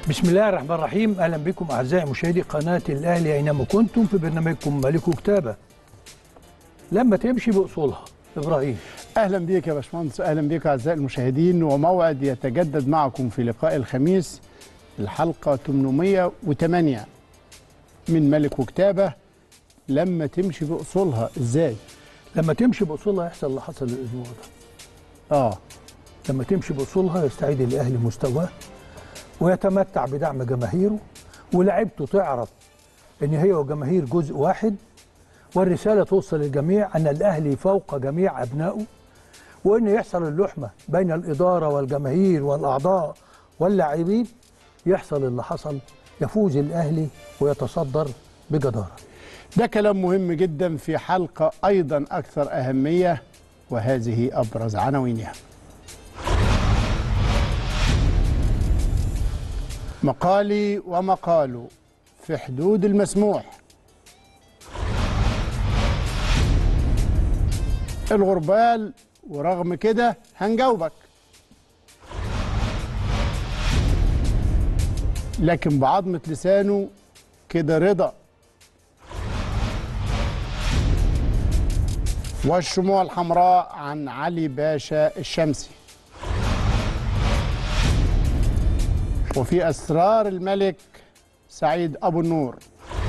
بسم الله الرحمن الرحيم اهلا بكم اعزائي مشاهدي قناه الاهلي اينما كنتم في برنامجكم ملك كتابه لما تمشي باصولها ابراهيم اهلا بيك يا باشمهندس اهلا بيك اعزائي المشاهدين وموعد يتجدد معكم في لقاء الخميس الحلقه 808 من ملك وكتابه لما تمشي باصولها ازاي لما تمشي باصولها يحصل اللي حصل الاسبوع ده اه لما تمشي باصولها يستعيد الاهلي مستواه ويتمتع بدعم جماهيره ولاعيبته تعرف ان هي وجماهير جزء واحد والرساله توصل للجميع ان الاهلي فوق جميع ابنائه وان يحصل اللحمه بين الاداره والجماهير والاعضاء واللاعبين يحصل اللي حصل يفوز الاهلي ويتصدر بجداره ده كلام مهم جدا في حلقه ايضا اكثر اهميه وهذه ابرز عناوينها مقالي ومقاله في حدود المسموح الغربال ورغم كده هنجاوبك لكن بعظمة لسانه كده رضا والشموع الحمراء عن علي باشا الشمسي وفي أسرار الملك سعيد أبو النور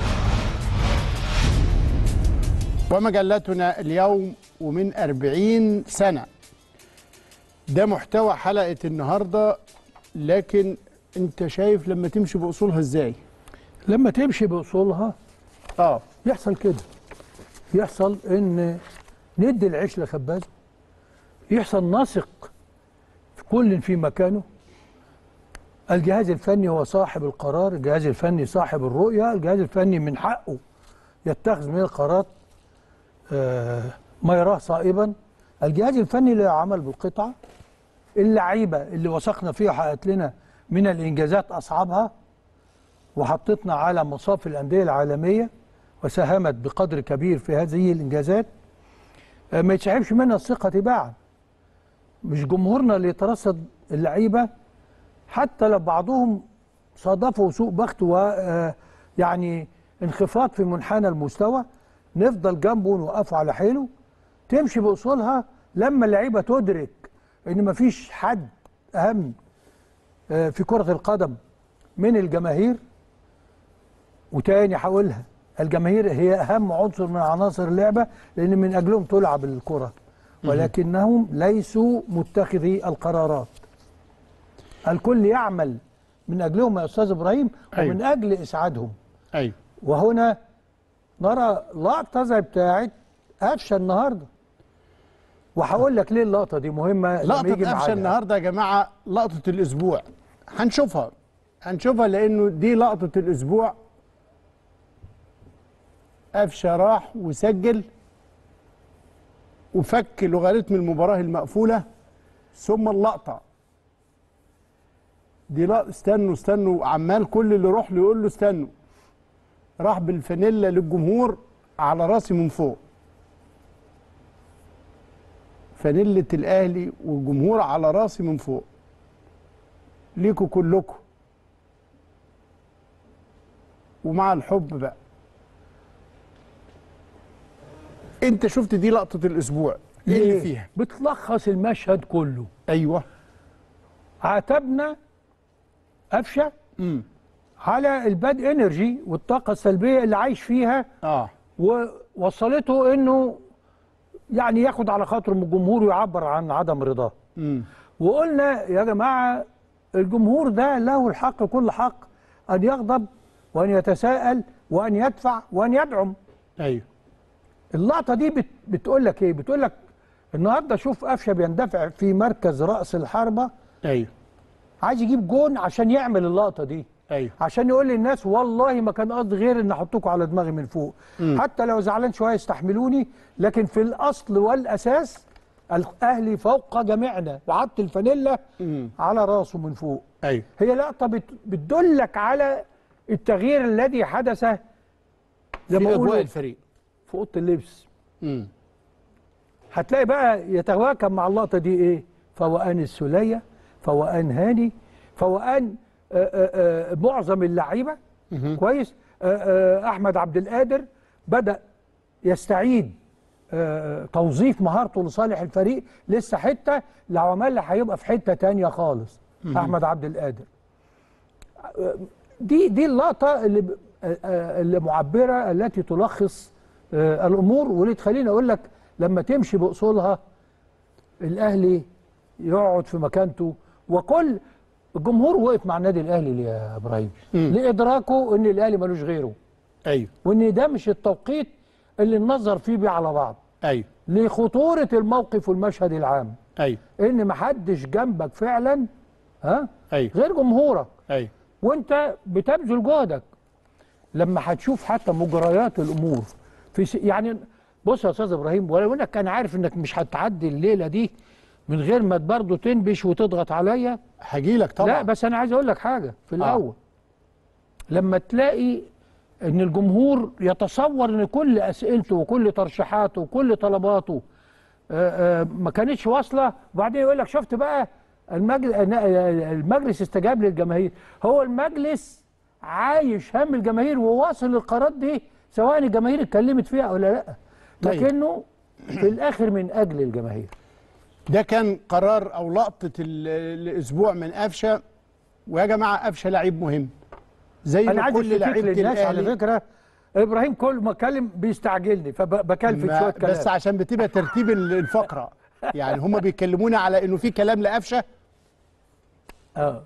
ومجلتنا اليوم ومن أربعين سنة ده محتوى حلقة النهاردة لكن انت شايف لما تمشي بأصولها ازاي لما تمشي باصولها اه يحصل كده يحصل ان ندي العيش لخبازه يحصل نثق في كل في مكانه الجهاز الفني هو صاحب القرار الجهاز الفني صاحب الرؤية الجهاز الفني من حقه يتخذ من القرارات آه، ما يراه صائبا الجهاز الفني له عمل بالقطعة اللعيبة اللي وثقنا فيها حققت لنا من الإنجازات أصعبها وحطتنا على مصاف الأندية العالمية وساهمت بقدر كبير في هذه الإنجازات آه، ما يتسحبش منها الثقة تباعا مش جمهورنا اللي يترصد اللعيبة حتى لو بعضهم صادفوا سوء بخت ويعني انخفاض في منحنى المستوى نفضل جنبه ونوقفه على حيله تمشي باصولها لما اللعيبه تدرك ان مفيش حد اهم آه، في كره القدم من الجماهير وتاني هقولها الجماهير هي اهم عنصر من عناصر اللعبه لان من اجلهم تلعب الكره ولكنهم ليسوا متخذي القرارات الكل يعمل من اجلهم يا استاذ ابراهيم أيوة. ومن اجل اسعادهم ايوه وهنا نرى لقطه زي بتاعت قفشه النهارده وهقول لك ليه اللقطه دي مهمه لما يجي لقطة قفشه ميعادها. النهارده يا جماعة لقطة الأسبوع هنشوفها هنشوفها لأنه دي لقطة الأسبوع قفشه راح وسجل وفك لوغاريتم المباراة المقفولة ثم اللقطة دي لا استنوا استنوا عمال كل اللي يروح له يقول له استنوا راح بالفانيلا للجمهور على راسي من فوق فانيلة الاهلي والجمهور على راسي من فوق ليكوا كلكم ومع الحب بقى انت شفت دي لقطة الاسبوع ايه اللي ليه؟ فيها بتلخص المشهد كله ايوه عاتبنا قفشه امم على الباد انرجي والطاقه السلبيه اللي عايش فيها اه ووصلته انه يعني ياخد على خاطره من الجمهور ويعبر عن عدم رضاه امم وقلنا يا جماعه الجمهور ده له الحق كل حق ان يغضب وان يتساءل وان يدفع وان يدعم ايوه اللقطه دي بت بتقول لك ايه بتقول لك النهارده شوف قفشه بيندفع في مركز راس الحربه ايوه عايز يجيب جون عشان يعمل اللقطه دي ايوه عشان يقول للناس والله ما كان قصدي غير ان احطكم على دماغي من فوق مم. حتى لو زعلان شويه يستحملوني لكن في الاصل والاساس الاهلي فوق جميعنا وحط الفانيلا امم على راسه من فوق ايوه هي لقطه بت- بتدلك على التغيير الذي حدث زي في ما اجواء بقولوا الفريق في اوضه اللبس امم هتلاقي بقى يتواكب مع اللقطه دي ايه فوقان السوليه فوقان هاني فوقان آه، آه، آه، معظم اللعيبه كويس آه، آه، احمد عبد القادر بدا يستعيد آه، توظيف مهارته لصالح الفريق لسه حته لو عملها هيبقى في حته تانية خالص احمد عبد القادر آه، دي دي اللقطه اللي ب- آه، آه، اللي معبره التي تلخص آه، الامور واللي تخليني اقول لك لما تمشي باصولها الاهلي يقعد في مكانته وكل الجمهور وقف مع النادي الاهلي يا ابراهيم لادراكه ان الاهلي ملوش غيره ايوه وان ده مش التوقيت اللي ننظر فيه بيه على بعض ايوه لخطوره الموقف والمشهد العام ايوه ان محدش جنبك فعلا ها ايوه غير جمهورك ايوه وانت بتبذل جهدك لما هتشوف حتى مجريات الامور في س... يعني بص يا استاذ ابراهيم ولو انك كان عارف انك مش هتعدي الليله دي من غير ما برضه تنبش وتضغط عليا هجي لك طبعا لا بس انا عايز اقول لك حاجه في الاول لما تلاقي ان الجمهور يتصور ان كل اسئلته وكل ترشيحاته وكل طلباته آه، آه، ما كانتش واصله وبعدين يقول لك شفت بقى المجلس المجلس استجاب للجماهير هو المجلس عايش هم الجماهير وواصل للقرارات دي سواء الجماهير اتكلمت فيها ولا لا طيب. لكنه في الاخر من اجل الجماهير ده كان قرار او لقطه ال- الاسبوع من قفشه ويا جماعه قفشه لعيب مهم زي انا ما عايز كل اشتكيك لعيبه للناس على الاهلي فكره ابراهيم كل ما اتكلم بيستعجلني فبكلفت ما- شويه كلام بس عشان بتبقى ترتيب ال- الفقره يعني هم بيكلمونا على انه في كلام لقفشه اه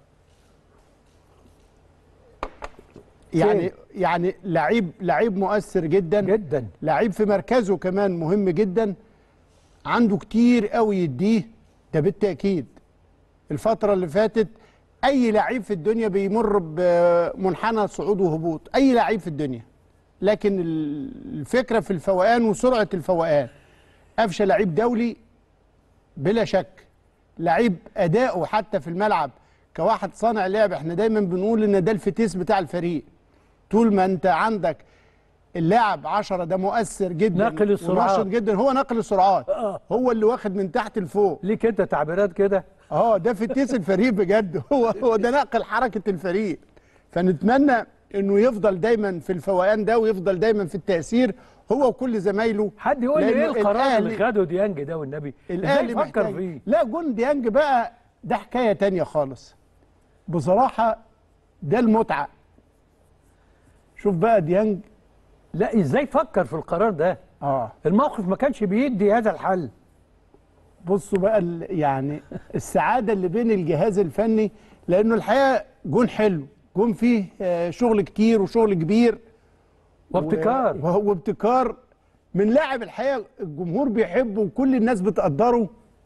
يعني فين؟ يعني لعيب لعيب مؤثر جدا جدا لعيب في مركزه كمان مهم جدا عنده كتير قوي يديه ده بالتاكيد الفتره اللي فاتت اي لعيب في الدنيا بيمر بمنحنى صعود وهبوط اي لعيب في الدنيا لكن ال- الفكره في الفوقان وسرعه الفوقان قفشه لعيب دولي بلا شك لعيب اداؤه حتى في الملعب كواحد صانع لعب احنا دايما بنقول ان ده الفتيس بتاع الفريق طول ما انت عندك اللاعب 10 ده مؤثر جدا ناقل السرعات. وناشط جدا هو ناقل السرعات آه. هو اللي واخد من تحت لفوق ليك انت تعبيرات كده اه ده فتيس الفريق بجد هو هو ده ناقل حركه الفريق فنتمنى انه يفضل دايما في الفوقان ده ويفضل دايما في التاثير هو وكل زمايله حد يقول لي ايه لأنه القرار اللي الأهلي- خده ديانج ده والنبي ازاي الاهلي فكر محتاج فيه لا جون ديانج بقى ده حكايه تانية خالص بصراحه ده المتعه شوف بقى ديانج لا ازاي فكر في القرار ده اه الموقف ما كانش بيدي هذا الحل بصوا بقى ال- يعني السعاده اللي بين الجهاز الفني لانه الحقيقه جون حلو جون فيه آه، شغل كتير وشغل كبير وابتكار و- و- وابتكار من لاعب الحقيقه الجمهور بيحبه وكل الناس بتقدره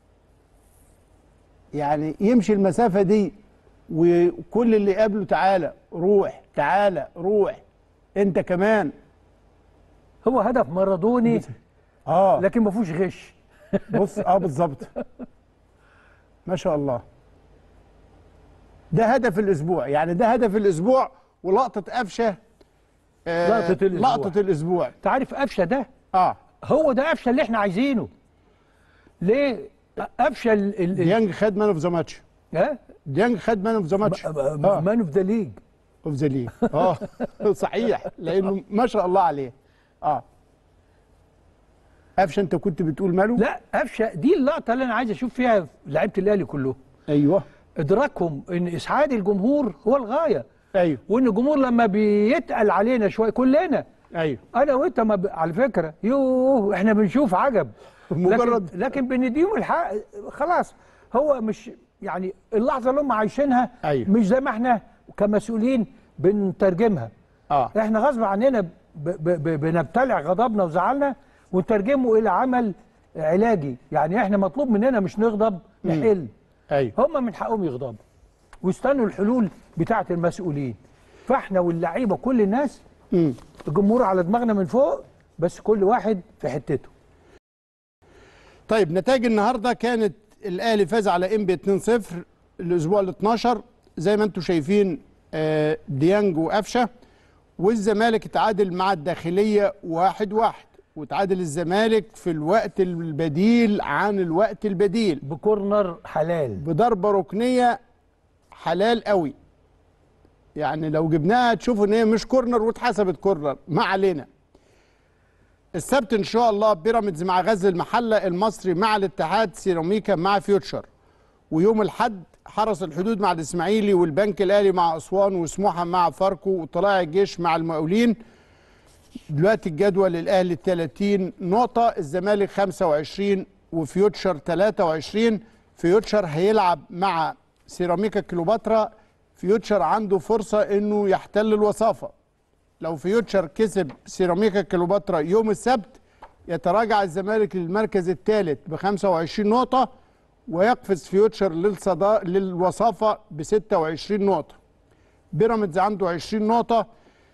يعني يمشي المسافه دي وكل اللي قابله تعالى روح تعالى روح انت كمان هو هدف مارادوني اه لكن ما فيهوش غش بص اه بالظبط ما شاء الله ده هدف الاسبوع يعني ده هدف الاسبوع ولقطه قفشه آه لقطة الأسبوع. لقطه الاسبوع انت عارف قفشه ده اه هو ده قفشه اللي احنا عايزينه ليه قفشه ال- ال- ال- ديانج خد مان اوف ذا ماتش ها ديانج خد مان اوف ذا ماتش اه مان اوف ذا ليج اوف ذا ليج اه صحيح لانه ما شاء الله عليه اه قفشه انت كنت بتقول ماله لا قفشه دي اللقطه اللي انا عايز اشوف فيها لعيبه الاهلي كلهم ايوه ادراكهم ان اسعاد الجمهور هو الغايه ايوه وان الجمهور لما بيتقل علينا شويه كلنا ايوه انا وانت ما ب... على فكره يوه احنا بنشوف عجب مجرد- لكن, لكن بنديهم الحق خلاص هو مش يعني اللحظه اللي هم عايشينها أيوة. مش زي ما احنا كمسؤولين بنترجمها اه احنا غصب عننا ب... ب... ب... بنبتلع غضبنا وزعلنا ونترجمه الى عمل علاجي يعني احنا مطلوب مننا مش نغضب نحل ايوه هم من حقهم يغضبوا ويستنوا الحلول بتاعه المسؤولين فاحنا واللعيبه كل الناس امم الجمهور على دماغنا من فوق بس كل واحد في حتته طيب نتائج النهارده كانت الاهلي فاز على انبي 2-0 الاسبوع ال 12 زي ما انتم شايفين آه، ديانج وقفشه والزمالك اتعادل مع الداخليه 1-1 وتعادل الزمالك في الوقت البديل عن الوقت البديل بكورنر حلال بضربه ركنيه حلال قوي يعني لو جبناها تشوفوا ان هي مش كورنر واتحسبت كورنر ما علينا السبت ان شاء الله بيراميدز مع غزل المحله المصري مع الاتحاد سيراميكا مع فيوتشر ويوم الاحد حرس الحدود مع الاسماعيلي والبنك الاهلي مع اسوان وسموحه مع فاركو وطلائع الجيش مع المقاولين دلوقتي الجدول الاهلي 30 نقطه الزمالك 25 وفيوتشر 23 فيوتشر هيلعب مع سيراميكا كليوباترا فيوتشر عنده فرصه انه يحتل الوصافه لو فيوتشر كسب سيراميكا كليوباترا يوم السبت يتراجع الزمالك للمركز الثالث ب 25 نقطه ويقفز فيوتشر للصدا للوصافه ب 26 نقطه بيراميدز عنده 20 نقطه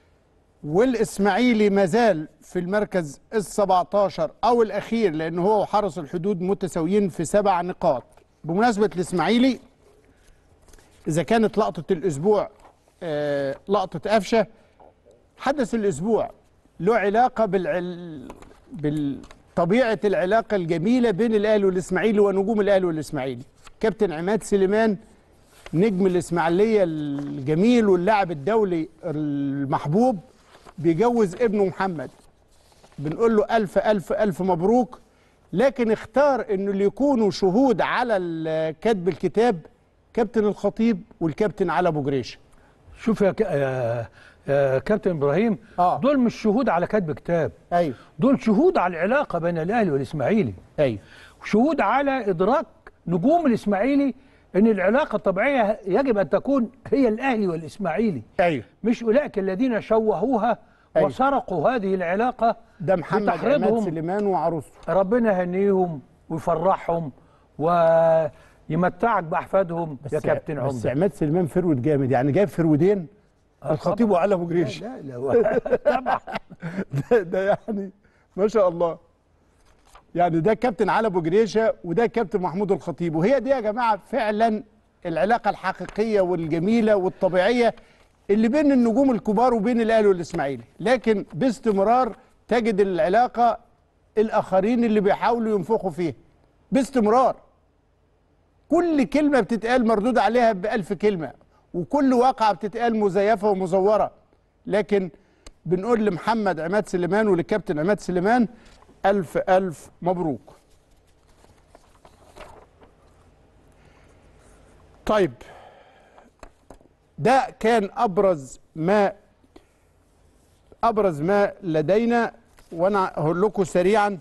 والاسماعيلي مازال في المركز ال 17 او الاخير لان هو وحرس الحدود متساويين في سبع نقاط بمناسبه الاسماعيلي اذا كانت لقطه الاسبوع آه لقطه قفشه حدث الاسبوع له علاقه بالعل... بالطبيعه العلاقه الجميله بين الاهلي والاسماعيلي ونجوم الاهلي والاسماعيلي كابتن عماد سليمان نجم الاسماعيليه الجميل واللاعب الدولي المحبوب بيجوز ابنه محمد بنقول له ألف ألف ألف مبروك لكن اختار انه اللي يكونوا شهود على ال- كتب الكتاب كابتن الخطيب والكابتن علي ابو جريشه شوف يا, ك... يا... يا كابتن ابراهيم آه. دول مش شهود على كتب كتاب ايوه دول شهود على العلاقه بين الاهلي والاسماعيلي ايوه شهود على ادراك نجوم الاسماعيلي ان العلاقه الطبيعيه يجب ان تكون هي الاهلي والاسماعيلي ايوه مش اولئك الذين شوهوها أيوة. وسرقوا هذه العلاقه ده محمد عماد بتحريضهم. سليمان وعروسته ربنا يهنيهم ويفرحهم ويمتعك باحفادهم يا كابتن بس عمده عماد سليمان فرود جامد يعني جايب فرودين الخطيب طبعاً. وعلي ابو جريشه لا لا طبعا ده, ده يعني ما شاء الله يعني ده كابتن علي ابو جريشه وده كابتن محمود الخطيب وهي دي يا جماعه فعلا العلاقه الحقيقيه والجميله والطبيعيه اللي بين النجوم الكبار وبين الاهلي والاسماعيلي لكن باستمرار تجد العلاقه الاخرين اللي بيحاولوا ينفخوا فيها باستمرار كل كلمه بتتقال مردود عليها بألف كلمه وكل واقعه بتتقال مزيفه ومزوره لكن بنقول لمحمد عماد سليمان وللكابتن عماد سليمان ألف ألف مبروك طيب ده كان أبرز ما أبرز ما لدينا وأنا هقول لكم سريعا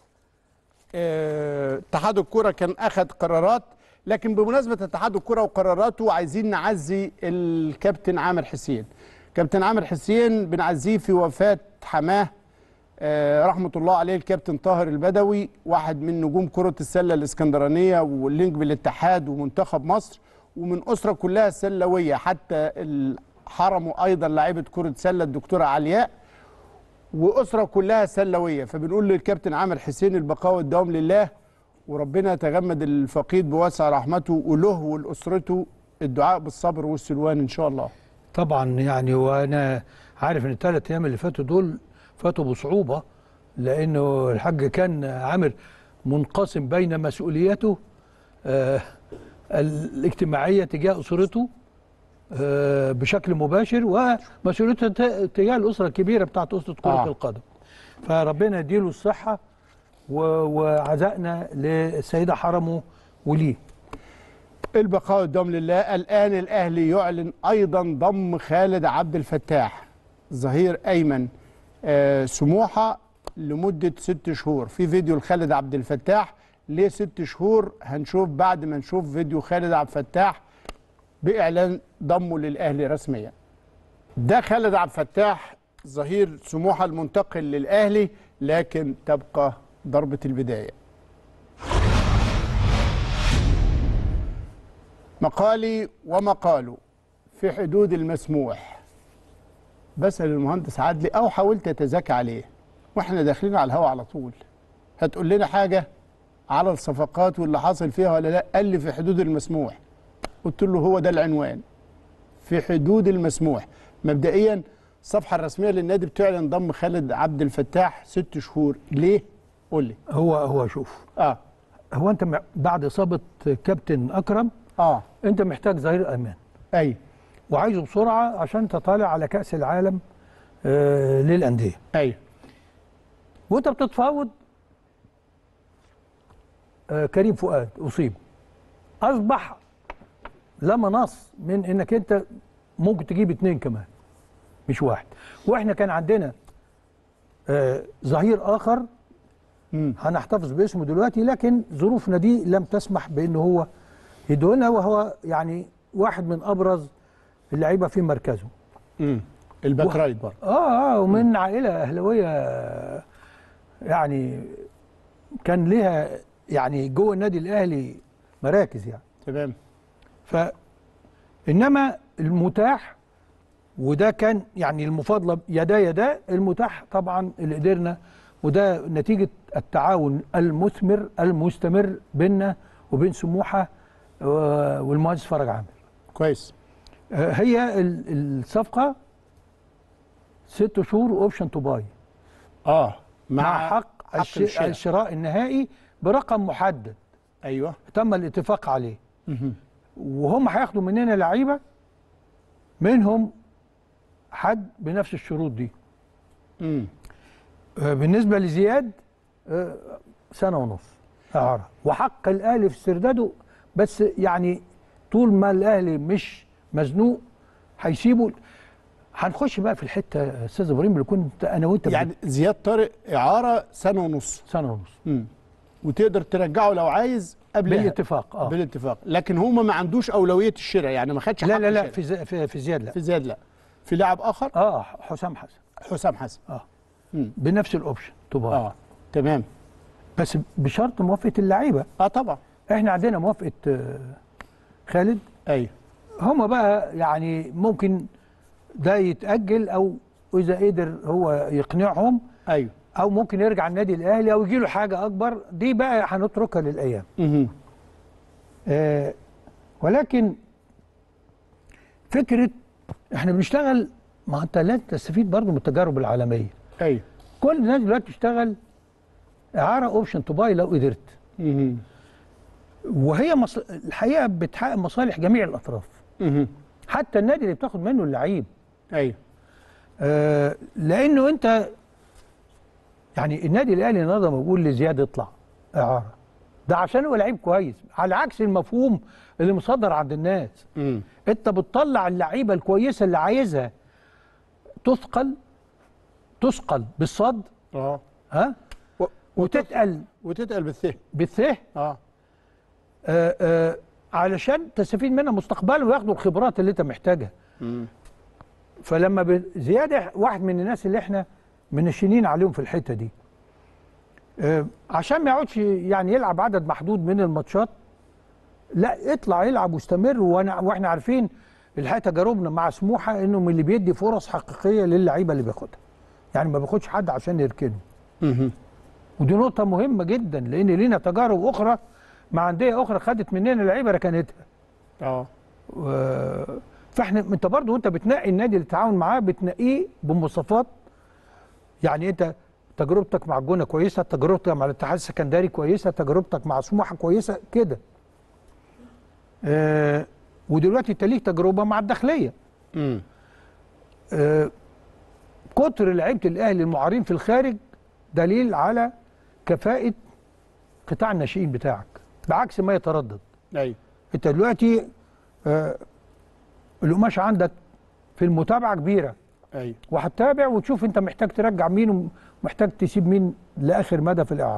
آه، اتحاد الكرة كان أخذ قرارات لكن بمناسبة اتحاد الكرة وقراراته عايزين نعزي الكابتن عامر حسين كابتن عامر حسين بنعزيه في وفاة حماه آه، رحمة الله عليه الكابتن طاهر البدوي واحد من نجوم كرة السلة الإسكندرانية واللينك بالاتحاد ومنتخب مصر ومن أسرة كلها سلوية حتى ال- حرموا أيضا لاعبة كرة سلة الدكتورة علياء وأسرة كلها سلوية فبنقول للكابتن عامر حسين البقاء والدوام لله وربنا يتغمد الفقيد بواسع رحمته وله ولأسرته الدعاء بالصبر والسلوان إن شاء الله طبعا يعني وانا عارف ان الثلاث ايام اللي فاتوا دول فاتوا بصعوبه لانه الحاج كان عامر منقسم بين مسؤوليته آه الاجتماعيه تجاه اسرته آه بشكل مباشر ومسؤوليته ت- تجاه الاسره الكبيره بتاعت اسره كره آه. آه. القدم فربنا يديله الصحه و- وعزائنا للسيده حرمه وليه البقاء والدوام لله الآن الأهلي يعلن أيضا ضم خالد عبد الفتاح ظهير أيمن آه، سموحة لمدة ست شهور في فيديو لخالد عبد الفتاح ليه ست شهور هنشوف بعد ما نشوف فيديو خالد عبد الفتاح بإعلان ضمه للأهلي رسميا ده خالد عبد الفتاح ظهير سموحة المنتقل للأهلي لكن تبقى ضربة البداية مقالي ومقاله في حدود المسموح بسأل المهندس عدلي أو حاولت أتذاكى عليه وإحنا داخلين على الهوا على طول هتقول لنا حاجة على الصفقات واللي حاصل فيها ولا لا قال لي في حدود المسموح قلت له هو ده العنوان في حدود المسموح مبدئيا الصفحة الرسمية للنادي بتعلن ضم خالد عبد الفتاح ست شهور ليه؟ قول لي هو هو شوف اه هو انت مع- بعد اصابه كابتن اكرم اه انت محتاج ظهير امان ايوه وعايزه بسرعه عشان تطالع على كاس العالم آه للانديه ايوه وانت بتتفاوض آه كريم فؤاد اصيب اصبح لا مناص من انك انت ممكن تجيب اتنين كمان مش واحد واحنا كان عندنا آه ظهير اخر مم. هنحتفظ باسمه دلوقتي لكن ظروفنا دي لم تسمح بان هو يدولنا وهو يعني واحد من ابرز اللعيبه في مركزه مم. الباك واحد- رايت برضه اه اه ومن عائله اهلاويه يعني كان ليها يعني جوه النادي الاهلي مراكز يعني تمام ف انما المتاح وده كان يعني المفاضله يدا يدا المتاح طبعا اللي قدرنا وده نتيجه التعاون المثمر المستمر بيننا وبين سموحه آه، والمهندس فرج عامر كويس آه، هي ال- الصفقه ست شهور اوبشن تو باي اه مع, مع حق, حق الش... الشراء. الشراء النهائي برقم محدد ايوه تم الاتفاق عليه مهم. وهم هياخدوا مننا لعيبه منهم حد بنفس الشروط دي مم. آه، بالنسبه لزياد آه، سنه ونص اعاره وحق الاهلي في استرداده بس يعني طول ما الاهلي مش مزنوق هيسيبه هنخش بقى في الحته يا استاذ ابراهيم اللي كنت انا وانت يعني زياد طارق اعاره سنه ونص سنه ونص مم. وتقدر ترجعه لو عايز قبلها بالاتفاق اه بالاتفاق لكن هما ما عندوش اولويه الشراء يعني ما خدش لا حق لا لا الشراء. في زي- في, في زياد لا في زياد لا في لاعب اخر اه حسام حسن حسام حسن اه مم. بنفس الاوبشن طبعا اه تمام بس بشرط موافقه اللعيبه اه طبعا احنا عندنا موافقه آه، خالد ايوه هما بقى يعني ممكن ده يتاجل او اذا قدر هو يقنعهم ايوه او ممكن يرجع النادي الاهلي او يجي له حاجه اكبر دي بقى هنتركها للايام مهم. آه ولكن فكره احنا بنشتغل ما انت لازم تستفيد برضه من التجارب العالميه ايوه كل الناس دلوقتي بتشتغل اعاره اوبشن تو باي لو قدرت مهم. وهي مص... الحقيقه بتحقق مصالح جميع الاطراف مهم. حتى النادي اللي بتاخد منه اللعيب ايوه آه لانه انت يعني النادي الاهلي النهارده ما بيقول لزياد اطلع اعاره ده عشان هو لعيب كويس على عكس المفهوم اللي مصدر عند الناس مم. انت بتطلع اللعيبه الكويسه اللي عايزها تثقل تثقل بالصد اه ها و- وتتقل وتتقل بالثه بالثه اه آه آه علشان تستفيد منها مستقبلا وياخدوا الخبرات اللي انت محتاجها مم. فلما ب- زياده واحد من الناس اللي احنا منشنين عليهم في الحته دي آه، عشان ما يقعدش يعني يلعب عدد محدود من الماتشات لا اطلع يلعب واستمر وانا واحنا عارفين الحقيقه تجاربنا مع سموحه انه من اللي بيدي فرص حقيقيه للعيبه اللي بياخدها يعني ما بياخدش حد عشان يركنه مهم. ودي نقطه مهمه جدا لان لينا تجارب اخرى مع انديه اخرى خدت مننا لعيبه ركنتها اه و- فاحنا انت برضه وانت بتنقي النادي اللي تتعاون معاه بتنقيه بمواصفات يعني انت تجربتك مع الجونه كويسه تجربتك مع الاتحاد السكندري كويسه تجربتك مع سموحه كويسه كده آه ودلوقتي انت ليك تجربه مع الداخليه مم. آه كتر لعيبه الاهلي المعارين في الخارج دليل على كفاءه قطاع الناشئين بتاعك بعكس ما يتردد ايوه انت دلوقتي آه القماشه عندك في المتابعه كبيره ايوه وهتتابع وتشوف انت محتاج ترجع مين ومحتاج تسيب مين لاخر مدى في الاعاره.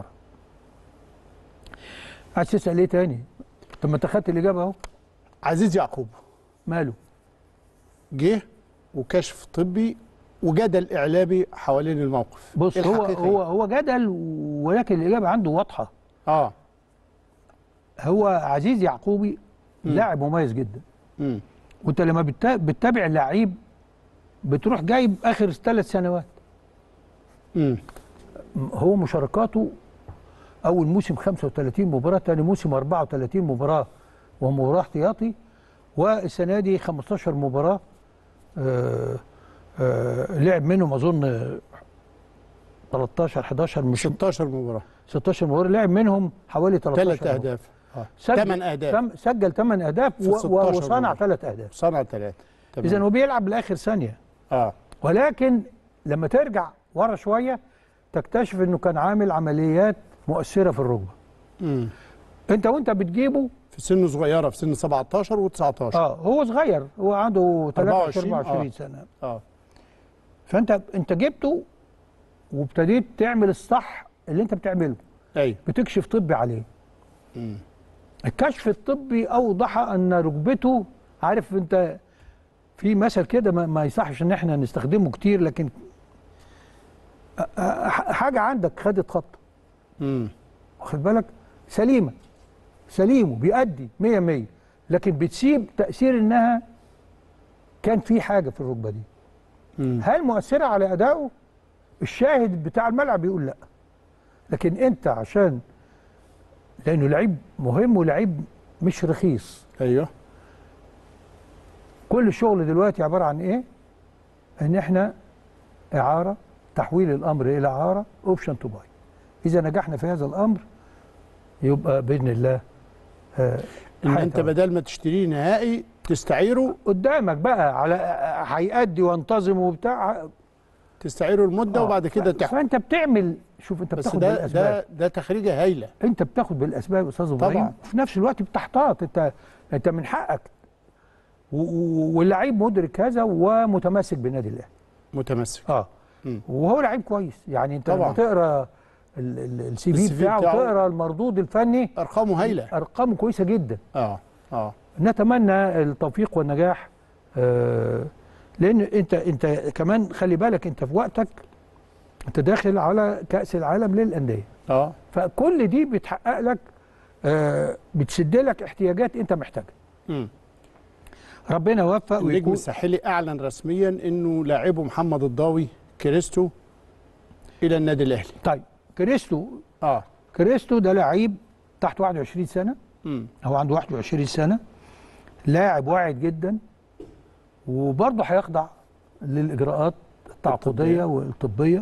عايز تسال ايه تاني؟ طب ما انت خدت الاجابه اهو عزيز يعقوب ماله؟ جه وكشف طبي وجدل اعلامي حوالين الموقف بص إيه هو الحقيقة هو إيه؟ هو جدل ولكن الاجابه عنده واضحه اه هو عزيز يعقوبي لاعب مميز جدا مم. وانت لما بتا- بتتابع لعيب بتروح جايب اخر ثلاث سنوات مم. هو مشاركاته اول موسم 35 مباراه ثاني موسم 34 مباراه ومباراه احتياطي والسنه دي 15 مباراه آه آه لعب منهم اظن آه، 13 11 مش 16 مباراه 16 مباراه لعب منهم حوالي 13 ثلاث مباراة. اهداف آه. سجل ثمان أهداف. تم- سجل 8 اهداف في و- 16 وصنع مباراة. ثلاث اهداف صنع ثلاثه تمام. اذا هو بيلعب لاخر ثانيه اه ولكن لما ترجع ورا شويه تكتشف انه كان عامل عمليات مؤثره في الركبه امم انت وانت بتجيبه في سن صغيره في سن 17 و19 اه هو صغير هو عنده 23 24 24 آه. سنه اه فانت انت جبته وابتديت تعمل الصح اللي انت بتعمله ايوه بتكشف طبي عليه مم. الكشف الطبي اوضح ان ركبته عارف انت في مثل كده ما, ما يصحش ان احنا نستخدمه كتير لكن أ- أ- حاجه عندك خدت خط امم واخد بالك سليمه سليم وبيأدي 100 100 لكن بتسيب تأثير انها كان في حاجه في الركبه دي امم هل مؤثره على ادائه الشاهد بتاع الملعب بيقول لا لكن انت عشان لانه لعيب مهم ولعيب مش رخيص ايوه كل الشغل دلوقتي عباره عن ايه ان احنا اعاره تحويل الامر الى اعاره اوبشن تو باي اذا نجحنا في هذا الامر يبقى باذن الله آه، ان حاجة انت طبعاً. بدل ما تشتريه نهائي تستعيره قدامك بقى على هيأدي وينتظم وبتاع تستعيره المده آه، وبعد كده ف- تحكم فانت بتعمل شوف انت بس بتاخد ده بالاسباب ده ده تخريجه هايله انت بتاخد بالاسباب يا استاذ طبعاً. ابراهيم وفي نفس الوقت بتحتاط انت انت من حقك و- و- واللعيب مدرك هذا ومتمسك بالنادي الاهلي متمسك اه مم. وهو لعيب كويس يعني انت طبعاً. لما تقرا ال- ال- السي في السي في بتاعه بتاعه. وتقرا المردود الفني ارقامه هايله ارقامه كويسه جدا اه اه نتمنى التوفيق والنجاح آه لان انت انت كمان خلي بالك انت في وقتك انت داخل على كاس العالم للانديه اه فكل دي بتحقق لك آه بتسد لك احتياجات انت محتاجها مم. ربنا يوفق النجم ويكون الساحلي اعلن رسميا انه لاعبه محمد الضاوي كريستو الى النادي الاهلي طيب كريستو اه كريستو ده لعيب تحت 21 سنه امم هو عنده 21 سنه لاعب واعد جدا وبرضه هيخضع للاجراءات التعاقديه والطبيه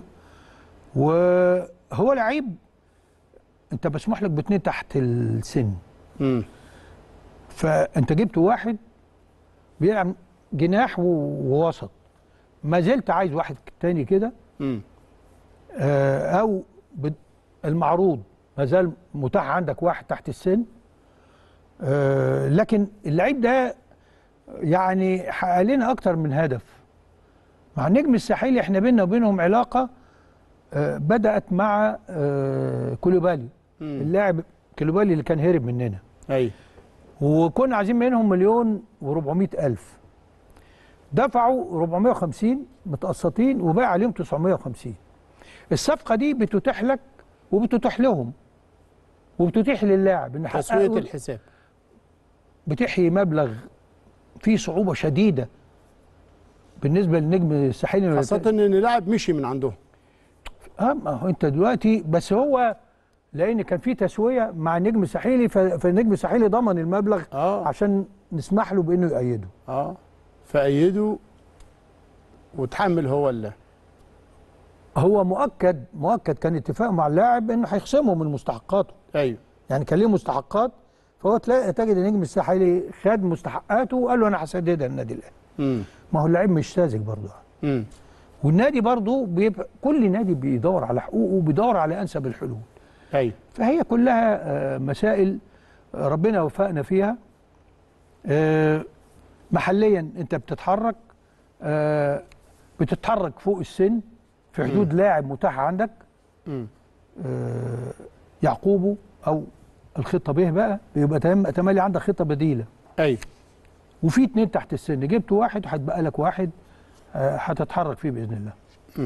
وهو لعيب انت مسموح لك باثنين تحت السن امم فانت جبت واحد بيلعب جناح و- ووسط ما زلت عايز واحد تاني كده امم آه، او بد- المعروض ما زال متاح عندك واحد تحت السن آه، لكن اللعيب ده يعني حقق لنا اكتر من هدف مع النجم الساحلي احنا بينا وبينهم علاقه آه، بدات مع آه، كولوبالي مم. اللاعب كولوبالي اللي كان هرب مننا ايوه وكنا عايزين منهم مليون و400 الف دفعوا 450 متقسطين وباقي عليهم 950 الصفقه دي بتتيح لك وبتتيح لهم وبتتيح للاعب ان تسويه حققوا- الحساب بتحيي مبلغ فيه صعوبه شديده بالنسبه للنجم الساحلي خاصه ان اللاعب مشي من عندهم اه ما هو انت دلوقتي بس هو لان كان في تسويه مع النجم الساحلي ف- فالنجم الساحلي ضمن المبلغ اه عشان نسمح له بانه يأيده اه فأيده وتحمل هو اللي هو مؤكد مؤكد كان اتفاق مع اللاعب انه هيخصمه من مستحقاته ايوه يعني كان ليه مستحقات فهو تلاقي تجد النجم الساحلي خد مستحقاته وقال له انا هسددها للنادي الاهلي امم ما هو اللاعب مش ساذج برضه امم والنادي برضه بيبقى كل نادي بيدور على حقوقه وبيدور على انسب الحلول ايوه فهي كلها آه، مسائل آه، ربنا وفقنا فيها آه، محليا انت بتتحرك آه، بتتحرك فوق السن في حدود لاعب متاح عندك امم آه، يعقوبه او الخطه به بقى يبقى تم- تملي عندك خطه بديله ايوه وفي اتنين تحت السن جبت واحد هتبقى لك واحد آه، هتتحرك فيه باذن الله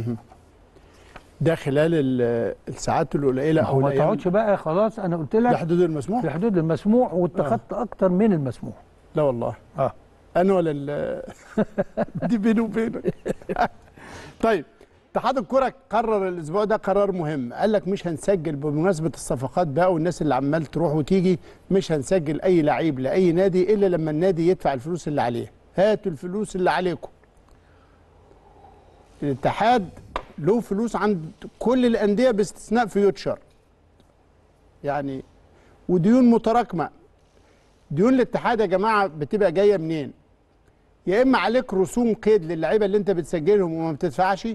ده خلال ال- الساعات القليله هو او ما الايام تقعدش بقى خلاص انا قلت لك لحدود المسموح في حدود المسموح واتخذت اكتر من المسموح لا والله اه انا ولا ال- دي بيني وبينك طيب اتحاد الكرة قرر الاسبوع ده قرار مهم قال لك مش هنسجل بمناسبة الصفقات بقى والناس اللي عمال تروح وتيجي مش هنسجل اي لعيب لاي نادي الا لما النادي يدفع الفلوس اللي عليه هاتوا الفلوس اللي عليكم الاتحاد له فلوس عند كل الانديه باستثناء فيوتشر يعني وديون متراكمه ديون الاتحاد يا جماعه بتبقى جايه منين يا اما عليك رسوم قيد للعيبه اللي انت بتسجلهم وما بتدفعش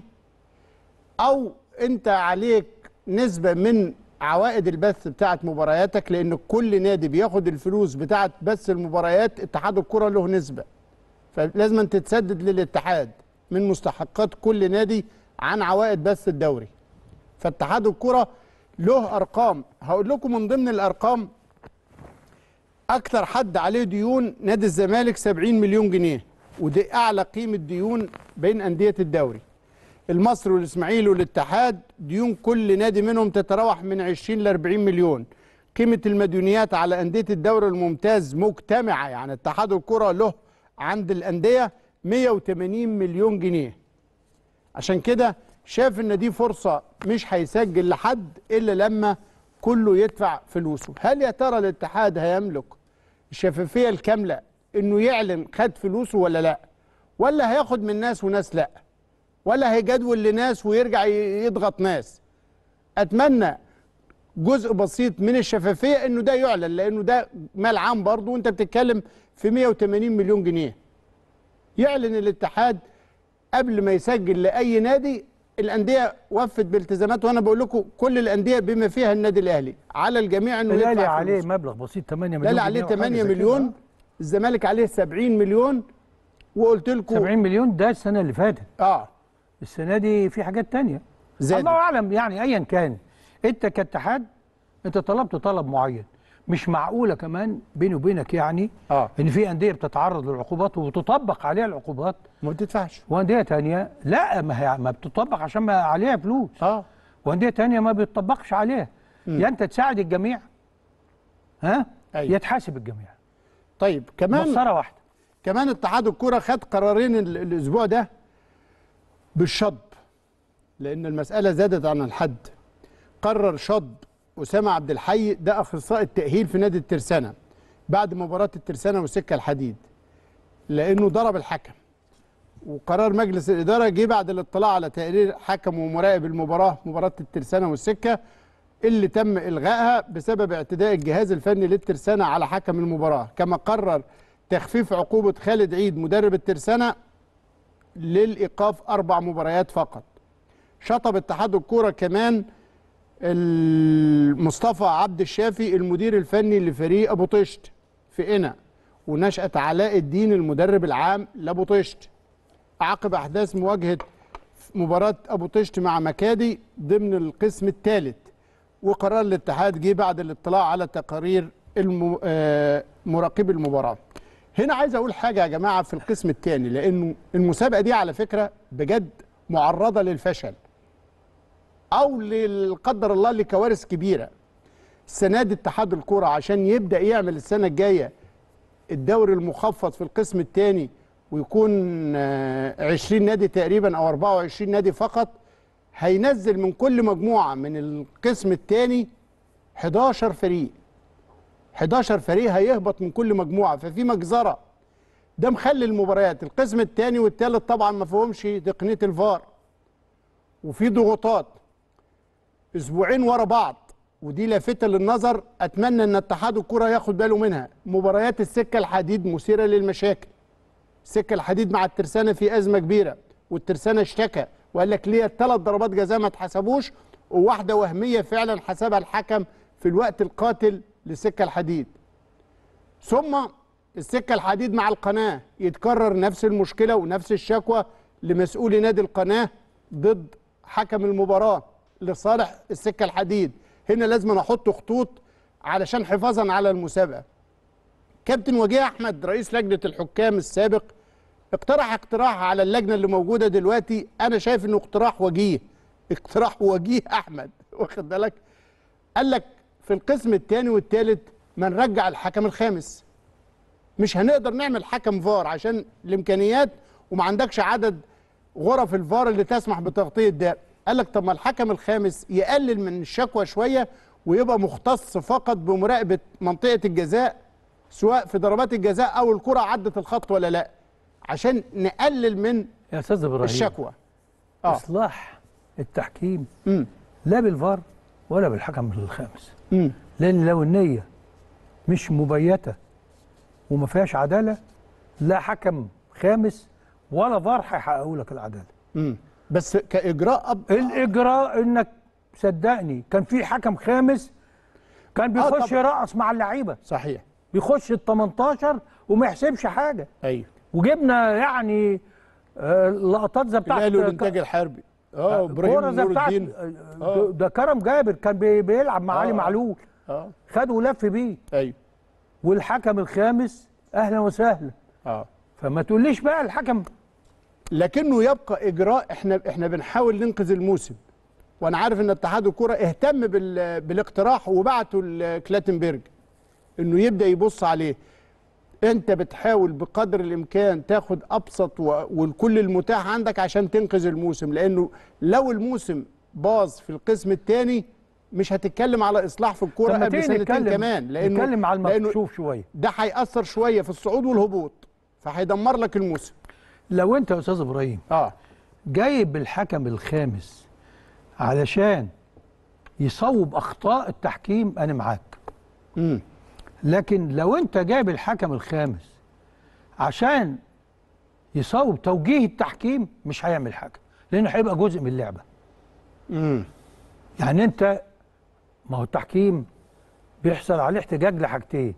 او انت عليك نسبه من عوائد البث بتاعت مبارياتك لان كل نادي بياخد الفلوس بتاعت بث المباريات اتحاد الكره له نسبه فلازم أن تتسدد للاتحاد من مستحقات كل نادي عن عوائد بث الدوري فاتحاد الكره له ارقام هقول لكم من ضمن الارقام اكتر حد عليه ديون نادي الزمالك 70 مليون جنيه ودي اعلى قيمه ديون بين انديه الدوري المصري والاسماعيلي والاتحاد ديون كل نادي منهم تتراوح من 20 ل 40 مليون قيمه المديونيات على انديه الدوري الممتاز مجتمعه يعني اتحاد الكره له عند الانديه 180 مليون جنيه عشان كده شاف ان دي فرصه مش هيسجل لحد الا لما كله يدفع فلوسه هل يا ترى الاتحاد هيملك الشفافيه الكامله انه يعلن خد فلوسه ولا لا ولا هياخد من ناس وناس لا ولا هيجدول لناس ويرجع ي- يضغط ناس اتمنى جزء بسيط من الشفافيه انه ده يعلن لانه ده مال عام برضه وانت بتتكلم في 180 مليون جنيه يعلن الاتحاد قبل ما يسجل لاي نادي الانديه وفت بالتزامات وانا بقول لكم كل الانديه بما فيها النادي الاهلي على الجميع انه الاهلي يدفع عليه فلوس. مبلغ بسيط 8 مليون الاهلي عليه جنيه وحاجة 8 زي كده. مليون الزمالك عليه 70 مليون وقلت لكم 70 مليون ده السنه اللي فاتت اه السنه دي في حاجات تانية زاد الله اعلم يعني ايا كان انت كاتحاد انت طلبت طلب معين مش معقوله كمان بيني وبينك يعني اه ان في انديه بتتعرض للعقوبات وتطبق عليها العقوبات ما بتدفعش وانديه تانية لا ما هي ما بتطبق عشان ما عليها فلوس اه وانديه تانية ما بيطبقش عليها يا انت تساعد الجميع ها أيوة. يا تحاسب الجميع طيب كمان مسطره واحده كمان اتحاد الكرة خد قرارين ال- الاسبوع ده بالشطب لان المسألة زادت عن الحد قرر شطب أسامة عبد الحي ده أخصائي التأهيل في نادي الترسانة بعد مباراة الترسانة والسكة الحديد لأنه ضرب الحكم وقرار مجلس الإدارة جه بعد الاطلاع على تقرير حكم ومراقب المباراة مباراة الترسانة والسكة اللي تم إلغائها بسبب اعتداء الجهاز الفني للترسانة على حكم المباراة كما قرر تخفيف عقوبة خالد عيد مدرب الترسانة للإيقاف أربع مباريات فقط شطب اتحاد الكورة كمان مصطفى عبد الشافي المدير الفني لفريق أبو طشت في قنا ونشأة علاء الدين المدرب العام لأبو طشت عقب أحداث مواجهة مباراة أبو طشت مع مكادي ضمن القسم الثالث وقرار الاتحاد جه بعد الاطلاع على تقارير الم... آه، مراقبي المباراة هنا عايز أقول حاجة يا جماعة في القسم الثاني لأنه المسابقة دي على فكرة بجد معرضة للفشل أو للقدر الله لكوارث كبيرة السنة دي اتحاد الكرة عشان يبدأ يعمل السنة الجاية الدوري المخفض في القسم الثاني ويكون آه، 20 نادي تقريبا او 24 نادي فقط هينزل من كل مجموعه من القسم الثاني 11 فريق 11 فريق هيهبط من كل مجموعه ففي مجزره ده مخلي المباريات القسم الثاني والثالث طبعا ما فيهمش تقنيه الفار وفي ضغوطات اسبوعين ورا بعض ودي لافته للنظر اتمنى ان اتحاد الكره ياخد باله منها مباريات السكه الحديد مثيره للمشاكل السكه الحديد مع الترسانه في ازمه كبيره والترسانه اشتكى وقال لك ليه ثلاث ضربات جزاء ما اتحسبوش وواحده وهميه فعلا حسبها الحكم في الوقت القاتل للسكه الحديد ثم السكه الحديد مع القناه يتكرر نفس المشكله ونفس الشكوى لمسؤولي نادي القناه ضد حكم المباراه لصالح السكه الحديد هنا لازم احط خطوط علشان حفاظا على المسابقه كابتن وجيه احمد رئيس لجنه الحكام السابق اقترح اقتراح على اللجنه اللي موجوده دلوقتي انا شايف انه اقتراح وجيه اقتراح وجيه احمد واخد بالك قال لك في القسم الثاني والثالث ما نرجع الحكم الخامس مش هنقدر نعمل حكم فار عشان الامكانيات وما عندكش عدد غرف الفار اللي تسمح بتغطيه ده قال لك طب ما الحكم الخامس يقلل من الشكوى شويه ويبقى مختص فقط بمراقبه منطقه الجزاء سواء في ضربات الجزاء او الكره عدت الخط ولا لا عشان نقلل من يا استاذ ابراهيم الشكوى اه اصلاح التحكيم امم لا بالفار ولا بالحكم الخامس امم لان لو النيه مش مبيته وما فيهاش عداله لا حكم خامس ولا فار هيحققوا لك العداله مم. بس كاجراء أب... الاجراء انك صدقني كان في حكم خامس كان آه بيخش طبعا. يرقص مع اللعيبه صحيح بيخش ال 18 وما يحسبش حاجه ايوه وجبنا يعني آه، لقطات زي بتاعت الاهلي والانتاج الحربي اه كوره ابراهيم زي نور بتاعت الدين آه، ده- ده كرم جابر كان بي- بيلعب مع آه. علي معلول اه خد ولف بيه ايوه والحكم الخامس اهلا وسهلا اه فما تقوليش بقى الحكم لكنه يبقى اجراء احنا احنا بنحاول ننقذ الموسم وانا عارف ان اتحاد الكره اهتم بال... بالاقتراح وبعته لكلاتنبرج انه يبدا يبص عليه انت بتحاول بقدر الامكان تاخد ابسط و... والكل المتاح عندك عشان تنقذ الموسم لانه لو الموسم باظ في القسم الثاني مش هتتكلم على اصلاح في الكوره طب ما قبل تيجي سنتين نتكلم كمان لانه نتكلم على لانه المكشوف شويه ده هيأثر شويه في الصعود والهبوط فهيدمر لك الموسم لو انت يا استاذ ابراهيم اه جايب الحكم الخامس علشان يصوب اخطاء التحكيم انا معاك امم لكن لو انت جايب الحكم الخامس عشان يصوب توجيه التحكيم مش هيعمل حاجه لانه هيبقى جزء من اللعبه امم يعني انت ما هو التحكيم بيحصل عليه احتجاج لحاجتين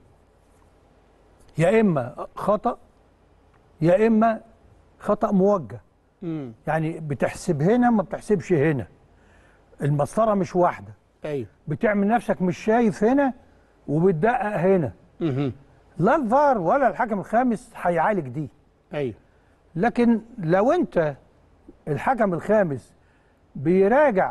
يا اما خطا يا اما خطا موجه امم يعني بتحسب هنا ما بتحسبش هنا المسطره مش واحده ايوه بتعمل نفسك مش شايف هنا وبتدقق هنا امم لا الفار ولا الحكم الخامس هيعالج دي ايوه لكن لو انت الحكم الخامس بيراجع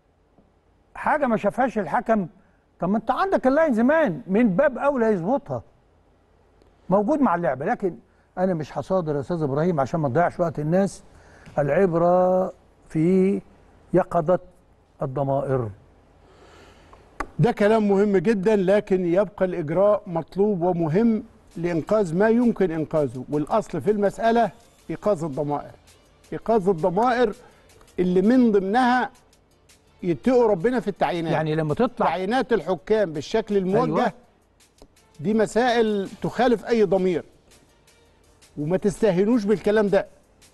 حاجه ما شافهاش الحكم طب ما انت عندك اللاين زمان من باب اولى يظبطها موجود مع اللعبه لكن انا مش هصادر يا استاذ ابراهيم عشان ما تضيعش وقت الناس العبره في يقظه الضمائر ده كلام مهم جدا لكن يبقى الإجراء مطلوب ومهم لإنقاذ ما يمكن إنقاذه والأصل في المسألة إيقاظ الضمائر إيقاظ الضمائر اللي من ضمنها يتقوا ربنا في التعيينات يعني لما تطلع تعيينات الحكام بالشكل الموجه أيوة. أيوة. دي مسائل تخالف أي ضمير وما تستهينوش بالكلام ده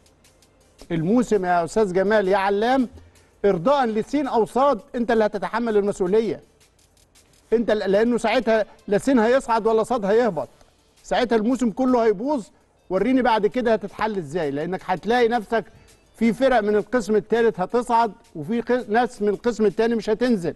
الموسم يا أستاذ جمال يا علام إرضاء لسين أو صاد أنت اللي هتتحمل المسؤولية انت لانه ساعتها لا سين هيصعد ولا صاد هيهبط ساعتها الموسم كله هيبوظ وريني بعد كده هتتحل ازاي لانك هتلاقي نفسك في فرق من القسم الثالث هتصعد وفي قس- ناس من القسم الثاني مش هتنزل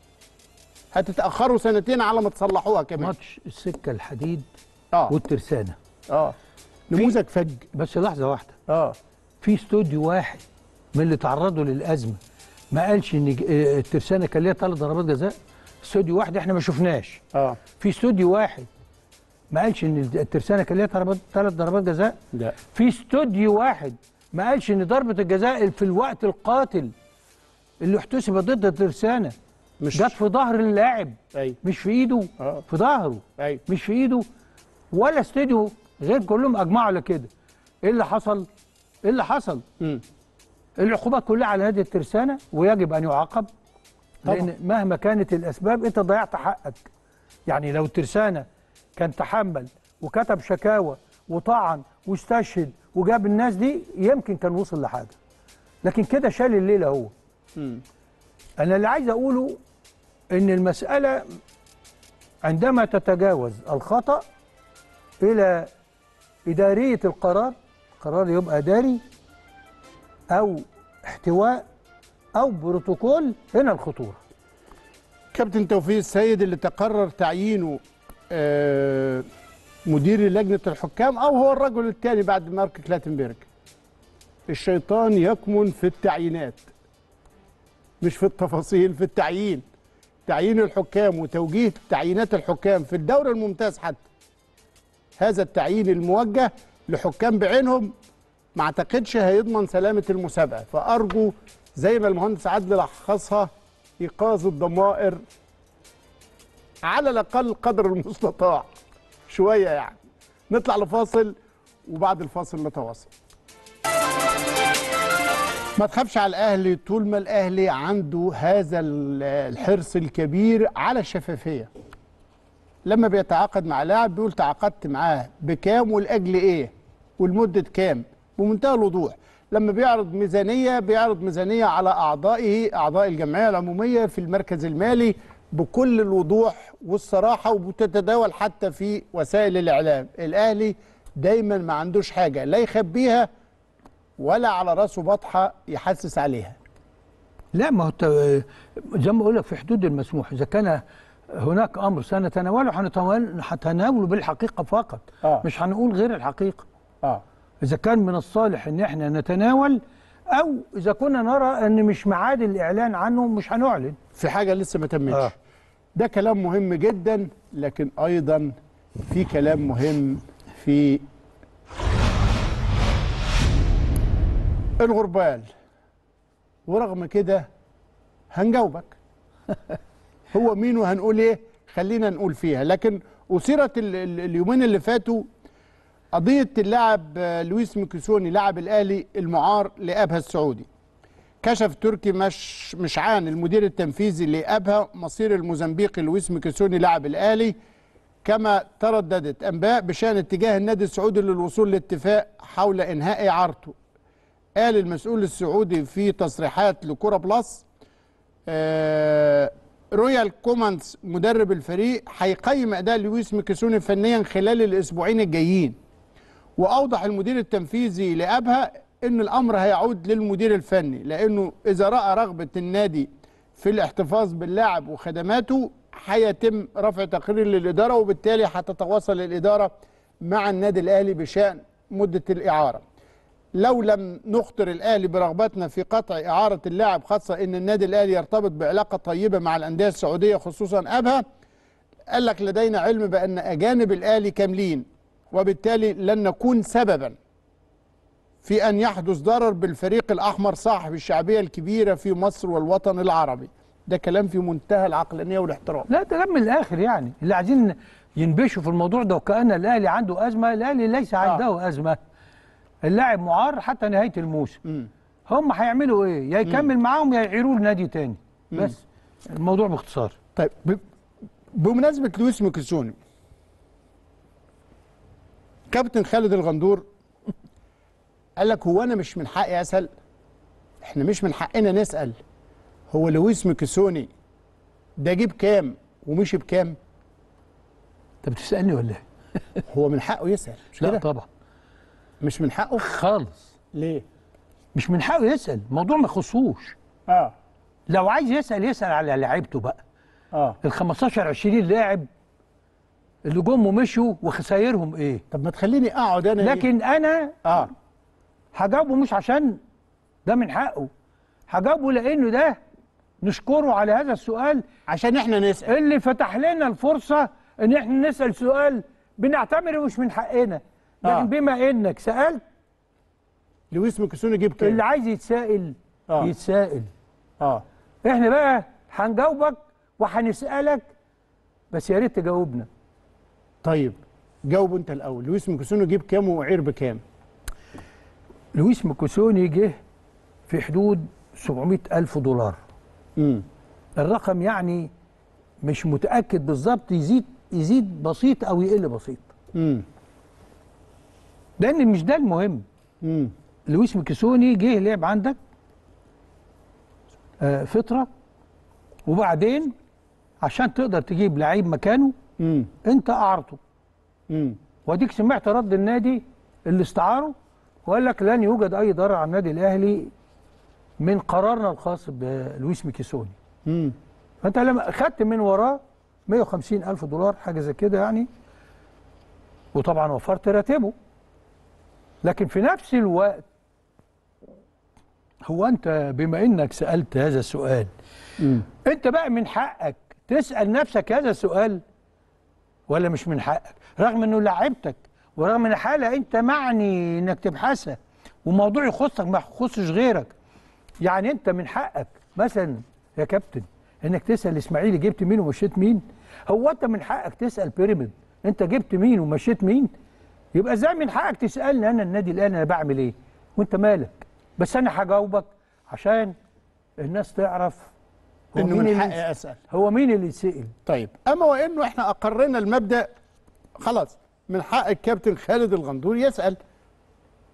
هتتاخروا سنتين على ما تصلحوها كمان ماتش السكه الحديد اه والترسانه اه نموذج فج بس لحظه واحده اه في استوديو واحد من اللي تعرضوا للازمه ما قالش ان ج- آه، الترسانه كان ليها ثلاث ضربات جزاء استوديو واحد احنا ما شفناش اه في استوديو واحد ما قالش ان الترسانه كان ليها ضربات ثلاث ضربات جزاء لا في استوديو واحد ما قالش ان ضربه الجزاء في الوقت القاتل اللي احتسب ضد الترسانه مش جت في ظهر اللاعب ايوه مش في ايده اه في ظهره ايوه مش في ايده ولا استوديو غير كلهم اجمعوا على كده ايه اللي حصل ايه اللي حصل مم. العقوبات كلها على هذه الترسانه ويجب ان يعاقب طبعا. لان مهما كانت الاسباب انت ضيعت حقك يعني لو الترسانه كان تحمل وكتب شكاوى وطعن واستشهد وجاب الناس دي يمكن كان وصل لحاجه لكن كده شال الليله هو مم. انا اللي عايز اقوله ان المساله عندما تتجاوز الخطا الى اداريه القرار قرار يبقى اداري او احتواء او بروتوكول هنا الخطوره كابتن توفيق السيد اللي تقرر تعيينه آه، مدير لجنة الحكام أو هو الرجل الثاني بعد مارك كلاتنبرج الشيطان يكمن في التعيينات مش في التفاصيل في التعيين تعيين الحكام وتوجيه تعيينات الحكام في الدوري الممتاز حتى هذا التعيين الموجه لحكام بعينهم ما اعتقدش هيضمن سلامة المسابقة فأرجو زي ما المهندس عدل لخصها إيقاظ الضمائر على الأقل قدر المستطاع شوية يعني نطلع لفاصل وبعد الفاصل نتواصل ما تخافش على الأهلي طول ما الأهلي عنده هذا ال- الحرص الكبير على الشفافية لما بيتعاقد مع لاعب بيقول تعاقدت معاه بكام ولأجل إيه ولمده كام بمنتهى الوضوح لما بيعرض ميزانيه بيعرض ميزانيه على اعضائه اعضاء الجمعيه العموميه في المركز المالي بكل الوضوح والصراحه وبتتداول حتى في وسائل الاعلام الاهلي دايما ما عندوش حاجه لا يخبيها ولا على راسه بطحه يحسس عليها لا ما هو الت- زي ما بقول لك في حدود المسموح اذا كان هناك امر سنتناوله هنتناول- هنتناوله بالحقيقه فقط آه. مش هنقول غير الحقيقه اه اذا كان من الصالح ان احنا نتناول او اذا كنا نرى ان مش ميعاد الاعلان عنه مش هنعلن في حاجه لسه ما تمتش آه. ده كلام مهم جدا لكن ايضا في كلام مهم في الغربال ورغم كده هنجاوبك هو مين وهنقول ايه خلينا نقول فيها لكن اثيرت ال- ال- اليومين اللي فاتوا قضيه اللاعب آه، لويس ميكيسوني لاعب الاهلي المعار لابها السعودي كشف تركي مش مشعان المدير التنفيذي لابها مصير الموزمبيقي لويس ميكيسوني لاعب الاهلي كما ترددت انباء بشان اتجاه النادي السعودي للوصول لاتفاق حول انهاء اعارته قال المسؤول السعودي في تصريحات لكوره بلس آه رويال كومانس مدرب الفريق هيقيم اداء لويس ميكيسوني فنيا خلال الاسبوعين الجايين واوضح المدير التنفيذي لابها ان الامر هيعود للمدير الفني لانه اذا راى رغبه النادي في الاحتفاظ باللاعب وخدماته هيتم رفع تقرير للاداره وبالتالي هتتواصل الاداره مع النادي الاهلي بشان مده الاعاره لو لم نخطر الاهلي برغبتنا في قطع اعاره اللاعب خاصه ان النادي الاهلي يرتبط بعلاقه طيبه مع الانديه السعوديه خصوصا ابها قال لك لدينا علم بان اجانب الاهلي كاملين وبالتالي لن نكون سببا في ان يحدث ضرر بالفريق الاحمر صاحب الشعبيه الكبيره في مصر والوطن العربي ده كلام في منتهى العقلانيه والاحترام لا ده من الاخر يعني اللي عايزين ينبشوا في الموضوع ده وكأن الاهلي عنده ازمه الاهلي ليس عنده ازمه اللاعب معار حتى نهايه الموسم مم. هم هيعملوا ايه يا يكمل معاهم يا يعيروه لنادي تاني بس الموضوع باختصار طيب ب- بمناسبه لويس ميكيسوني كابتن خالد الغندور قال لك هو انا مش من حقي اسال احنا مش من حقنا نسال هو لويس ميكيسوني ده جيب كام ومشي بكام انت بتسالني ولا ايه؟ هو من حقه يسال مش لا كده طبعا مش من حقه خالص ليه مش من حقه يسال الموضوع ما يخصوش اه لو عايز يسال يسال على لعيبته بقى اه ال 15 20 لاعب اللي جم ومشوا وخسايرهم ايه طب ما تخليني اقعد انا لكن انا اه هجاوبه مش عشان ده من حقه هجاوبه لانه ده نشكره على هذا السؤال عشان احنا نسال اللي فتح لنا الفرصه ان احنا نسال سؤال بنعتبره مش من حقنا لكن آه. بما انك سالت لويس ميكيسوني جيب كام اللي عايز يتسائل آه. يتسائل اه احنا بقى هنجاوبك وهنسالك بس يا ريت تجاوبنا طيب جاوب انت الاول لويس ميكيسوني جيب كام وعير بكام لويس ميكوسوني جه في حدود 700 ألف دولار امم الرقم يعني مش متأكد بالظبط يزيد يزيد بسيط أو يقل بسيط امم لأن مش ده المهم امم لويس ميكيسوني جه لعب عندك آه فترة وبعدين عشان تقدر تجيب لعيب مكانه امم انت اعرته امم واديك سمعت رد النادي اللي استعاره وقال لك لن يوجد اي ضرر على النادي الاهلي من قرارنا الخاص بلويس ميكيسوني امم فانت لما خدت من وراه 150 الف دولار حاجه زي كده يعني وطبعا وفرت راتبه لكن في نفس الوقت هو انت بما انك سالت هذا السؤال امم انت بقى من حقك تسال نفسك هذا السؤال ولا مش من حقك رغم انه لعبتك ورغم ان حاله انت معني انك تبحثها وموضوع يخصك ما يخصش غيرك يعني انت من حقك مثلا يا كابتن انك تسال الاسماعيلي جبت مين ومشيت مين هو انت من حقك تسال بيراميد انت جبت مين ومشيت مين يبقى ازاي من حقك تسالني انا النادي الاهلي انا بعمل ايه وانت مالك بس انا هجاوبك عشان الناس تعرف هو انه مين من اللي حقي اسال هو مين اللي يتسال طيب اما وانه احنا اقرينا المبدا خلاص من حق الكابتن خالد الغندور يسال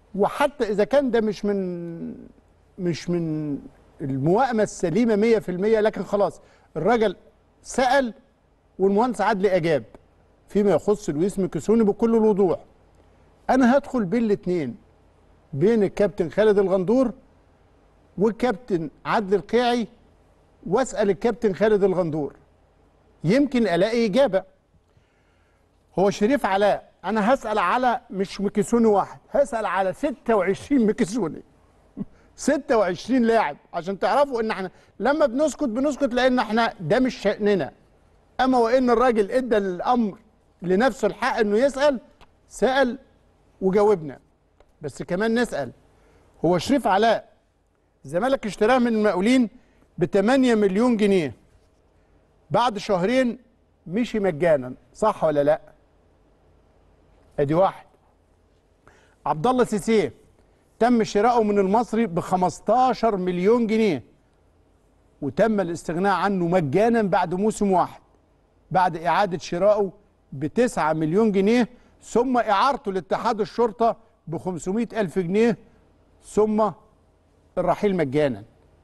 وحتى اذا كان ده مش من مش من الموائمه السليمه 100% لكن خلاص الراجل سال والمهندس عدلي اجاب فيما يخص لويس ميكيسوني بكل الوضوح انا هدخل بين الاثنين بين الكابتن خالد الغندور والكابتن عدلي القيعي واسال الكابتن خالد الغندور يمكن الاقي اجابه هو شريف علاء انا هسال على مش ميكيسوني واحد هسال على 26 ميكيسوني 26 لاعب عشان تعرفوا ان احنا لما بنسكت بنسكت لان احنا ده مش شأننا اما وان الراجل ادى الامر لنفسه الحق انه يسال سال وجاوبنا بس كمان نسال هو شريف علاء الزمالك اشتراه من المقاولين ب 8 مليون جنيه بعد شهرين مشي مجانا صح ولا لا ادي واحد عبد الله سيسيه تم شراؤه من المصري ب 15 مليون جنيه وتم الاستغناء عنه مجانا بعد موسم واحد بعد إعادة شرائه ب 9 مليون جنيه ثم إعارته لاتحاد الشرطة ب 500 ألف جنيه ثم الرحيل مجانا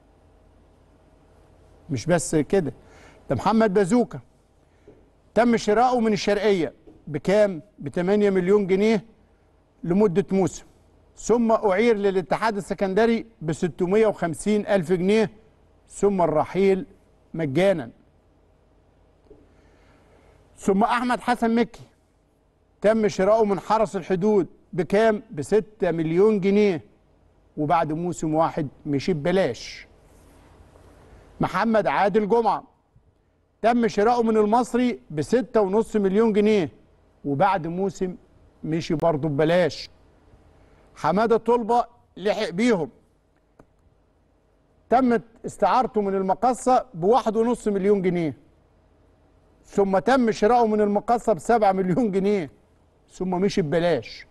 مش بس كده ده محمد بازوكا تم شراؤه من الشرقية بكام؟ ب 8 مليون جنيه لمدة موسم ثم أعير للاتحاد السكندري ب 650 ألف جنيه ثم الرحيل مجانا ثم أحمد حسن مكي تم شراؤه من حرس الحدود بكام؟ ب 6 مليون جنيه وبعد موسم واحد مشي ببلاش محمد عادل جمعة تم شراؤه من المصري ب 6.5 مليون جنيه وبعد موسم مشي برضه ببلاش حماده طلبه لحق بيهم تمت استعارته من المقصه بواحد ونص مليون جنيه ثم تم شراؤه من المقصه بسبعة مليون جنيه ثم مشي ببلاش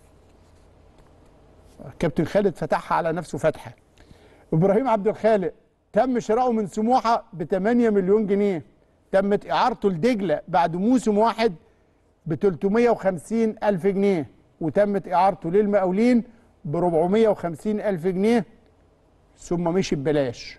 كابتن خالد فتحها على نفسه فتحه ابراهيم عبد الخالق تم شراؤه من سموحه ب 8 مليون جنيه تمت اعارته لدجله بعد موسم واحد ب 350 الف جنيه وتمت اعارته للمقاولين ب 450 الف جنيه ثم مشي ببلاش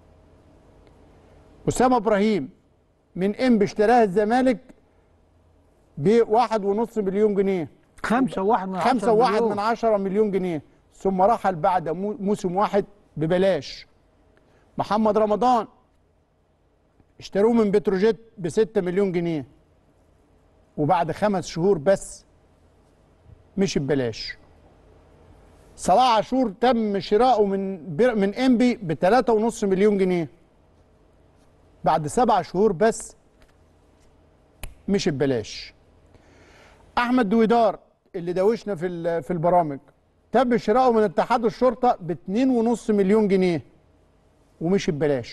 اسامه ابراهيم من انبي اشتراها الزمالك بواحد ونص مليون جنيه خمسة واحد من خمسة عشرة واحد مليون. من عشرة مليون جنيه ثم رحل بعد مو- موسم واحد ببلاش محمد رمضان اشتروه من بتروجيت بستة مليون جنيه وبعد خمس شهور بس مشي ببلاش صلاح عاشور تم شراؤه من بر- من انبي ب 3.5 مليون جنيه بعد سبع شهور بس مشي ببلاش احمد دويدار اللي دوشنا في ال- في البرامج تم شراؤه من اتحاد الشرطه ب 2.5 مليون جنيه ومشي ببلاش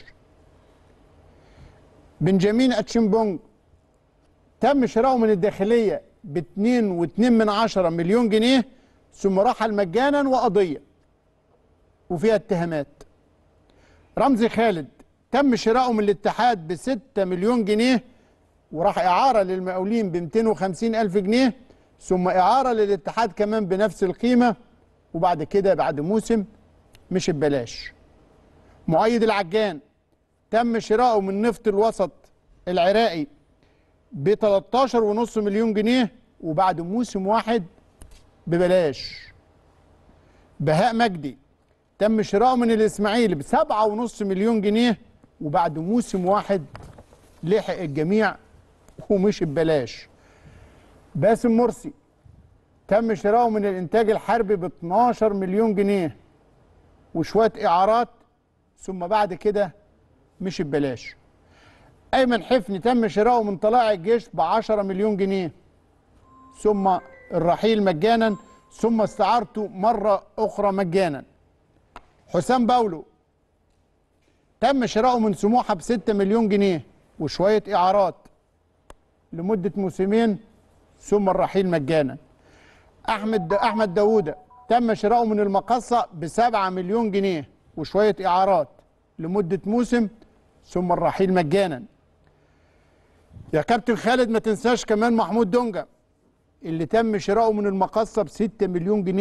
بنجامين اتشيمبونج تم شراؤه من الداخليه ب 2.2 من عشرة مليون جنيه ثم رحل مجانا وقضيه وفيها اتهامات رمزي خالد تم شراؤه من الاتحاد ب 6 مليون جنيه وراح إعارة للمقاولين ب 250 ألف جنيه ثم إعارة للاتحاد كمان بنفس القيمة وبعد كده بعد موسم مش ببلاش مؤيد العجان تم شراؤه من نفط الوسط العراقي ب 13.5 مليون جنيه وبعد موسم واحد ببلاش بهاء مجدي تم شراؤه من الإسماعيلي ب 7.5 مليون جنيه وبعد موسم واحد لحق الجميع ومشي ببلاش باسم مرسي تم شراؤه من الانتاج الحربي ب 12 مليون جنيه وشويه اعارات ثم بعد كده مشي ببلاش ايمن حفني تم شراؤه من طلائع الجيش ب 10 مليون جنيه ثم الرحيل مجانا ثم استعارته مره اخرى مجانا حسام باولو تم شراؤه من سموحه ب 6 مليون جنيه وشويه اعارات لمده موسمين ثم الرحيل مجانا احمد احمد داوودة تم شراؤه من المقصه ب 7 مليون جنيه وشويه اعارات لمده موسم ثم الرحيل مجانا يا كابتن خالد ما تنساش كمان محمود دونجا اللي تم شراؤه من المقصه ب 6 مليون جنيه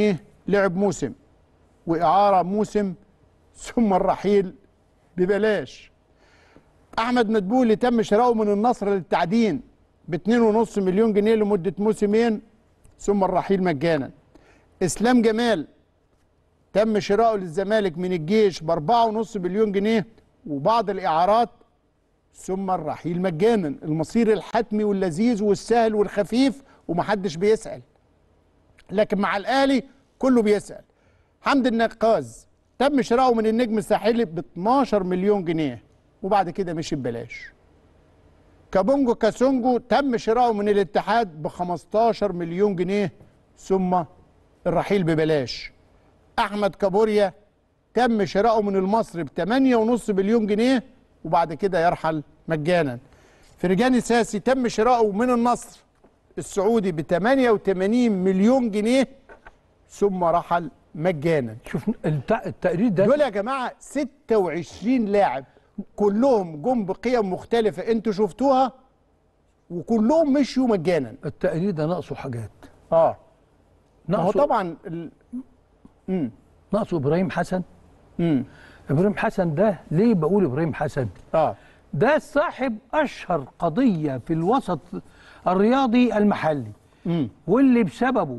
لعب موسم وإعارة موسم ثم الرحيل ببلاش أحمد مدبولي تم شراؤه من النصر للتعدين ب 2.5 مليون جنيه لمدة موسمين ثم الرحيل مجانا إسلام جمال تم شراؤه للزمالك من الجيش ب 4.5 مليون جنيه وبعض الإعارات ثم الرحيل مجانا المصير الحتمي واللذيذ والسهل والخفيف ومحدش بيسأل لكن مع الأهلي كله بيسأل حمد النقاز تم شراؤه من النجم الساحلي ب 12 مليون جنيه وبعد كده مشي ببلاش كابونجو كاسونجو تم شراؤه من الاتحاد ب 15 مليون جنيه ثم الرحيل ببلاش احمد كابوريا تم شراؤه من المصري ب 8.5 مليون جنيه وبعد كده يرحل مجانا فرجاني ساسي تم شراؤه من النصر السعودي ب 88 مليون جنيه ثم رحل مجانا شوف الت- التقرير ده دول يا جماعه 26 لاعب كلهم جم بقيم مختلفه انتوا شفتوها وكلهم مشيوا مجانا التقرير ده ناقصه حاجات اه ما هو ناقصه طبعا ال... امم ناقصه ابراهيم حسن امم ابراهيم حسن ده ليه بقول ابراهيم حسن اه ده صاحب اشهر قضيه في الوسط الرياضي المحلي امم واللي بسببه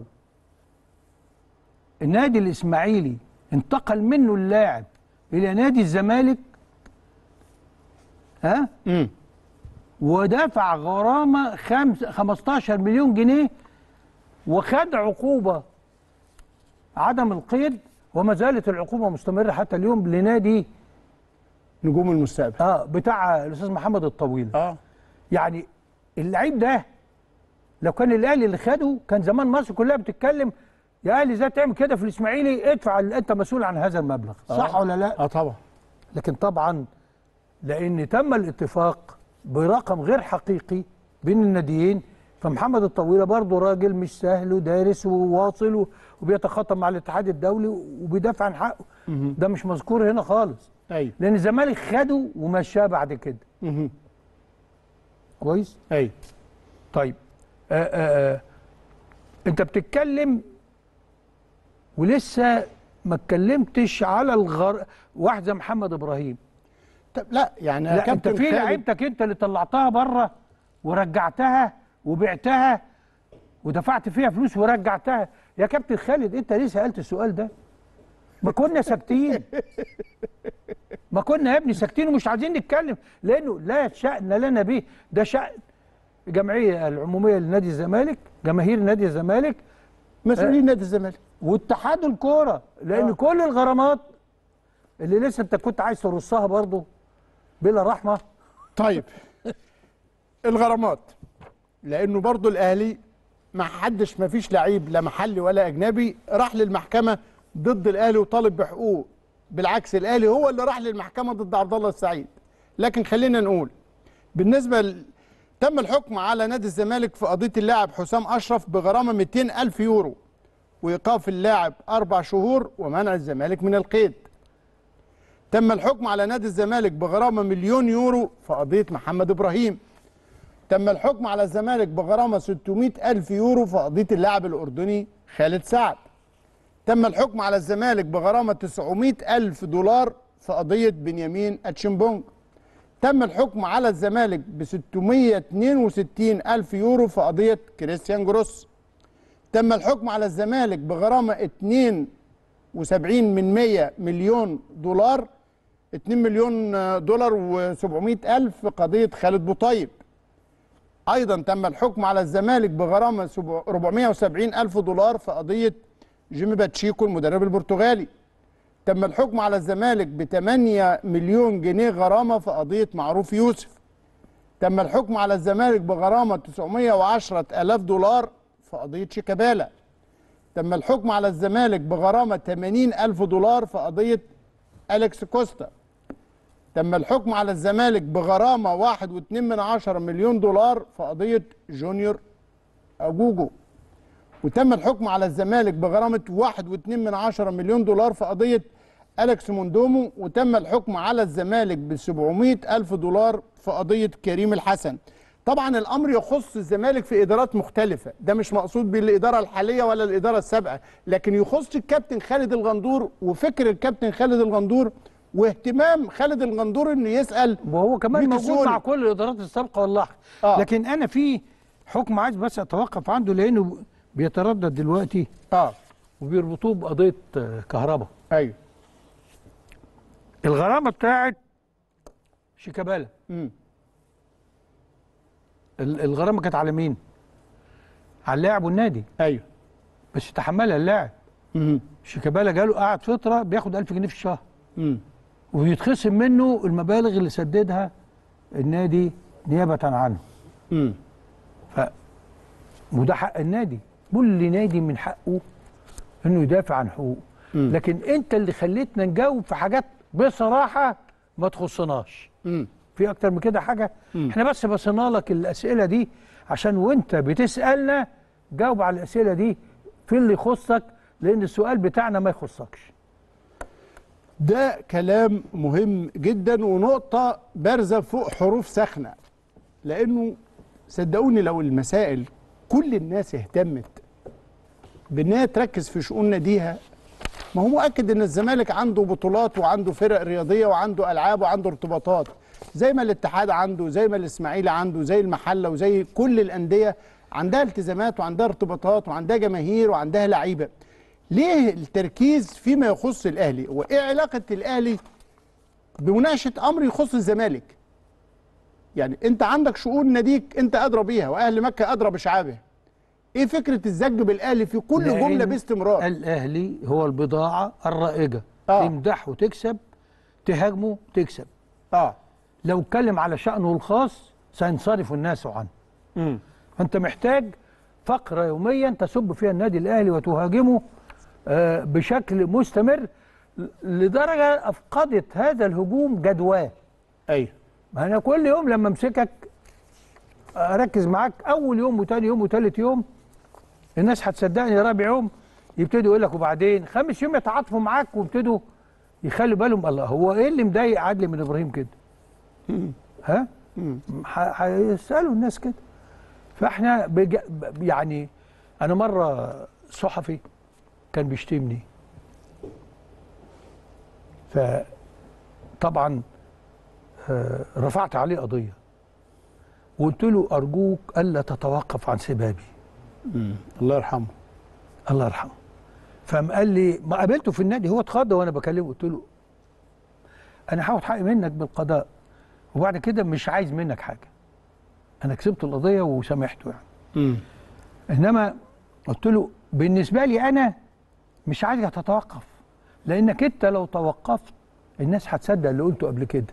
النادي الاسماعيلي انتقل منه اللاعب الى نادي الزمالك ها امم ودفع غرامه خمس 15 مليون جنيه وخد عقوبه عدم القيد وما زالت العقوبه مستمره حتى اليوم لنادي نجوم المستقبل اه بتاع الاستاذ محمد الطويل اه يعني اللعيب ده لو كان الاهلي اللي خده كان زمان مصر كلها بتتكلم يا اهلي ازاي تعمل كده في الاسماعيلي ادفع اللي انت مسؤول عن هذا المبلغ صح آه. ولا لا اه طبعا لكن طبعا لان تم الاتفاق برقم غير حقيقي بين الناديين فمحمد الطويله برضه راجل مش سهل ودارس وواصل و- وبيتخاطب مع الاتحاد الدولي وبيدافع عن حقه ده مش مذكور هنا خالص ايوه لان الزمالك خده ومشاه بعد كده مهم. كويس ايوه طيب آآ آآ انت بتتكلم ولسه ما اتكلمتش على الغر واحد زي محمد ابراهيم طب لا يعني يا لا انت كابتن في خالد، لعيبتك انت اللي طلعتها بره ورجعتها وبعتها ودفعت فيها فلوس ورجعتها يا كابتن خالد انت ليه سالت السؤال ده ما كنا ساكتين ما كنا يا ابني ساكتين ومش عايزين نتكلم لانه لا شأن لنا به ده شأن الجمعيه العموميه لنادي الزمالك جماهير نادي الزمالك مسؤولين نادي الزمالك واتحاد الكوره لان آه. كل الغرامات اللي لسه انت كنت عايز ترصها برضه بلا رحمه طيب الغرامات لانه برضو الاهلي ما حدش ما فيش لعيب لا محلي ولا اجنبي راح للمحكمه ضد الاهلي وطالب بحقوقه بالعكس الاهلي هو اللي راح للمحكمه ضد عبد الله السعيد لكن خلينا نقول بالنسبه ل... تم الحكم على نادي الزمالك في قضيه اللاعب حسام اشرف بغرامه 200 الف يورو وايقاف اللاعب اربع شهور ومنع الزمالك من القيد تم الحكم على نادي الزمالك بغرامه مليون يورو في قضيه محمد ابراهيم تم الحكم على الزمالك بغرامه 600 الف يورو في قضيه اللاعب الاردني خالد سعد تم الحكم على الزمالك بغرامه 900 الف دولار في قضيه بنيامين اتشمبونج تم الحكم على الزمالك ب 662 الف يورو في قضيه كريستيان جروس تم الحكم على الزمالك بغرامه 72 من 100 مليون دولار 2 مليون دولار و700 ألف في قضية خالد بوطيب أيضا تم الحكم على الزمالك بغرامة سبع- 470 ألف دولار في قضية جيمي باتشيكو المدرب البرتغالي تم الحكم على الزمالك ب 8 مليون جنيه غرامة في قضية معروف يوسف تم الحكم على الزمالك بغرامة 910 ألاف دولار في قضية شيكابالا تم الحكم على الزمالك بغرامة 80 ألف دولار في قضية أليكس كوستا تم الحكم على الزمالك بغرامة واحد واتنين من عشرة مليون دولار في قضية جونيور أجوجو وتم الحكم على الزمالك بغرامة واحد واتنين من عشرة مليون دولار في قضية أليكس موندومو وتم الحكم على الزمالك ب 700 ألف دولار في قضية كريم الحسن طبعا الامر يخص الزمالك في ادارات مختلفه ده مش مقصود بالاداره الحاليه ولا الاداره السابقه لكن يخص الكابتن خالد الغندور وفكر الكابتن خالد الغندور واهتمام خالد الغندور انه يسال وهو كمان ميت موجود السوري. مع كل الادارات السابقه واللاحقه آه. لكن انا في حكم عايز بس اتوقف عنده لانه بيتردد دلوقتي اه وبيربطوه بقضيه آه، كهرباء ايوه الغرامه بتاعت شيكابالا امم ال- الغرامه كانت على مين؟ على اللاعب والنادي ايوه بس تحملها اللاعب امم شيكابالا جاله قعد فتره بياخد 1000 جنيه في الشهر امم ويتخصم منه المبالغ اللي سددها النادي نيابه عنه امم ف وده حق النادي كل نادي من حقه انه يدافع عن حقوقه مم. لكن انت اللي خليتنا نجاوب في حاجات بصراحه ما تخصناش امم في اكتر من كده حاجه مم. احنا بس بصينا لك الاسئله دي عشان وانت بتسالنا جاوب على الاسئله دي في اللي يخصك لان السؤال بتاعنا ما يخصكش ده كلام مهم جدا ونقطة بارزة فوق حروف ساخنة لأنه صدقوني لو المسائل كل الناس اهتمت بأنها تركز في شؤون ناديها ما هو مؤكد ان الزمالك عنده بطولات وعنده فرق رياضيه وعنده العاب وعنده ارتباطات زي ما الاتحاد عنده زي ما الاسماعيلي عنده زي المحله وزي كل الانديه عندها التزامات وعندها ارتباطات وعندها جماهير وعندها لعيبه ليه التركيز فيما يخص الاهلي وايه علاقه الاهلي بمناقشه امر يخص الزمالك يعني انت عندك شؤون ناديك انت ادرى بيها واهل مكه ادرى بشعابها ايه فكره الزج بالاهلي في كل لأن جمله باستمرار الاهلي هو البضاعه الرائجه آه. تمدحه تكسب تهاجمه تكسب اه لو اتكلم على شأنه الخاص سينصرف الناس عنه امم فأنت محتاج فقرة يوميا تسب فيها النادي الأهلي وتهاجمه آه، بشكل مستمر ل- لدرجة أفقدت هذا الهجوم جدواه ايوه ما أنا كل يوم لما أمسكك أركز معاك أول يوم وتاني يوم وتالت يوم الناس هتصدقني رابع يوم يبتدوا يقول لك وبعدين خامس يوم يتعاطفوا معاك ويبتدوا يخلوا بالهم الله هو ايه اللي مضايق عدلي من ابراهيم كده؟ ها؟ ح- هيسالوا الناس كده فاحنا بج... ب- يعني انا مره صحفي كان بيشتمني فطبعا آه، رفعت عليه قضيه وقلت له ارجوك الا تتوقف عن سبابي الله يرحمه الله يرحمه فقام قال لي ما قابلته في النادي هو اتخض وانا بكلمه قلت له انا هاخد حقي منك بالقضاء وبعد كده مش عايز منك حاجه انا كسبت القضيه وسامحته يعني امم انما قلت له بالنسبه لي انا مش عايزك تتوقف لانك انت لو توقفت الناس هتصدق اللي قلته قبل كده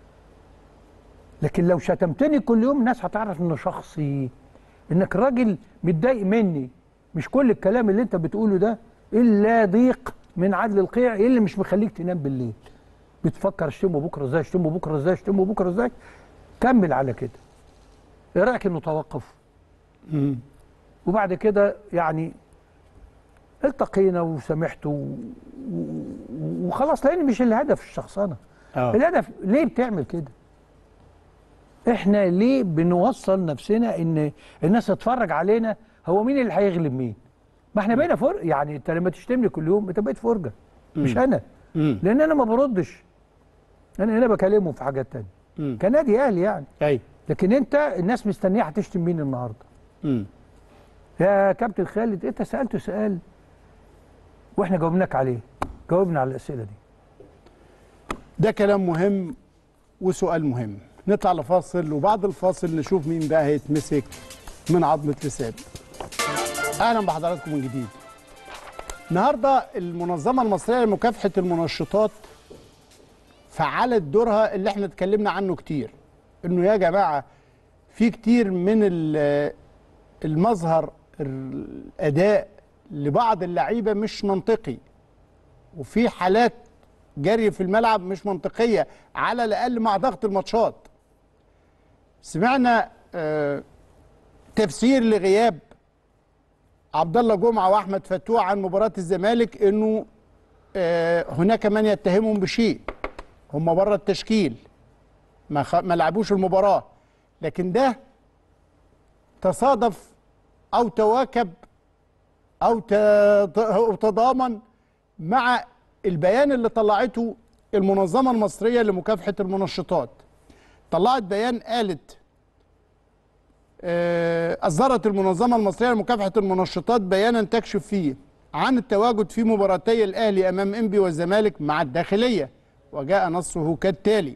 لكن لو شتمتني كل يوم الناس هتعرف انه شخصي انك راجل متضايق مني مش كل الكلام اللي انت بتقوله ده الا ضيق من عدل القيع ايه اللي مش مخليك تنام بالليل بتفكر اشتمه بكره ازاي اشتمه بكره ازاي اشتمه بكره ازاي كمل على كده ايه رايك انه توقف امم وبعد كده يعني التقينا وسامحته و- و- وخلاص لان مش الهدف الشخصنه اه الهدف ليه بتعمل كده احنا ليه بنوصل نفسنا ان الناس تتفرج علينا هو مين اللي هيغلب مين ما احنا بقينا فرق يعني انت لما تشتمني كل يوم انت بقيت فرجه مش مم. انا امم لان انا ما بردش انا هنا بكلمهم في حاجات تانية امم كنادي اهلي يعني ايوه لكن انت الناس مستنيه هتشتم مين النهارده امم يا كابتن خالد انت سالته سؤال واحنا جاوبناك عليه جاوبنا على الاسئله دي ده كلام مهم وسؤال مهم نطلع لفاصل وبعد الفاصل نشوف مين بقى هيتمسك من عظمة لسان اهلا بحضراتكم من جديد النهارده المنظمه المصريه لمكافحه المنشطات فعلت دورها اللي احنا اتكلمنا عنه كتير انه يا جماعه في كتير من ال- المظهر الاداء لبعض اللعيبه مش منطقي وفي حالات جري في الملعب مش منطقيه على الاقل مع ضغط الماتشات سمعنا آه، تفسير لغياب عبد الله جمعه واحمد فتوح عن مباراه الزمالك انه آه، هناك من يتهمهم بشيء هم بره التشكيل ما خ... ما لعبوش المباراه لكن ده تصادف او تواكب او ت- أو تضامن مع البيان اللي طلعته المنظمه المصريه لمكافحه المنشطات طلعت بيان قالت آه، أصدرت المنظمة المصرية لمكافحة المنشطات بيانا تكشف فيه عن التواجد في مباراتي الأهلي أمام إنبي والزمالك مع الداخلية وجاء نصه كالتالي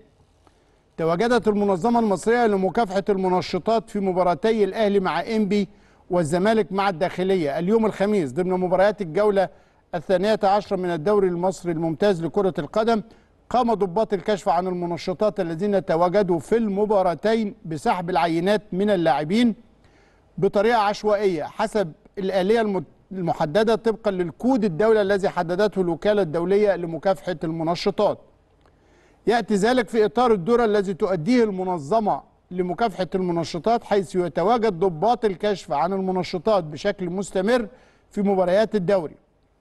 تواجدت المنظمة المصرية لمكافحة المنشطات في مباراتي الأهلي مع إنبي والزمالك مع الداخلية اليوم الخميس ضمن مباريات الجولة الثانية عشرة من الدوري المصري الممتاز لكرة القدم قام ضباط الكشف عن المنشطات الذين تواجدوا في المباراتين بسحب العينات من اللاعبين بطريقة عشوائية حسب الآلية الم- المحددة طبقا للكود الدولي الذي حددته الوكالة الدولية لمكافحة المنشطات يأتي ذلك في إطار الدور الذي تؤديه المنظمة لمكافحة المنشطات حيث يتواجد ضباط الكشف عن المنشطات بشكل مستمر في مباريات الدوري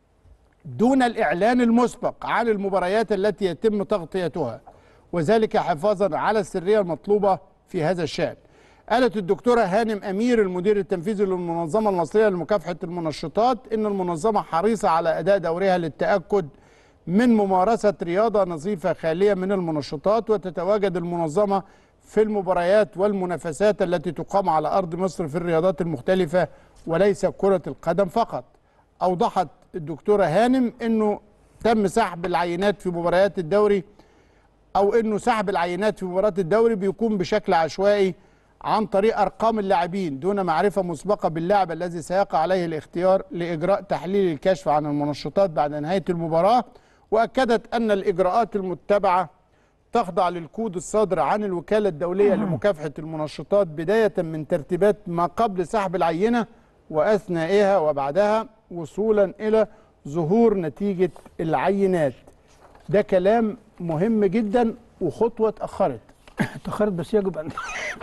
دون الإعلان المسبق عن المباريات التي يتم تغطيتها وذلك حفاظا على السرية المطلوبة في هذا الشأن قالت الدكتورة هانم أمير المدير التنفيذي للمنظمة المصرية لمكافحة المنشطات إن المنظمة حريصة على أداء دورها للتأكد من ممارسة رياضة نظيفة خالية من المنشطات وتتواجد المنظمة في المباريات والمنافسات التي تقام على أرض مصر في الرياضات المختلفة وليس كرة القدم فقط أوضحت الدكتورة هانم أنه تم سحب العينات في مباريات الدوري أو أنه سحب العينات في مباراة الدوري بيكون بشكل عشوائي عن طريق أرقام اللاعبين دون معرفة مسبقة باللاعب الذي سيقع عليه الاختيار لإجراء تحليل الكشف عن المنشطات بعد نهاية المباراة وأكدت أن الإجراءات المتبعة تخضع للكود الصادر عن الوكالة الدولية لمكافحة المنشطات بداية من ترتيبات ما قبل سحب العينة وأثنائها وبعدها وصولا إلى ظهور نتيجة العينات ده كلام مهم جدا وخطوة اتأخرت تأخرت بس يجب أن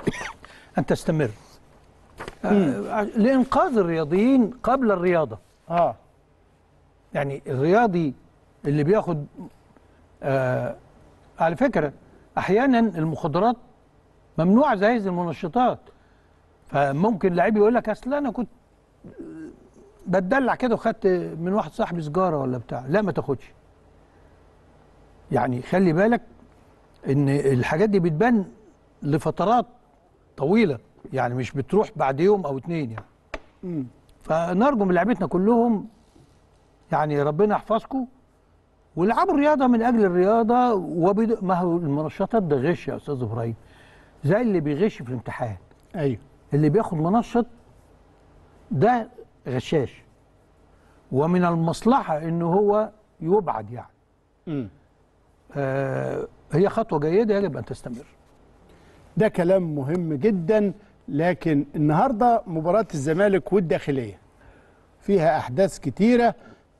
أن تستمر آه، لإنقاذ الرياضيين قبل الرياضة اه يعني الرياضي اللي بياخد آه على فكرة أحيانا المخدرات ممنوعة زي هذه المنشطات فممكن لعيب يقول لك أصل أنا كنت بتدلع كده وخدت من واحد صاحبي سجارة ولا بتاع لا ما تاخدش يعني خلي بالك ان الحاجات دي بتبان لفترات طويله يعني مش بتروح بعد يوم او اتنين يعني مم. فنرجو من لعيبتنا كلهم يعني ربنا يحفظكم والعبوا الرياضه من اجل الرياضه وبد... ما هو المنشطات ده غش يا استاذ ابراهيم زي اللي بيغش في الامتحان ايوه اللي بياخد منشط ده غشاش ومن المصلحه ان هو يبعد يعني مم. آه هي خطوه جيده يجب ان تستمر ده كلام مهم جدا لكن النهارده مباراة الزمالك والداخلية فيها أحداث كتيرة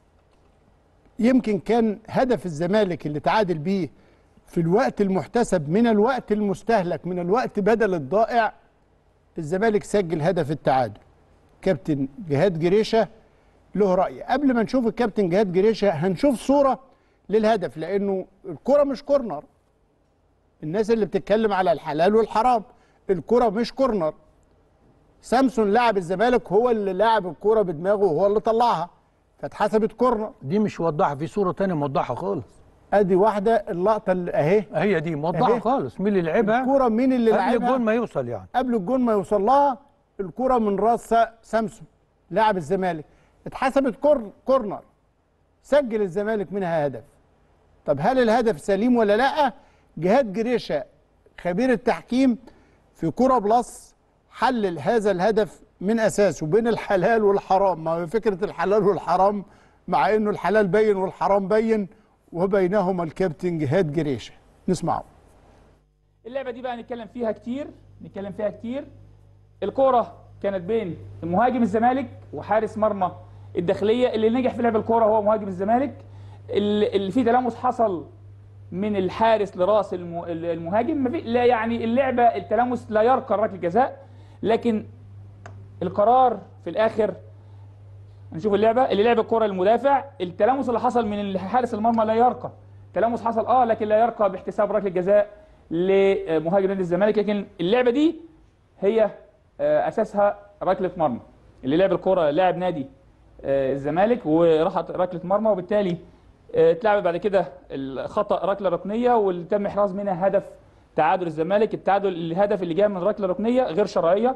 يمكن كان هدف الزمالك اللي تعادل بيه في الوقت المحتسب من الوقت المستهلك من الوقت بدل الضائع الزمالك سجل هدف التعادل كابتن جهاد جريشة له رأي قبل ما نشوف الكابتن جهاد جريشة هنشوف صورة للهدف لأنه الكرة مش كورنر الناس اللي بتتكلم على الحلال والحرام الكرة مش كورنر سامسون لاعب الزمالك هو اللي لاعب الكرة بدماغه وهو اللي طلعها فاتحسبت كورنر دي مش موضحه في صوره تانية موضحه خالص ادي واحده اللقطه اللي اهي هي دي موضحه أهي. خالص مين اللي لعبها الكرة مين اللي قبل لعبها الجول ما يوصل يعني قبل الجون ما يوصل لها الكرة من راس سامسون لاعب الزمالك اتحسبت كور- كورنر سجل الزمالك منها هدف طب هل الهدف سليم ولا لا جهاد جريشة خبير التحكيم في كرة بلس حلل هذا الهدف من اساسه بين الحلال والحرام ما هو فكرة الحلال والحرام مع انه الحلال بين والحرام بين وبينهما الكابتن جهاد جريشة نسمعه اللعبه دي بقى نتكلم فيها كتير نتكلم فيها كتير الكوره كانت بين مهاجم الزمالك وحارس مرمى الداخليه اللي نجح في لعب الكوره هو مهاجم الزمالك اللي اللي في تلامس حصل من الحارس لراس الم- المهاجم ما في لا يعني اللعبه التلامس لا يرقى ركله جزاء لكن القرار في الاخر نشوف اللعبه اللي لعب الكره المدافع التلامس اللي حصل من حارس المرمى لا يرقى تلامس حصل اه لكن لا يرقى باحتساب ركله جزاء لمهاجم نادي الزمالك لكن اللعبه دي هي آه، اساسها ركله مرمى اللي لعب الكره لاعب نادي آه، الزمالك وراحت ركله مرمى وبالتالي آه، اتلعب بعد كده الخطا ركله ركنيه واللي تم احراز منها هدف تعادل الزمالك التعادل الهدف اللي جاء من ركله ركنيه غير شرعيه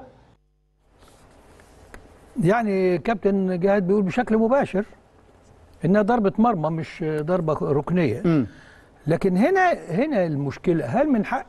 يعني كابتن جهاد بيقول بشكل مباشر انها ضربه مرمى مش ضربه ركنيه مم. لكن هنا هنا المشكله هل من حق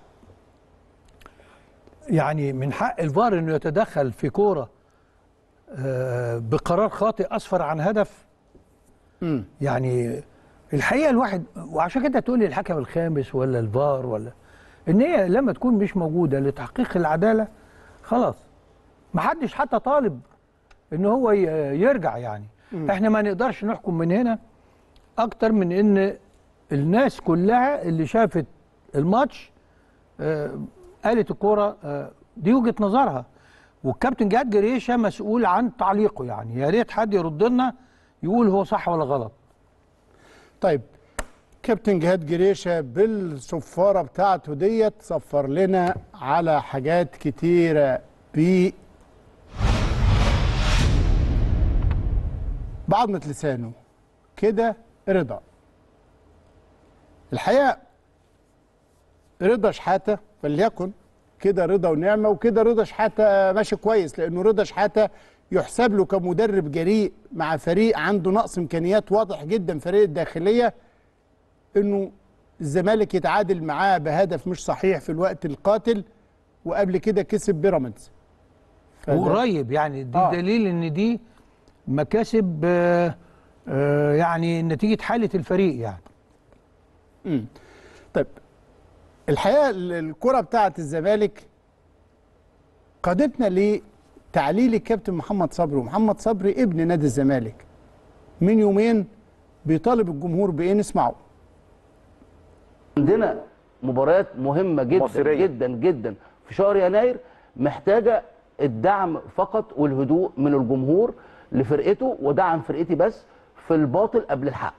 يعني من حق الفار انه يتدخل في كوره آه، بقرار خاطئ اسفر عن هدف مم. يعني الحقيقه الواحد وعشان كده تقول لي الحكم الخامس ولا الفار ولا ان هي لما تكون مش موجوده لتحقيق العداله خلاص ما حدش حتى طالب ان هو ي- يرجع يعني احنا ما نقدرش نحكم من هنا اكتر من ان الناس كلها اللي شافت الماتش آه، قالت الكوره آه، دي وجهه نظرها والكابتن جهاد جريشه مسؤول عن تعليقه يعني يا ريت حد يرد لنا يقول هو صح ولا غلط طيب كابتن جهاد جريشة بالصفارة بتاعته ديت صفر لنا على حاجات كتيرة ب بعضمة لسانه كده رضا الحقيقة رضا شحاتة فليكن كده رضا ونعمة وكده رضا شحاتة ماشي كويس لأنه رضا شحاتة يحسب له كمدرب جريء مع فريق عنده نقص إمكانيات واضح جدا فريق الداخلية إنه الزمالك يتعادل معاه بهدف مش صحيح في الوقت القاتل وقبل كده كسب بيراميدز فده- وقريب يعني دي آه. آه. دليل ان دي مكاسب آه، آه، يعني نتيجه حاله الفريق يعني مم. طيب الحقيقه ال- الكره بتاعه الزمالك قادتنا لتعليل الكابتن محمد صبري ومحمد صبري ابن نادي الزمالك من يومين بيطالب الجمهور بايه نسمعه عندنا مباريات مهمة جدا مصيرية. جدا جدا في شهر يناير محتاجة الدعم فقط والهدوء من الجمهور لفرقته ودعم فرقتي بس في الباطل قبل الحق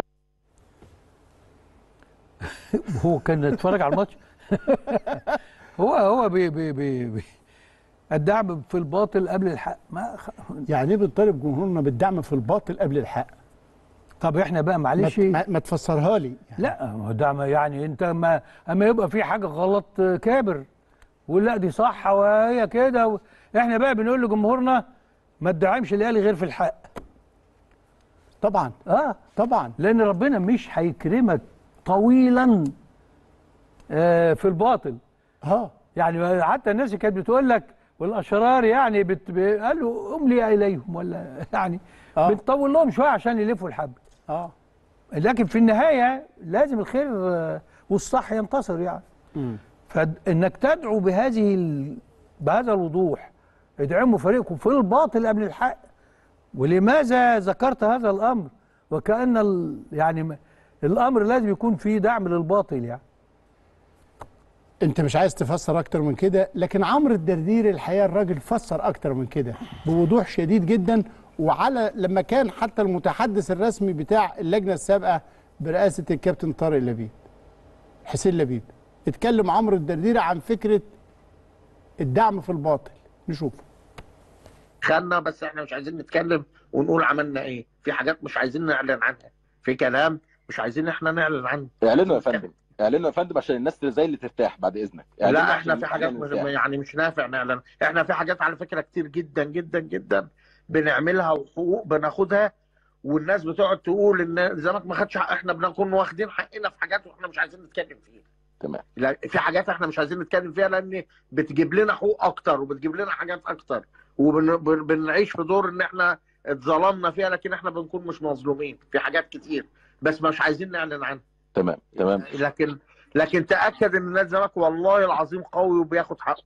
هو كان اتفرج على الماتش هو هو بي بي بي بي الدعم في الباطل قبل الحق ما خ... يعني ايه بنطالب جمهورنا بالدعم في الباطل قبل الحق طب احنا بقى ما, معلش ما, ما تفسرها لي لا ما هو دعم يعني انت ما اما يبقى في حاجه غلط آه، كابر ولا دي صح وهي كده و... احنا بقى بنقول لجمهورنا ما تدعمش الاهلي غير في الحق طبعا اه طبعا لان ربنا مش هيكرمك طويلا آه، في الباطل اه يعني حتى الناس اللي كانت بتقول لك والاشرار يعني بت... ب- قالوا املي اليهم ولا يعني آه. بنطول لهم شويه عشان يلفوا الحبل اه لكن في النهايه لازم الخير آه، والصح ينتصر يعني مم. فانك تدعو بهذه ال... بهذا الوضوح ادعموا فريقكم في الباطل قبل الحق ولماذا ذكرت هذا الامر وكان ال... يعني م- الامر لازم يكون فيه دعم للباطل يعني انت مش عايز تفسر اكتر من كده لكن عمرو الدرديري الحقيقه الراجل فسر اكتر من كده بوضوح شديد جدا وعلى لما كان حتى المتحدث الرسمي بتاع اللجنه السابقه برئاسه الكابتن طارق لبيب حسين لبيب اتكلم عمرو الدرديري عن فكره الدعم في الباطل نشوف خدنا بس احنا مش عايزين نتكلم ونقول عملنا ايه في حاجات مش عايزين نعلن عنها في كلام مش عايزين احنا نعلن عنه اعلنوا يا فندم اعلنوا يا فندم عشان الناس زي اللي ترتاح بعد اذنك اعلنوا لا عشان احنا في حاجات مش نرتاح. يعني مش نافع نعلن احنا في حاجات على فكره كتير جدا جدا جدا بنعملها وحقوق بناخدها والناس بتقعد تقول ان الزمالك ما خدش حق احنا بنكون واخدين حقنا في حاجات واحنا مش عايزين نتكلم فيها تمام لا في حاجات احنا مش عايزين نتكلم فيها لان بتجيب لنا حقوق اكتر وبتجيب لنا حاجات اكتر وبنعيش في دور ان احنا اتظلمنا فيها لكن احنا بنكون مش مظلومين في حاجات كتير بس مش عايزين نعلن عنها تمام تمام لكن لكن تاكد ان نادي الزمالك والله العظيم قوي وبياخد حقه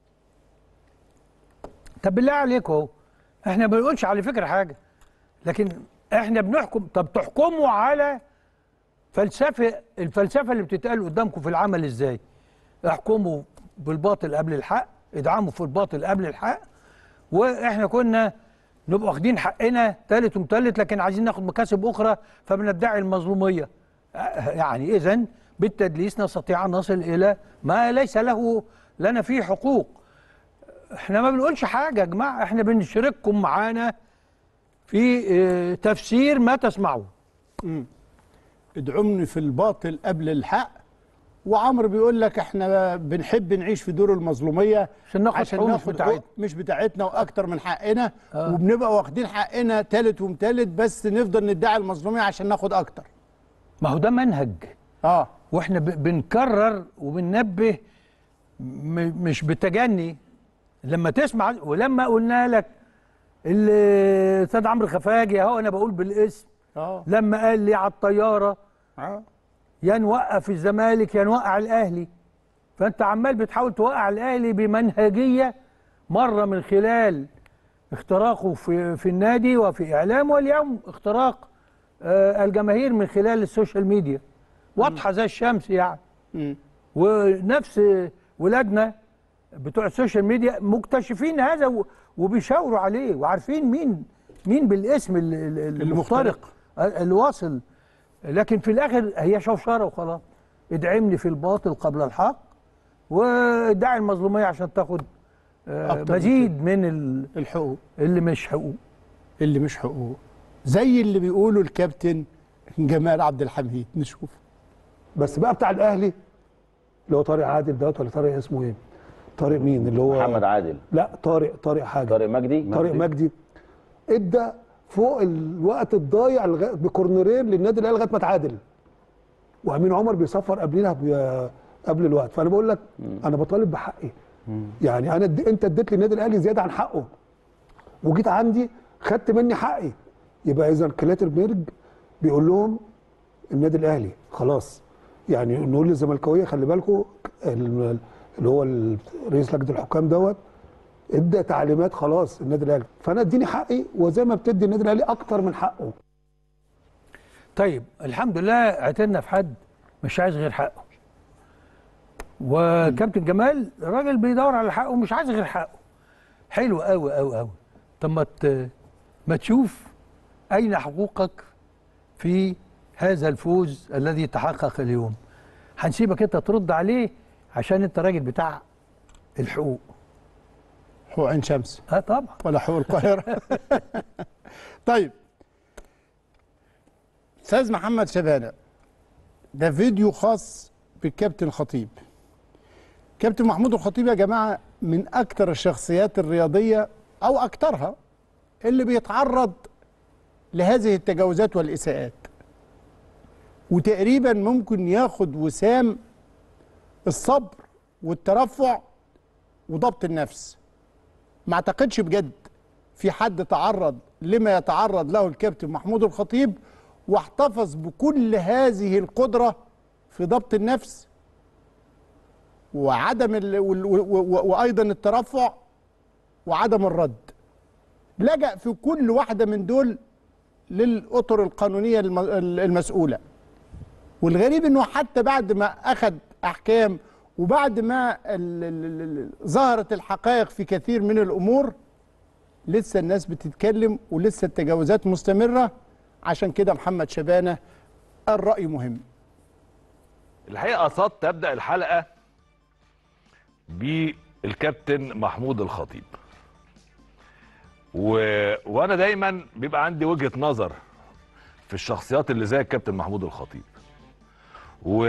طب بالله عليكم اهو احنا ما بنقولش على فكره حاجه لكن احنا بنحكم طب تحكموا على فلسفه الفلسفه اللي بتتقال قدامكم في العمل ازاي احكموا بالباطل قبل الحق ادعموا في الباطل قبل الحق واحنا كنا نبقى واخدين حقنا تالت ومتلت لكن عايزين ناخد مكاسب اخرى فبندعي المظلوميه آه، يعني اذا بالتدليس نستطيع ان نصل الى ما ليس له لنا فيه حقوق احنا ما بنقولش حاجه يا جماعه احنا بنشارككم معانا في اه تفسير ما تسمعون ادعمني في الباطل قبل الحق وعمرو بيقول لك احنا بنحب نعيش في دور المظلوميه عشان ناخد عشان حقوق مش ناخد بتاعتنا. حقوق مش بتاعتنا واكتر من حقنا آه. وبنبقى واخدين حقنا تالت ومتالت بس نفضل ندعي المظلوميه عشان ناخد اكتر ما هو ده منهج اه واحنا ب- بنكرر وبننبه م- مش بتجني لما تسمع ولما قلنا لك الاستاذ عمرو خفاجي اهو انا بقول بالاسم اه لما قال لي على الطياره اه يا نوقف الزمالك يا نوقع الاهلي فانت عمال بتحاول توقع الاهلي بمنهجيه مره من خلال اختراقه في في النادي وفي اعلامه واليوم اختراق آه، الجماهير من خلال السوشيال ميديا واضحه زي الشمس يعني مم. ونفس ولادنا بتوع السوشيال ميديا مكتشفين هذا و- وبيشاوروا عليه وعارفين مين مين بالاسم ال- ال- ال- المخترق اللي واصل لكن في الاخر هي شوشره وخلاص ادعمني في الباطل قبل الحق وادعي المظلوميه عشان تاخد آه، أكتر من مزيد من ال- الحقوق اللي مش حقوق اللي مش حقوق زي اللي بيقوله الكابتن جمال عبد الحميد نشوف بس بقى بتاع الاهلي اللي هو طارق عادل دوت ولا طارق اسمه ايه؟ طارق مين اللي هو محمد عادل لا طارق طارق حاجه طارق مجدي طارق مجدي ادى فوق الوقت الضايع لغاية- بكورنرين للنادي الاهلي لغايه ما تعادل وامين عمر بيصفر قبلها ب- قبل الوقت فانا بقول لك انا بطالب بحقي يعني انا اد- انت اديت للنادي الاهلي زياده عن حقه وجيت عندي خدت مني حقي يبقى اذا كلاتربيرج بيقول لهم النادي الاهلي خلاص يعني نقول للزملكاويه خلي بالكم ال- اللي هو ال- رئيس لجنه الحكام دوت ادى تعليمات خلاص النادي الاهلي فانا اديني حقي وزي ما بتدي النادي الاهلي اكتر من حقه طيب الحمد لله اعتدنا في حد مش عايز غير حقه وكابتن جمال راجل بيدور على حقه مش عايز غير حقه حلو قوي قوي قوي طب ما ت- ما تشوف اين حقوقك في هذا الفوز الذي تحقق اليوم هنسيبك انت ترد عليه عشان انت راجل بتاع الحقوق حقوق عين شمس اه طبعا ولا حقوق القاهرة طيب أستاذ محمد شبانة ده فيديو خاص بالكابتن خطيب كابتن محمود الخطيب يا جماعة من أكثر الشخصيات الرياضية أو أكثرها اللي بيتعرض لهذه التجاوزات والإساءات وتقريبا ممكن ياخد وسام الصبر والترفع وضبط النفس ما اعتقدش بجد في حد تعرض لما يتعرض له الكابتن محمود الخطيب واحتفظ بكل هذه القدرة في ضبط النفس وعدم ال... وال- و... و... وأيضا الترفع وعدم الرد لجأ في كل واحدة من دول للأطر القانونية الم... المسؤولة والغريب انه حتى بعد ما اخذ احكام وبعد ما ال- ال- ال- ظهرت الحقائق في كثير من الامور لسه الناس بتتكلم ولسه التجاوزات مستمره عشان كده محمد شبانه الراي مهم الحقيقه قصدت تبدا الحلقه بالكابتن محمود الخطيب و... وانا دايما بيبقى عندي وجهه نظر في الشخصيات اللي زي الكابتن محمود الخطيب و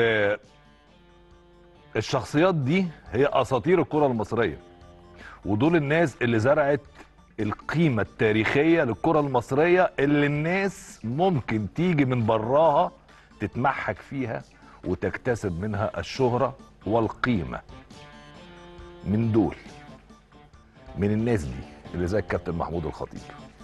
الشخصيات دي هي اساطير الكره المصريه ودول الناس اللي زرعت القيمه التاريخيه للكره المصريه اللي الناس ممكن تيجي من براها تتمحك فيها وتكتسب منها الشهره والقيمه من دول من الناس دي اللي زي الكابتن محمود الخطيب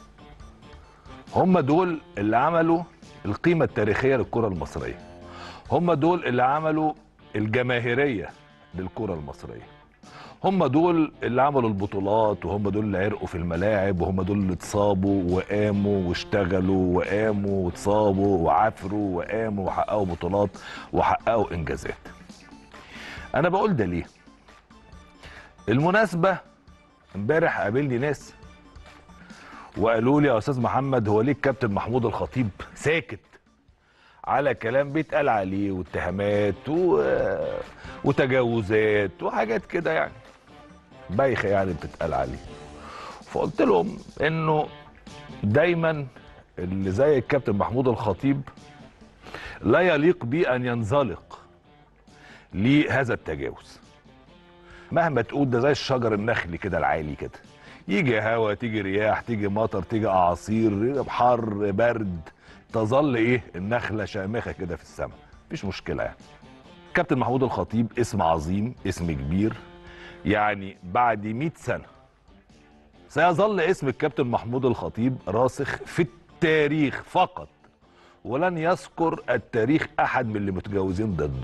هم دول اللي عملوا القيمه التاريخيه للكره المصريه هم دول اللي عملوا الجماهيريه للكره المصريه هم دول اللي عملوا البطولات وهم دول اللي عرقوا في الملاعب وهم دول اللي اتصابوا وقاموا واشتغلوا وقاموا واتصابوا وعافروا وقاموا وحققوا بطولات وحققوا انجازات انا بقول ده ليه المناسبه امبارح قابلني ناس وقالوا لي يا استاذ محمد هو ليه الكابتن محمود الخطيب ساكت على كلام بيتقال عليه واتهامات و... وتجاوزات وحاجات كده يعني بايخه يعني بتتقال عليه فقلت لهم انه دايما اللي زي الكابتن محمود الخطيب لا يليق بيه ان ينزلق لهذا التجاوز مهما تقول ده زي الشجر النخلي كده العالي كده يجي هوا تيجي رياح تيجي مطر تيجي اعاصير حر برد تظل ايه النخله شامخه كده في السماء مفيش مشكله يعني كابتن محمود الخطيب اسم عظيم اسم كبير يعني بعد 100 سنه سيظل اسم الكابتن محمود الخطيب راسخ في التاريخ فقط ولن يذكر التاريخ احد من اللي متجاوزين ضده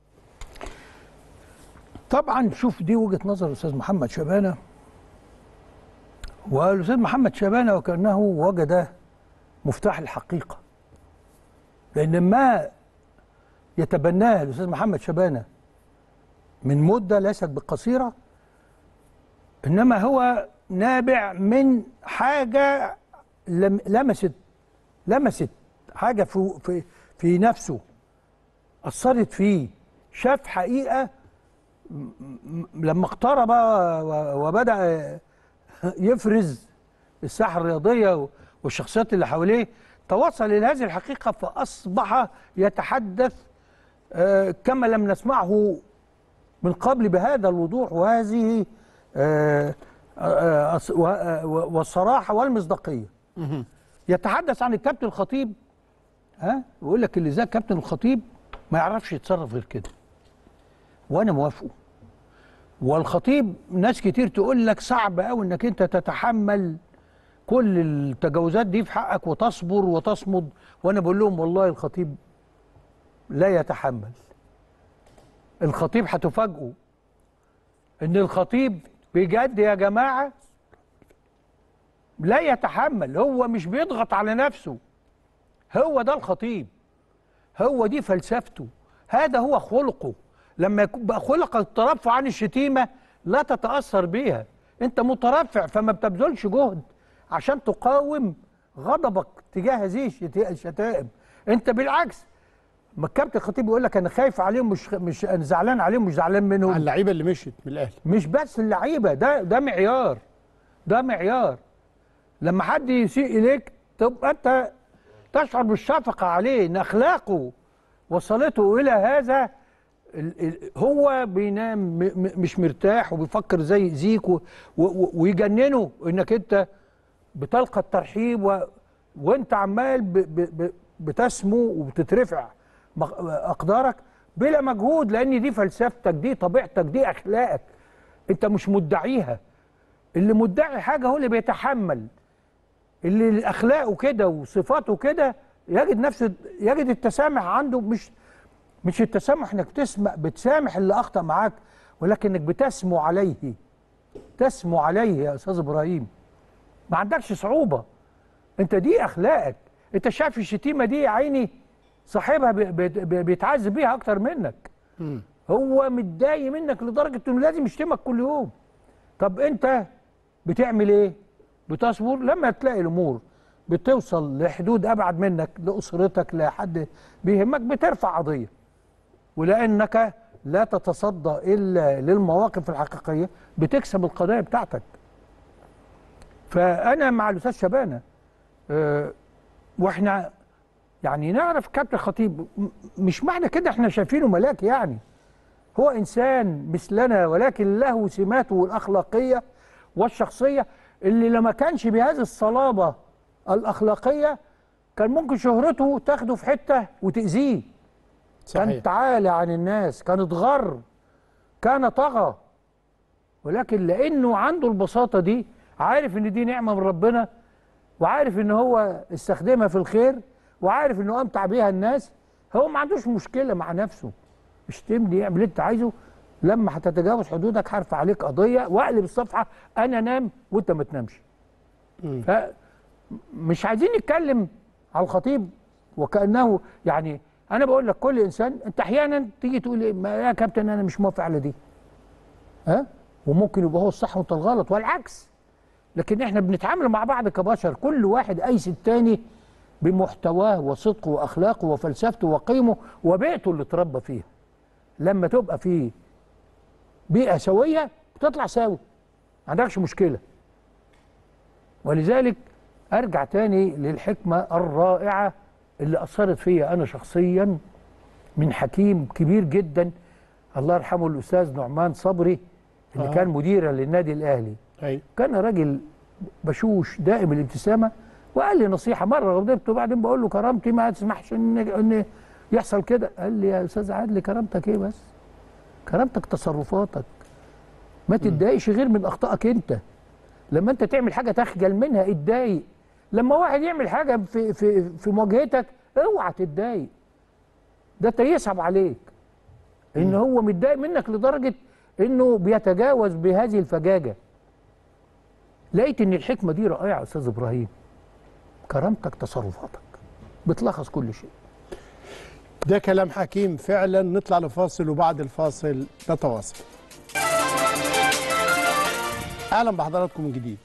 طبعا شوف دي وجهه نظر الاستاذ محمد شبانه والاستاذ محمد شبانه وكانه وجد مفتاح الحقيقه لان ما يتبناه الاستاذ محمد شبانه من مده ليست بقصيره انما هو نابع من حاجه لم لمست لمست حاجه في في في نفسه اثرت فيه شاف حقيقه لما اقترب و- وبدا يفرز الساحه الرياضيه والشخصيات اللي حواليه توصل الى هذه الحقيقه فاصبح يتحدث آه، كما لم نسمعه من قبل بهذا الوضوح وهذه آه، آه، آه، و- آه، والصراحه والمصداقيه يتحدث عن الكابتن الخطيب ها يقول لك اللي زي الكابتن الخطيب ما يعرفش يتصرف غير كده وانا موافقه والخطيب ناس كتير تقول لك صعب قوي انك انت تتحمل كل التجاوزات دي في حقك وتصبر وتصمد وانا بقول لهم والله الخطيب لا يتحمل الخطيب هتفاجئوا ان الخطيب بجد يا جماعه لا يتحمل هو مش بيضغط على نفسه هو ده الخطيب هو دي فلسفته هذا هو خلقه لما يكون بقى خلق الترفع عن الشتيمه لا تتاثر بيها انت مترفع فما بتبذلش جهد عشان تقاوم غضبك تجاه هذه الشت- الشتائم انت بالعكس ما الكابتن الخطيب يقول لك انا خايف عليهم مش مش انا زعلان عليهم مش زعلان منهم على اللعيبه اللي مشيت من الاهلي مش بس اللعيبه ده ده معيار ده معيار لما حد يسيء اليك تبقى انت تشعر بالشفقه عليه ان اخلاقه وصلته الى هذا ال- ال- هو بينام م- م- مش مرتاح وبيفكر زي يأذيك و- و- ويجننه انك انت بتلقى الترحيب و... وانت عمال ب... ب... ب... بتسمو وبتترفع مق- اقدارك بلا مجهود لان دي فلسفتك دي طبيعتك دي اخلاقك انت مش مدعيها اللي مدعي حاجه هو اللي بيتحمل اللي اخلاقه كده وصفاته كده يجد نفسه يجد التسامح عنده مش مش التسامح انك تسمع بتسامح اللي اخطا معاك ولكنك بتسمو عليه تسمو عليه يا استاذ ابراهيم ما عندكش صعوبه انت دي اخلاقك انت شايف الشتيمه دي يا عيني صاحبها بي- بي- بي- بيتعذب بيها اكتر منك هو متضايق منك لدرجه انه لازم يشتمك كل يوم طب انت بتعمل ايه بتصبر لما تلاقي الامور بتوصل لحدود ابعد منك لاسرتك لحد بيهمك بترفع قضيه ولانك لا تتصدى الا للمواقف الحقيقيه بتكسب القضايا بتاعتك فانا مع الاستاذ شبانه أه واحنا يعني نعرف كابتن خطيب م- مش معنى كده احنا شايفينه ملاك يعني هو انسان مثلنا ولكن له سماته الاخلاقيه والشخصيه اللي لما كانش بهذه الصلابه الاخلاقيه كان ممكن شهرته تاخده في حته وتاذيه كان صحيح تعالى عن الناس كان اتغر كان طغى ولكن لانه عنده البساطه دي عارف ان دي نعمه من ربنا وعارف ان هو استخدمها في الخير وعارف انه امتع بيها الناس هو ما عندوش مشكله مع نفسه اشتمني اعمل اللي انت عايزه لما هتتجاوز حدودك هرفع عليك قضيه واقلب الصفحه انا انام وانت ما تنامش فمش عايزين نتكلم على الخطيب وكانه يعني انا بقول لك كل انسان انت احيانا تيجي تقول إيه، ما يا كابتن انا مش موافق على دي ها وممكن يبقى هو الصح وانت الغلط والعكس لكن احنا بنتعامل مع بعض كبشر كل واحد قايس التاني بمحتواه وصدقه واخلاقه وفلسفته وقيمه وبيئته اللي اتربى فيها لما تبقى في بيئه سويه بتطلع سوي ما عندكش مشكله ولذلك ارجع تاني للحكمه الرائعه اللي اثرت فيا انا شخصيا من حكيم كبير جدا الله يرحمه الاستاذ نعمان صبري اللي آه. كان مديرا للنادي الاهلي ايوه كان راجل بشوش دائم الابتسامه وقال لي نصيحه مره غضبت وبعدين بقول له كرامتي ما تسمحش ان ان يحصل كده قال لي يا استاذ عادل كرامتك ايه بس كرامتك تصرفاتك ما تتضايقش غير من اخطائك انت لما انت تعمل حاجه تخجل منها اتضايق لما واحد يعمل حاجه في في في مواجهتك اوعى تتضايق ده انت يصعب عليك ان هو متضايق منك لدرجه انه بيتجاوز بهذه الفجاجه لقيت ان الحكمه دي رائعه يا استاذ ابراهيم كرامتك تصرفاتك بتلخص كل شيء ده كلام حكيم فعلا نطلع لفاصل وبعد الفاصل نتواصل اهلا بحضراتكم من جديد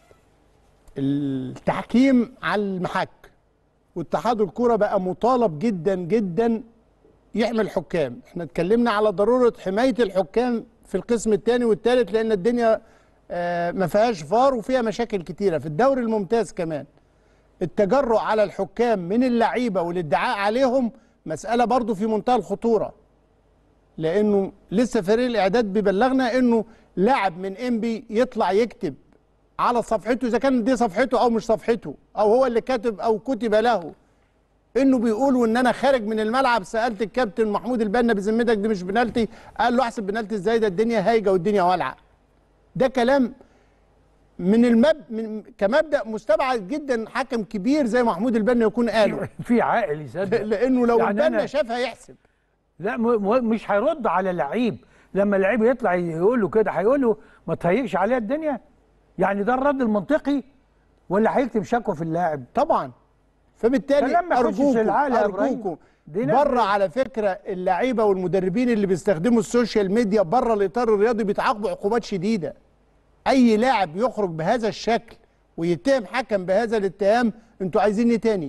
التحكيم على المحك واتحاد الكرة بقى مطالب جدا جدا يعمل حكام احنا اتكلمنا على ضرورة حماية الحكام في القسم الثاني والثالث لان الدنيا آه، ما فيهاش فار وفيها مشاكل كتيرة في الدوري الممتاز كمان التجرؤ على الحكام من اللعيبه والادعاء عليهم مساله برضو في منتهى الخطوره لانه لسه فريق الاعداد بيبلغنا انه لاعب من انبي يطلع يكتب على صفحته اذا كان دي صفحته او مش صفحته او هو اللي كاتب او كتب له انه بيقول ان انا خارج من الملعب سالت الكابتن محمود البنا بذمتك دي مش بنالتي قال له احسب بنالتي ازاي ده الدنيا هايجه والدنيا والعه ده كلام من المب من كمبدا مستبعد جدا حكم كبير زي محمود البنا يكون قاله في عاقل يصدق لانه لو يعني البنا أنا- شاف هيحسب لا م- م- مش هيرد على اللعيب لما اللعيب يطلع يقول له كده هيقول له ما تهيجش عليها الدنيا يعني ده الرد المنطقي ولا هيكتب شكوى في اللاعب طبعا فبالتالي كلام ما يخشش ارجوكم العقل يا إبراهيم. ارجوكم دي ناس بره على فكره اللعيبه والمدربين اللي بيستخدموا السوشيال ميديا بره الاطار الرياضي بيتعاقبوا عقوبات شديده اي لاعب يخرج بهذا الشكل ويتهم حكم بهذا الاتهام انتوا عايزين ايه تاني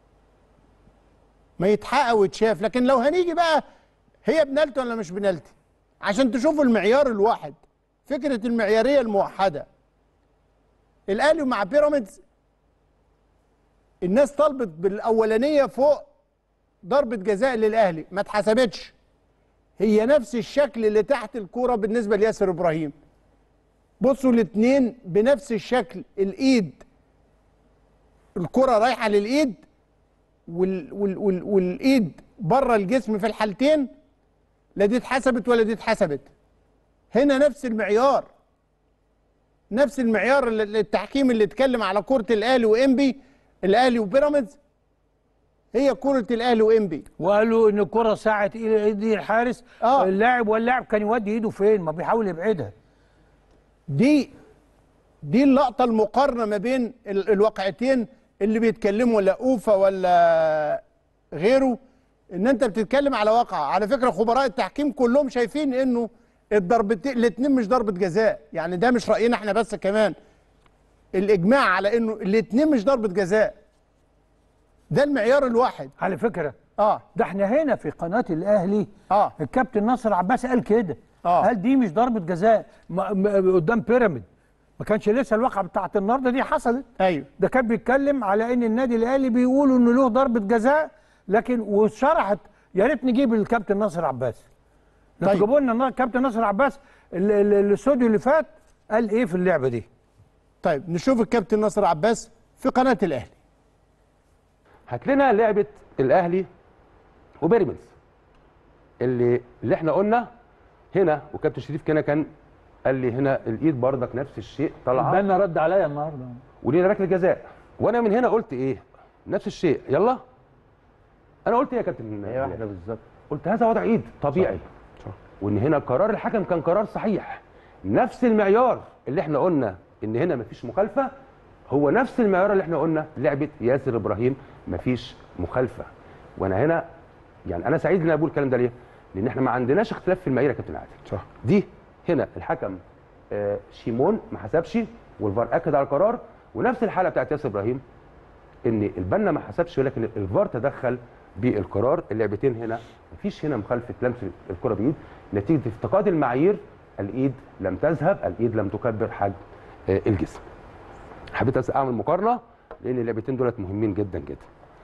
ما يتحقق ويتشاف لكن لو هنيجي بقى هي بنالتي ولا مش بنالتي عشان تشوفوا المعيار الواحد فكره المعياريه الموحده الاهلي مع بيراميدز الناس طلبت بالاولانيه فوق ضربه جزاء للاهلي ما اتحسبتش هي نفس الشكل اللي تحت الكوره بالنسبه لياسر ابراهيم بصوا الاثنين بنفس الشكل الايد الكره رايحه للايد وال وال وال والايد بره الجسم في الحالتين لا دي اتحسبت ولا دي اتحسبت هنا نفس المعيار نفس المعيار اللي- التحكيم اللي اتكلم على كره الاهلي وانبي الاهلي وبيراميدز هي كره الاهلي وانبي وقالوا ان الكره ساعه ايد الحارس آه. اللاعب واللاعب كان يودي ايده فين ما بيحاول يبعدها دي دي اللقطه المقارنه ما بين ال- الواقعتين اللي بيتكلموا لا اوفا ولا غيره ان انت بتتكلم على واقع على فكره خبراء التحكيم كلهم شايفين انه الضربتين الاثنين مش ضربه جزاء يعني ده مش راينا احنا بس كمان الاجماع على انه الاثنين مش ضربه جزاء ده المعيار الواحد على فكره اه ده احنا هنا في قناه الاهلي اه الكابتن ناصر عباس قال كده آه. قال دي مش ضربه جزاء ما- ما- قدام بيراميد ما كانش لسه الواقعه بتاعت النهارده دي حصلت ايوه ده كان بيتكلم على ان النادي الاهلي بيقولوا انه له ضربه جزاء لكن وشرحت يا ريت نجيب الكابتن ناصر عباس لو طيب. تجيبوا لنا الكابتن ناصر عباس ال- ال- الاستوديو اللي فات قال ايه في اللعبه دي طيب نشوف الكابتن ناصر عباس في قناه الاهلي هات لنا لعبه الاهلي وبيراميدز اللي اللي احنا قلنا هنا وكابتن شريف كان كان قال لي هنا الايد بردك نفس الشيء طالعه بالنا رد عليا النهارده ولينا ركله جزاء وانا من هنا قلت ايه نفس الشيء يلا انا قلت ايه يا كابتن هي واحده بالظبط قلت هذا وضع ايد طبيعي صح. وان هنا قرار الحكم كان قرار صحيح نفس المعيار اللي احنا قلنا ان هنا مفيش مخالفه هو نفس المعيار اللي احنا قلنا لعبه ياسر ابراهيم مفيش مخالفه وانا هنا يعني انا سعيد ان انا بقول الكلام ده ليه؟ لان احنا ما عندناش اختلاف في المعايير يا كابتن عادل صح دي هنا الحكم آه، شيمون ما حسبش والفار اكد على القرار ونفس الحاله بتاعت ياسر ابراهيم ان البنا ما حسبش ولكن الفار تدخل بالقرار اللعبتين هنا مفيش هنا مخالفه لمس الكره بايد نتيجه افتقاد المعايير الايد لم تذهب الايد لم تكبر حجم آه، الجسم حبيت بس اعمل مقارنه لان اللعبتين دولت مهمين جدا جدا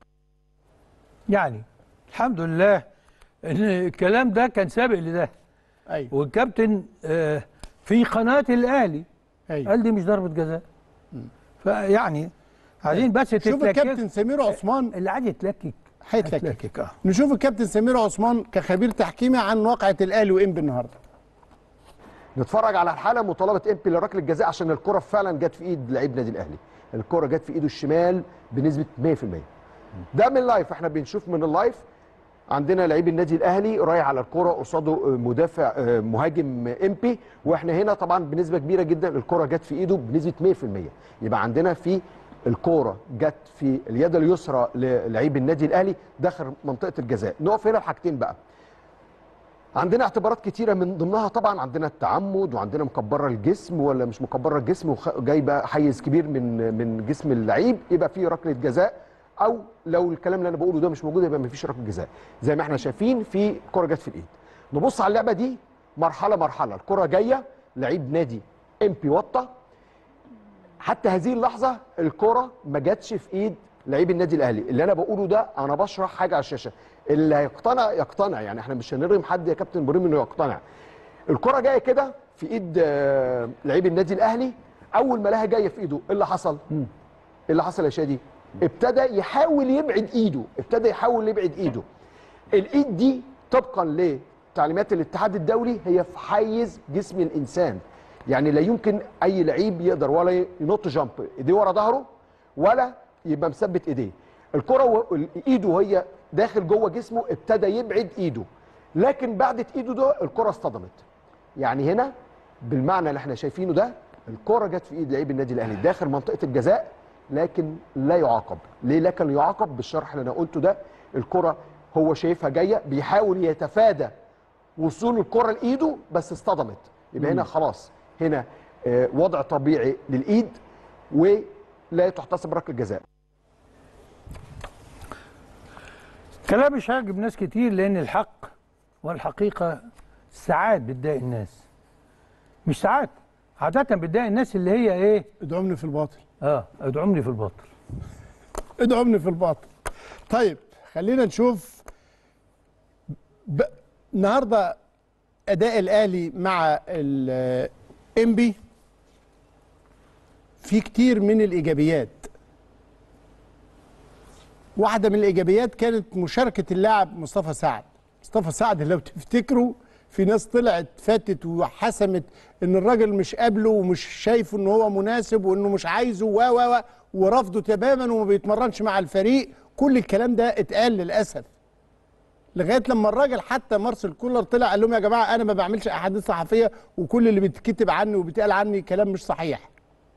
يعني الحمد لله ان الكلام ده كان سابق لده ايوه والكابتن آه، في قناه الاهلي ايوه قال دي مش ضربه جزاء فيعني عايزين بس شوف تتلكك الكابتن سمير عثمان اللي عايز يتلكك هيتلكك هيتلكك اه نشوف الكابتن سمير عثمان كخبير تحكيمي عن واقعه الاهلي وانبي النهارده نتفرج على الحاله مطالبه امبي لركله الجزاء عشان الكره فعلا جت في ايد لعيب نادي الاهلي الكره جت في ايده الشمال بنسبه 100% ده من اللايف احنا بنشوف من اللايف عندنا لعيب النادي الاهلي رايح على الكره قصاده مدافع آه، مهاجم امبي واحنا هنا طبعا بنسبه كبيره جدا الكره جت في ايده بنسبه 100% يبقى عندنا في الكوره جت في اليد اليسرى للعيب النادي الاهلي داخل منطقه الجزاء نقف هنا بحاجتين بقى عندنا اعتبارات كتيره من ضمنها طبعا عندنا التعمد وعندنا مكبره الجسم ولا مش مكبره الجسم وجايبه حيز كبير من من جسم اللعيب يبقى في ركله جزاء او لو الكلام اللي انا بقوله ده مش موجود يبقى ما فيش ركله جزاء زي ما احنا شايفين في كره جت في الايد نبص على اللعبه دي مرحله مرحله الكره جايه لعيب نادي ام بي وطه حتى هذه اللحظه الكره ما جاتش في ايد لعيب النادي الاهلي اللي انا بقوله ده انا بشرح حاجه على الشاشه اللي هيقتنع يقتنع يعني احنا مش هنرغم حد يا كابتن ابراهيم انه يقتنع الكره جايه كده في ايد آه، لعيب النادي الاهلي اول ما لها جايه في ايده ايه اللي حصل ايه اللي حصل يا شادي ابتدى يحاول يبعد ايده ابتدى يحاول يبعد ايده الايد دي طبقا لتعليمات الاتحاد الدولي هي في حيز جسم الانسان يعني لا يمكن اي لعيب يقدر ولا ينط جامب ايديه ورا ظهره ولا يبقى مثبت ايديه الكره و- ايده وهي داخل جوه جسمه ابتدى يبعد ايده لكن بعدت ايده ده الكره اصطدمت يعني هنا بالمعنى اللي احنا شايفينه ده الكره جت في ايد لعيب النادي الاهلي داخل منطقه الجزاء لكن لا يعاقب ليه لكن يعاقب بالشرح اللي انا قلته ده الكره هو شايفها جايه بيحاول يتفادى وصول الكره لايده بس اصطدمت يبقى هنا خلاص هنا آه، وضع طبيعي للايد ولا تحتسب ركله جزاء كلام مش هيعجب ناس كتير لان الحق والحقيقه ساعات بتضايق الناس مش ساعات عاده بتضايق الناس اللي هي ايه ادعمني في الباطل اه ادعمني في الباطل ادعمني في الباطل طيب خلينا نشوف ب... النهارده اداء الاهلي مع الانبي في كتير من الايجابيات واحده من الايجابيات كانت مشاركه اللاعب مصطفى سعد مصطفى سعد لو تفتكروا في ناس طلعت فاتت وحسمت ان الراجل مش قابله ومش شايفه ان هو مناسب وانه مش عايزه و و و ورفضه تماما وما بيتمرنش مع الفريق كل الكلام ده اتقال للاسف لغايه لما الراجل حتى مارسيل كولر طلع قال لهم يا جماعه انا ما بعملش احاديث صحفيه وكل اللي بيتكتب عني وبيتقال عني كلام مش صحيح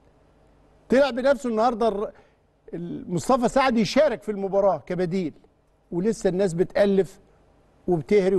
طلع بنفسه النهارده الر- مصطفى سعد يشارك في المباراه كبديل ولسه الناس بتالف وبتهري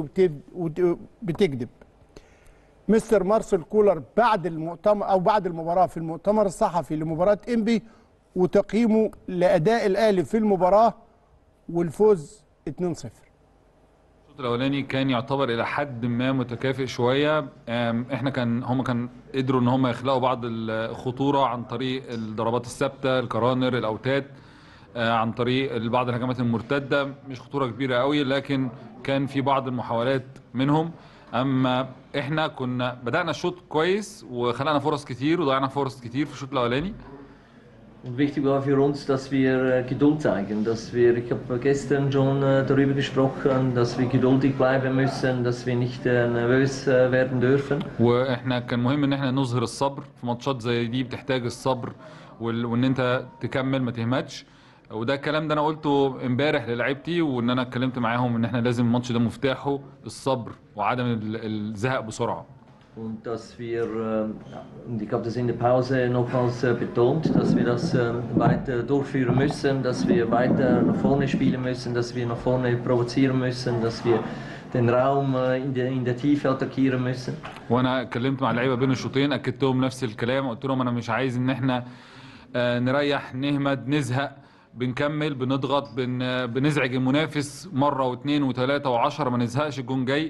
وبتكذب مستر مارسيل كولر بعد المؤتمر او بعد المباراه في المؤتمر الصحفي لمباراه انبي وتقييمه لاداء الاهلي في المباراه والفوز 2-0 الشوط الاولاني كان يعتبر الى حد ما متكافئ شويه أم، احنا كان هم كان قدروا ان هم يخلقوا بعض الخطوره عن طريق الضربات الثابته الكرانر الاوتاد آه، عن طريق بعض الهجمات المرتده مش خطوره كبيره قوي لكن كان في بعض المحاولات منهم اما احنا كنا بدانا الشوط كويس وخلقنا فرص كتير وضيعنا فرص كتير في الشوط الاولاني Und wichtig war für uns, dass wir äh, Geduld zeigen, dass wir, ich habe gestern schon äh, darüber gesprochen, dass wir geduldig bleiben müssen, dass wir nicht äh, nervös äh, werden dürfen. واحنا كان مهم ان احنا نظهر الصبر في ماتشات زي دي بتحتاج الصبر وال- وان انت تكمل ما تهمتش وده الكلام ده انا قلته امبارح للاعيبتي وان انا اتكلمت معاهم ان احنا لازم الماتش ده مفتاحه الصبر وعدم ال- الزهق بسرعه Und dass wir, äh, und ich habe das in der Pause nochmals äh, betont, dass wir das äh, weiter durchführen müssen, dass wir weiter nach vorne spielen müssen, dass wir nach vorne provozieren müssen, dass wir den Raum äh, in, der, in der Tiefe attackieren müssen. وانا اتكلمت مع اللعيبه بين الشوطين اكدت لهم نفس الكلام قلت لهم انا مش عايز ان احنا آه، نريح نهمد نزهق بنكمل بنضغط بن آه، بنزعج المنافس مره واثنين وثلاثه وعشرة ما نزهقش الجون جاي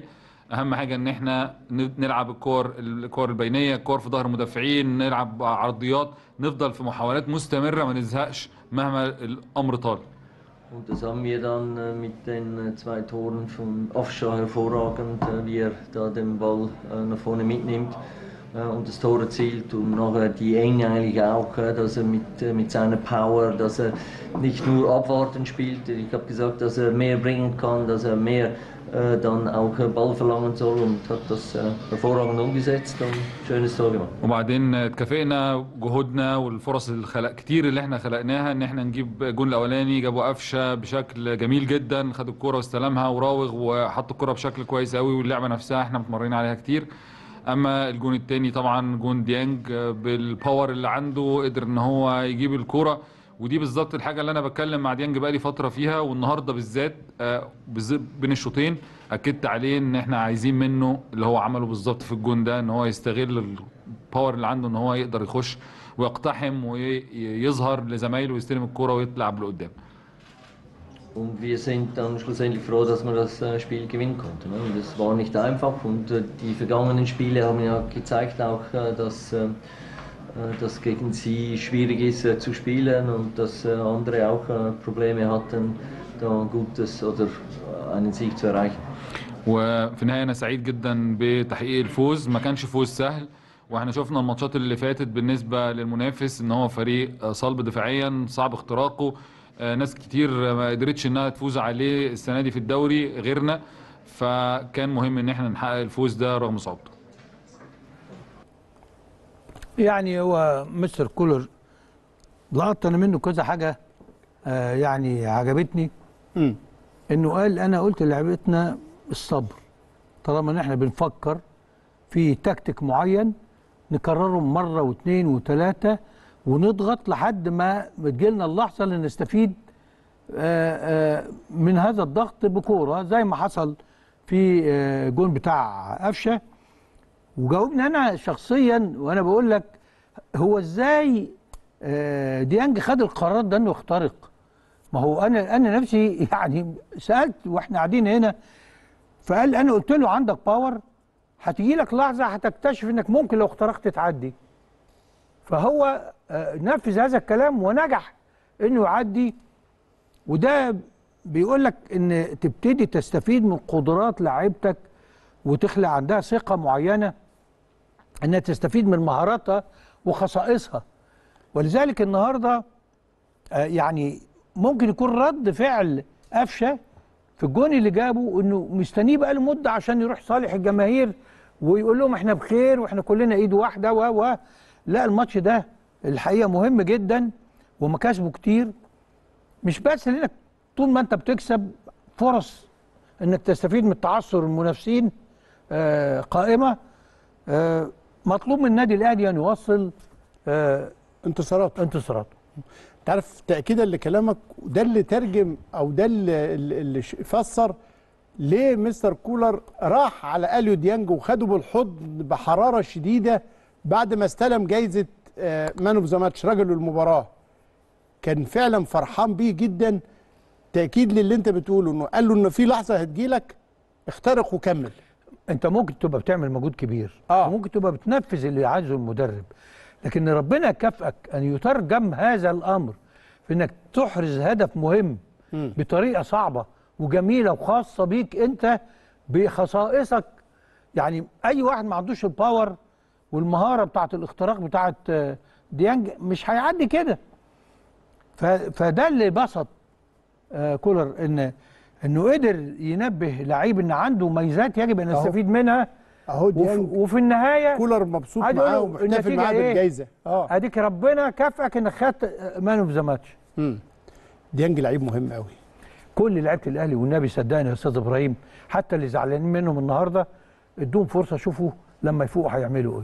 اهم حاجه ان احنا ن- نلعب الكور الكور البينيه الكور في ظهر المدافعين نلعب عرضيات نفضل في محاولات مستمره ما نزهقش مهما الامر طال Und das haben wir dann äh, mit den äh, zwei Toren von Afscha hervorragend, äh, wie er da den Ball äh, nach vorne mitnimmt äh, und das Tor erzielt. Und nachher die Enge eigentlich auch, äh, dass er mit, äh, mit seiner Power, dass er nicht nur abwarten spielt. Ich habe gesagt, dass er mehr bringen kann, dass er mehr äh, dann auch äh, Ball verlangen soll und hat das äh, hervorragend umgesetzt und schönes Tor gemacht. وبعدين اتكافئنا جهودنا والفرص الخلق كتير اللي احنا خلقناها ان احنا نجيب الجون الاولاني جابوا قفشه بشكل جميل جدا خد الكرة واستلمها وراوغ وحط الكرة بشكل كويس قوي واللعبه نفسها احنا متمرنين عليها كتير اما الجون التاني طبعا جون ديانج بالباور اللي عنده قدر ان هو يجيب الكرة ودي بالظبط الحاجه اللي انا بتكلم مع ديانج بقالي فتره فيها والنهارده بالذات آه، بالذات بين الشوطين اكدت عليه ان احنا عايزين منه اللي هو عمله بالظبط في الجون ده ان هو يستغل الباور اللي عنده ان هو يقدر يخش ويقتحم ويظهر لزمايله ويستلم الكرة ويطلع لقدام Und wir sind dann schlussendlich froh, dass wir das äh, Spiel gewinnen konnten. ne? Und es war nicht einfach und äh, die vergangenen Spiele haben ja gezeigt auch, äh, dass äh, äh, das gegen sie schwierig ist äh, zu spielen und dass äh, andere auch äh, Probleme hatten, da ein gutes oder äh, einen Sieg zu erreichen. وفي النهايه انا سعيد جدا بتحقيق الفوز ما كانش فوز سهل واحنا شفنا الماتشات اللي فاتت بالنسبه للمنافس ان هو فريق آه، صلب دفاعيا صعب اختراقه آه، ناس كتير ما قدرتش انها تفوز عليه السنه دي في الدوري غيرنا فكان مهم ان احنا نحقق الفوز ده رغم صعوبته يعني هو مستر كولر لقطت انا منه كذا حاجه آه يعني عجبتني مم. انه قال انا قلت لعبتنا الصبر طالما ان احنا بنفكر في تكتيك معين نكرره مره واثنين وثلاثه ونضغط لحد ما بتجيلنا اللحظه اللي نستفيد آه، آه، من هذا الضغط بكوره زي ما حصل في آه، جون بتاع قفشه وجاوبني انا شخصيا وانا بقول لك هو ازاي آه، ديانج خد القرار ده انه يخترق ما هو انا انا نفسي يعني سالت واحنا قاعدين هنا فقال انا قلت له عندك باور هتيجي لك لحظه هتكتشف انك ممكن لو اخترقت تعدي فهو آه، نفذ هذا الكلام ونجح انه يعدي وده بيقول لك ان تبتدي تستفيد من قدرات لاعيبتك وتخلق عندها ثقه معينه انها تستفيد من مهاراتها وخصائصها ولذلك النهارده آه، يعني ممكن يكون رد فعل قفشه في الجون اللي جابه انه مستنيه بقى له مده عشان يروح صالح الجماهير ويقول لهم احنا بخير واحنا كلنا ايد واحده و و لا الماتش ده الحقيقه مهم جدا ومكاسبه كتير مش بس لانك طول ما انت بتكسب فرص انك تستفيد من تعثر المنافسين آه قائمه آه مطلوب من النادي الاهلي ان يوصل آه انتصارات انتصارات انت عارف تاكيدا لكلامك ده اللي ترجم او ده اللي, اللي ش- فسر ليه مستر كولر راح على اليو ديانج وخده بالحضن بحراره شديده بعد ما استلم جايزه مان اوف ذا ماتش رجل المباراه كان فعلا فرحان بيه جدا تاكيد للي انت بتقوله انه قال له ان في لحظه هتجيلك اخترق وكمل انت ممكن تبقى بتعمل مجهود كبير آه. وممكن تبقى بتنفذ اللي عايزه المدرب لكن ربنا يكافئك ان يترجم هذا الامر في انك تحرز هدف مهم مم. بطريقه صعبه وجميله وخاصه بيك انت بخصائصك يعني اي واحد ما عندوش الباور والمهاره بتاعه الاختراق بتاعه آه، ديانج مش هيعدي كده ف- فده اللي بسط آه، كولر ان انه قدر ينبه لعيب ان عنده ميزات يجب ان أهو. يستفيد منها اهو وفي, ديانج وفي النهايه كولر مبسوط عايز أقول معاه له ومحتفل النتيجة معاه إيه؟ بالجايزه اه اديك ربنا كافئك انك خدت مان اوف ذا ماتش مم. ديانج لعيب مهم قوي كل لعيبه الاهلي والنبي صدقني يا استاذ ابراهيم حتى اللي زعلانين منهم النهارده ادوهم فرصه شوفوا لما يفوقوا هيعملوا ايه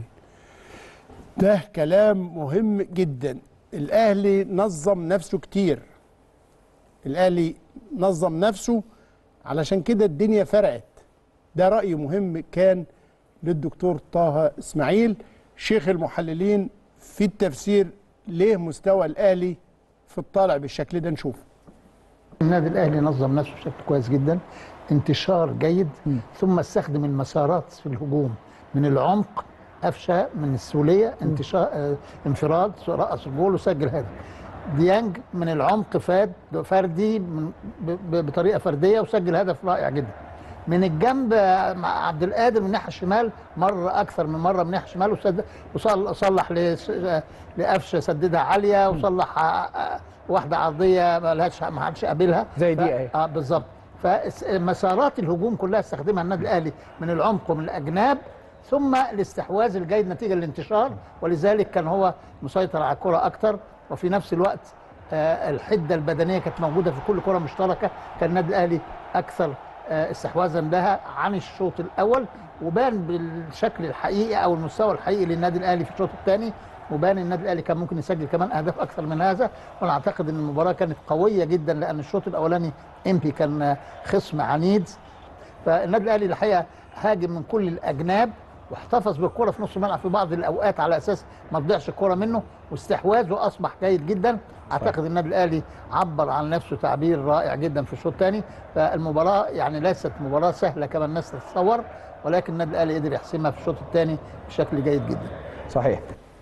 ده كلام مهم جدا الاهلي نظم نفسه كتير الاهلي نظم نفسه علشان كده الدنيا فرقت ده راي مهم كان للدكتور طه اسماعيل شيخ المحللين في التفسير ليه مستوى الاهلي في الطالع بالشكل ده نشوفه النادي الاهلي نظم نفسه بشكل كويس جدا انتشار جيد ثم استخدم المسارات في الهجوم من العمق قفشه من السوليه انتشار آه، انفراد رأس الجول وسجل هدف ديانج من العمق فاد فردي من ب- ب- بطريقه فرديه وسجل هدف رائع جدا من الجنب آه، مع عبد القادر من الناحيه الشمال مره اكثر من مره من الناحيه الشمال وسد وصل صلح لس- آه، لقفشه سددها عاليه وصلح آه، آه، واحده عرضيه ما لهاش ما حدش قابلها زي دي ف- أهي. اه بالظبط فمسارات الهجوم كلها استخدمها النادي الاهلي من العمق ومن الاجناب ثم الاستحواذ الجيد نتيجه الانتشار ولذلك كان هو مسيطر على الكره اكتر وفي نفس الوقت آه الحده البدنيه كانت موجوده في كل كره مشتركه كان النادي الاهلي اكثر آه استحواذا لها عن الشوط الاول وبان بالشكل الحقيقي او المستوى الحقيقي للنادي الاهلي في الشوط الثاني وبان النادي الاهلي كان ممكن يسجل كمان اهداف اكثر من هذا وانا اعتقد ان المباراه كانت قويه جدا لان الشوط الاولاني امبي كان خصم عنيد فالنادي الاهلي الحقيقه هاجم من كل الاجناب واحتفظ بالكره في نص الملعب في بعض الاوقات على اساس ما تضيعش الكره منه واستحواذه اصبح جيد جدا اعتقد النادي الاهلي عبر عن نفسه تعبير رائع جدا في الشوط الثاني فالمباراه يعني ليست مباراه سهله كما الناس تتصور ولكن النادي الاهلي قدر يحسمها في الشوط الثاني بشكل جيد جدا صحيح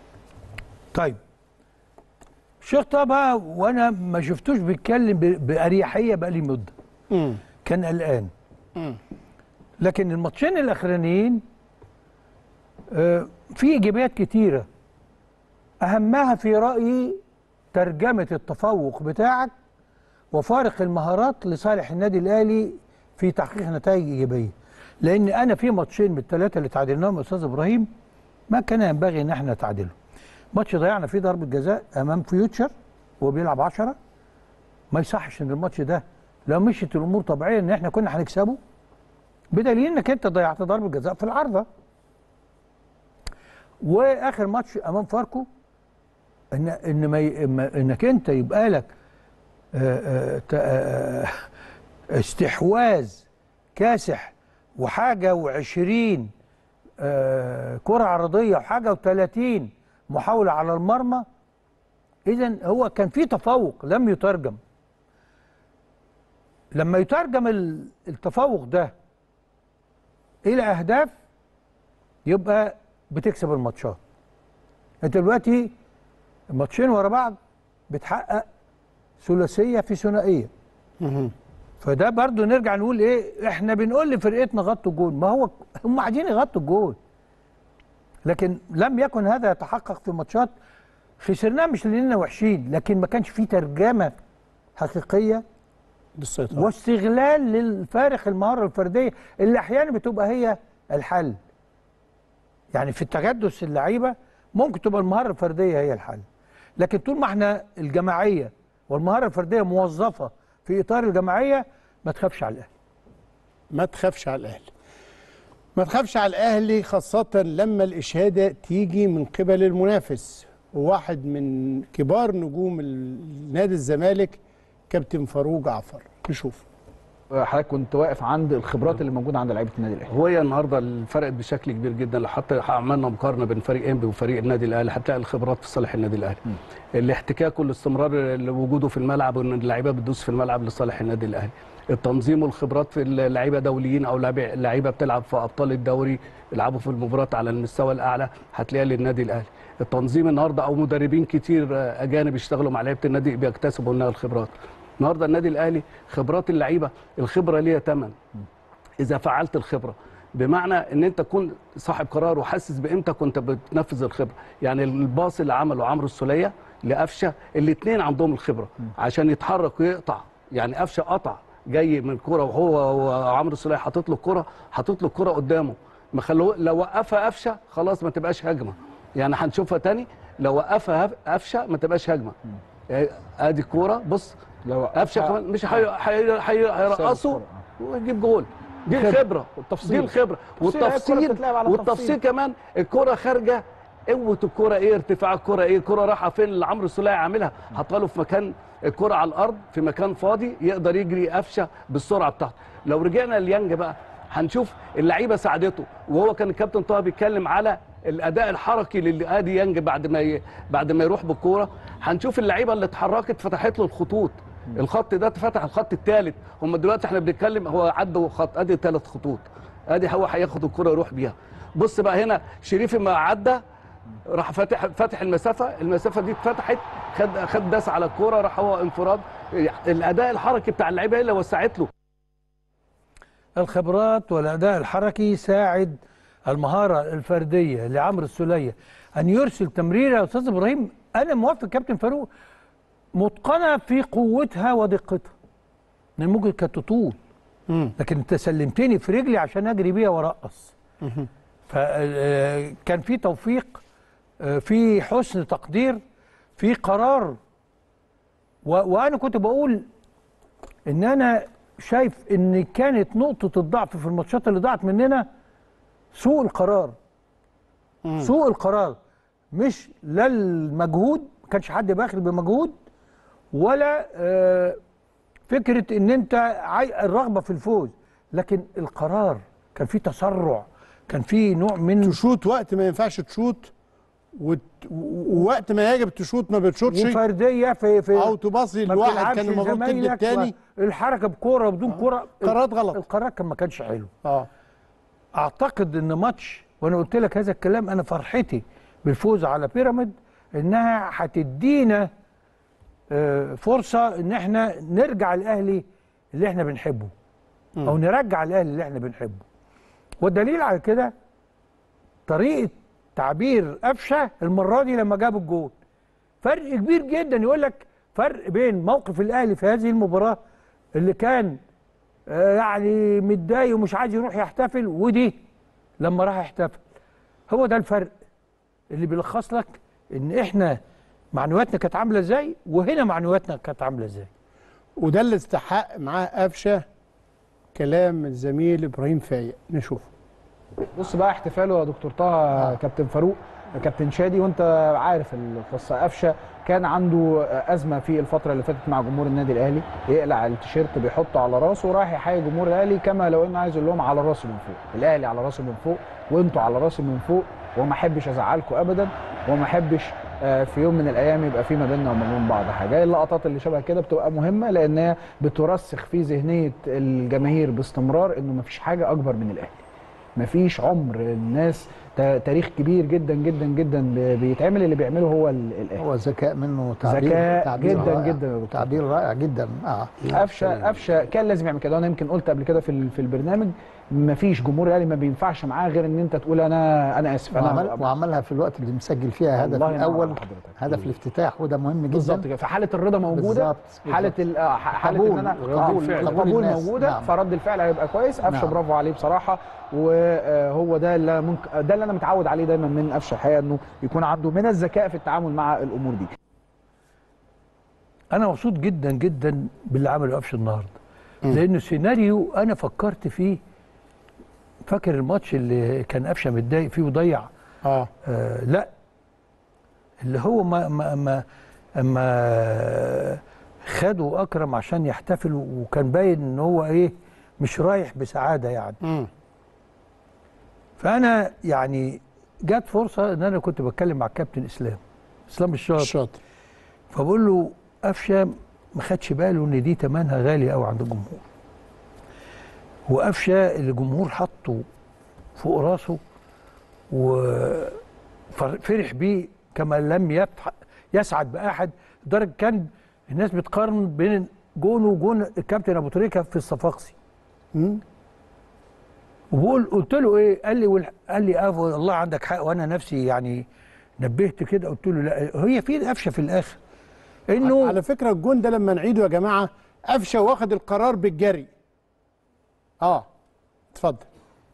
طيب الشيخ طه بقى وانا ما شفتوش بيتكلم ب- باريحيه بقى لي مده كان قلقان لكن الماتشين الاخرانيين آه، في ايجابيات كتيره اهمها في رايي ترجمه التفوق بتاعك وفارق المهارات لصالح النادي الاهلي في تحقيق نتائج ايجابيه لان انا في ماتشين من الثلاثه اللي تعادلناهم يا استاذ ابراهيم ما كان ينبغي ان احنا نتعادلهم ماتش ضيعنا فيه ضربه جزاء امام فيوتشر وهو بيلعب 10 ما يصحش ان الماتش ده لو مشيت الامور طبيعيه ان احنا كنا هنكسبه بدليل انك انت ضيعت ضربه جزاء في العارضه واخر ماتش امام فاركو ان ان ما ي- ما- انك انت يبقى لك آه، آه، ت- آه، استحواذ كاسح وحاجه وعشرين آه، كره عرضيه وحاجه وثلاثين محاوله على المرمى اذا هو كان في تفوق لم يترجم لما يترجم ال- التفوق ده الى اهداف يبقى بتكسب الماتشات انت دلوقتي ماتشين ورا بعض بتحقق ثلاثيه في ثنائيه فده برضو نرجع نقول ايه احنا بنقول لفرقتنا غطوا الجول ما هو هم عايزين يغطوا الجول لكن لم يكن هذا يتحقق في ماتشات خسرناها مش لاننا وحشين لكن ما كانش في ترجمه حقيقيه للسيطره واستغلال للفارق المهاره الفرديه اللي احيانا بتبقى هي الحل يعني في التجدس اللعيبه ممكن تبقى المهاره الفرديه هي الحل لكن طول ما احنا الجماعيه والمهاره الفرديه موظفه في اطار الجماعيه ما تخافش على الاهلي ما تخافش على الاهلي ما تخافش على الاهلي خاصه لما الاشاده تيجي من قبل المنافس وواحد من كبار نجوم ال- نادي الزمالك كابتن فاروق جعفر نشوف حضرتك كنت واقف عند الخبرات اللي موجوده عند لعيبه النادي الاهلي هو النهارده فرقت بشكل كبير جدا لو حتى عملنا مقارنه بين فريق انبي وفريق النادي الاهلي هتلاقي الخبرات في صالح النادي الاهلي الاحتكاك والاستمرار اللي وجوده في الملعب وان اللعيبه بتدوس في الملعب لصالح النادي الاهلي التنظيم والخبرات في اللعيبه دوليين او لعيبه لعيبة بتلعب في ابطال الدوري يلعبوا في المباريات على المستوى الاعلى هتلاقيها للنادي الاهلي التنظيم النهارده او مدربين كتير آه، اجانب يشتغلوا مع لعيبه النادي بيكتسبوا منها الخبرات النهارده النادي الاهلي خبرات اللعيبه الخبره ليها ثمن اذا فعلت الخبره بمعنى ان انت تكون صاحب قرار وحاسس بقيمتك وانت بتنفذ الخبره يعني الباص اللي عمله عمرو السوليه لقفشه الاثنين عندهم الخبره عشان يتحرك ويقطع يعني قفشه قطع جاي من الكوره وهو وعمرو السوليه حاطط له الكوره حاطط له الكوره قدامه ما خلوه لو وقفها قفشه خلاص ما تبقاش هجمه يعني هنشوفها تاني لو وقفها قفشه ما تبقاش هجمه يعني ادي الكوره بص لو قفشه كمان مش هي- هي- هي- هيرقصوا ويجيب جول دي الخبرة الخبره والتفصيل. دي الخبره التفصيل، هي الكرة والتفصيل بتتلعب على والتفصيل التفصيل. كمان الكره خارجه قوه الكره ايه ارتفاع الكره ايه الكره رايحه فين اللي عمرو السوليه عاملها حاطها له في مكان الكره على الارض في مكان فاضي يقدر يجري قفشه بالسرعه بتاعته لو رجعنا ليانج بقى هنشوف اللعيبه ساعدته وهو كان الكابتن طه بيتكلم على الاداء الحركي لادي يانج بعد ما ي... بعد ما يروح بالكوره هنشوف اللعيبه اللي اتحركت فتحت له الخطوط الخط ده اتفتح الخط الثالث هم دلوقتي احنا بنتكلم هو عدوا خط ادي ثلاث خطوط ادي هو هياخد الكره يروح بيها بص بقى هنا شريف ما عدى راح فاتح فاتح المسافه المسافه دي اتفتحت خد خد داس على الكوره راح هو انفراد الاداء الحركي بتاع اللعيبه هي اللي وسعت له الخبرات والاداء الحركي ساعد المهاره الفرديه لعمرو السوليه ان يرسل تمريره يا استاذ ابراهيم انا موافق كابتن فاروق متقنه في قوتها ودقتها لان ممكن كانت تطول لكن انت سلمتني في رجلي عشان اجري بيها وارقص فكان في توفيق آه، في حسن تقدير في قرار و- وانا كنت بقول ان انا شايف ان كانت نقطه الضعف في الماتشات اللي ضاعت مننا سوء القرار سوء القرار مش لا المجهود ما كانش حد باخل بمجهود ولا آه، فكره ان انت عاي- الرغبه في الفوز لكن القرار كان في تسرع كان في نوع من تشوت وقت ما ينفعش تشوت وت... و- ووقت ما يجب تشوت ما بتشوتش وفرديه في في او تباصي ما لواحد بتلعبش كان المفروض تدي لزمايلك التاني الحركه بكوره بدون كوره قرارات غلط القرار كان ما كانش حلو اه اعتقد ان ماتش وانا قلت لك هذا الكلام انا فرحتي بالفوز على بيراميد انها هتدينا آه، فرصه ان احنا نرجع الاهلي اللي احنا بنحبه او نرجع الاهلي اللي احنا بنحبه والدليل على كده طريقه تعبير قفشه المره دي لما جاب الجول فرق كبير جدا يقول لك فرق بين موقف الاهلي في هذه المباراه اللي كان آه، يعني متضايق ومش عايز يروح يحتفل ودي لما راح يحتفل هو ده الفرق اللي بيلخص لك ان احنا معنوياتنا كانت عامله ازاي وهنا معنوياتنا كانت عامله ازاي وده اللي استحق معاه قفشه كلام الزميل ابراهيم فايق نشوف بص بقى احتفاله يا دكتور طه كابتن فاروق كابتن شادي وانت عارف القصه قفشه كان عنده ازمه في الفتره اللي فاتت مع جمهور النادي الاهلي يقلع التيشيرت بيحطه على راسه وراح يحيي جمهور الاهلي كما لو انه عايز يقول لهم على راسي من فوق الاهلي على راسي من فوق وانتوا على راسي من فوق وما احبش ازعلكم ابدا وما احبش آه، في يوم من الايام يبقى في ما بيننا وما بين بعض حاجه اللقطات اللي شبه كده بتبقى مهمه لانها بترسخ في ذهنيه الجماهير باستمرار انه ما فيش حاجه اكبر من الاهلي مفيش عمر الناس تا- تاريخ كبير جدا جدا جدا ب- بيتعمل اللي بيعمله هو ال- الاهلي هو ذكاء منه تعبير ذكاء تعبير جدا رائع. جدا يا دكتور. تعبير رائع جدا اه قفشه قفشه كان لازم يعمل كده وانا يمكن قلت قبل كده في ال- في البرنامج مفيش جمهور الاهلي ما بينفعش معاه غير ان انت تقول انا انا اسف انا وعمل وعملها في الوقت اللي مسجل فيها هدف الله ينور الاول على حضرتك. هدف الافتتاح وده مهم جدا بالظبط كده فحاله الرضا موجوده بالظبط، حاله بالظبط. ال- آه، ح- حاله قبول، ان انا قبول آه، الفعل. القبول قبول الناس، موجوده نعم. فرد الفعل هيبقى كويس قفشه نعم. برافو عليه بصراحه وهو ده اللي ممكن ده اللي انا متعود عليه دايما من قفشه الحقيقه انه يكون عنده من الذكاء في التعامل مع الامور دي انا مبسوط جدا جدا باللي عمله قفشه النهارده لانه سيناريو انا فكرت فيه فاكر الماتش اللي كان قفشه متضايق فيه وضيع اه, آه لا اللي هو ما ما ما اما خدوا اكرم عشان يحتفلوا وكان باين ان هو ايه مش رايح بسعاده يعني مم. فانا يعني جت فرصه ان انا كنت بتكلم مع الكابتن اسلام اسلام الشاطر الشاطر فبقول له قفشه ما خدش باله ان دي تمنها غالي قوي عند الجمهور وقفشه اللي الجمهور حطه فوق راسه وفرح بيه كما لم يفتح يسعد باحد لدرجه كان الناس بتقارن بين جونه وجون الكابتن ابو تريكه في الصفاقسي مم. وبقول قلت له ايه قال لي والح... قال لي اه والله عندك حق وانا نفسي يعني نبهت كده قلت له لا هي في قفشه في الاخر انه على فكره الجون ده لما نعيده يا جماعه قفشه واخد القرار بالجري اه اتفضل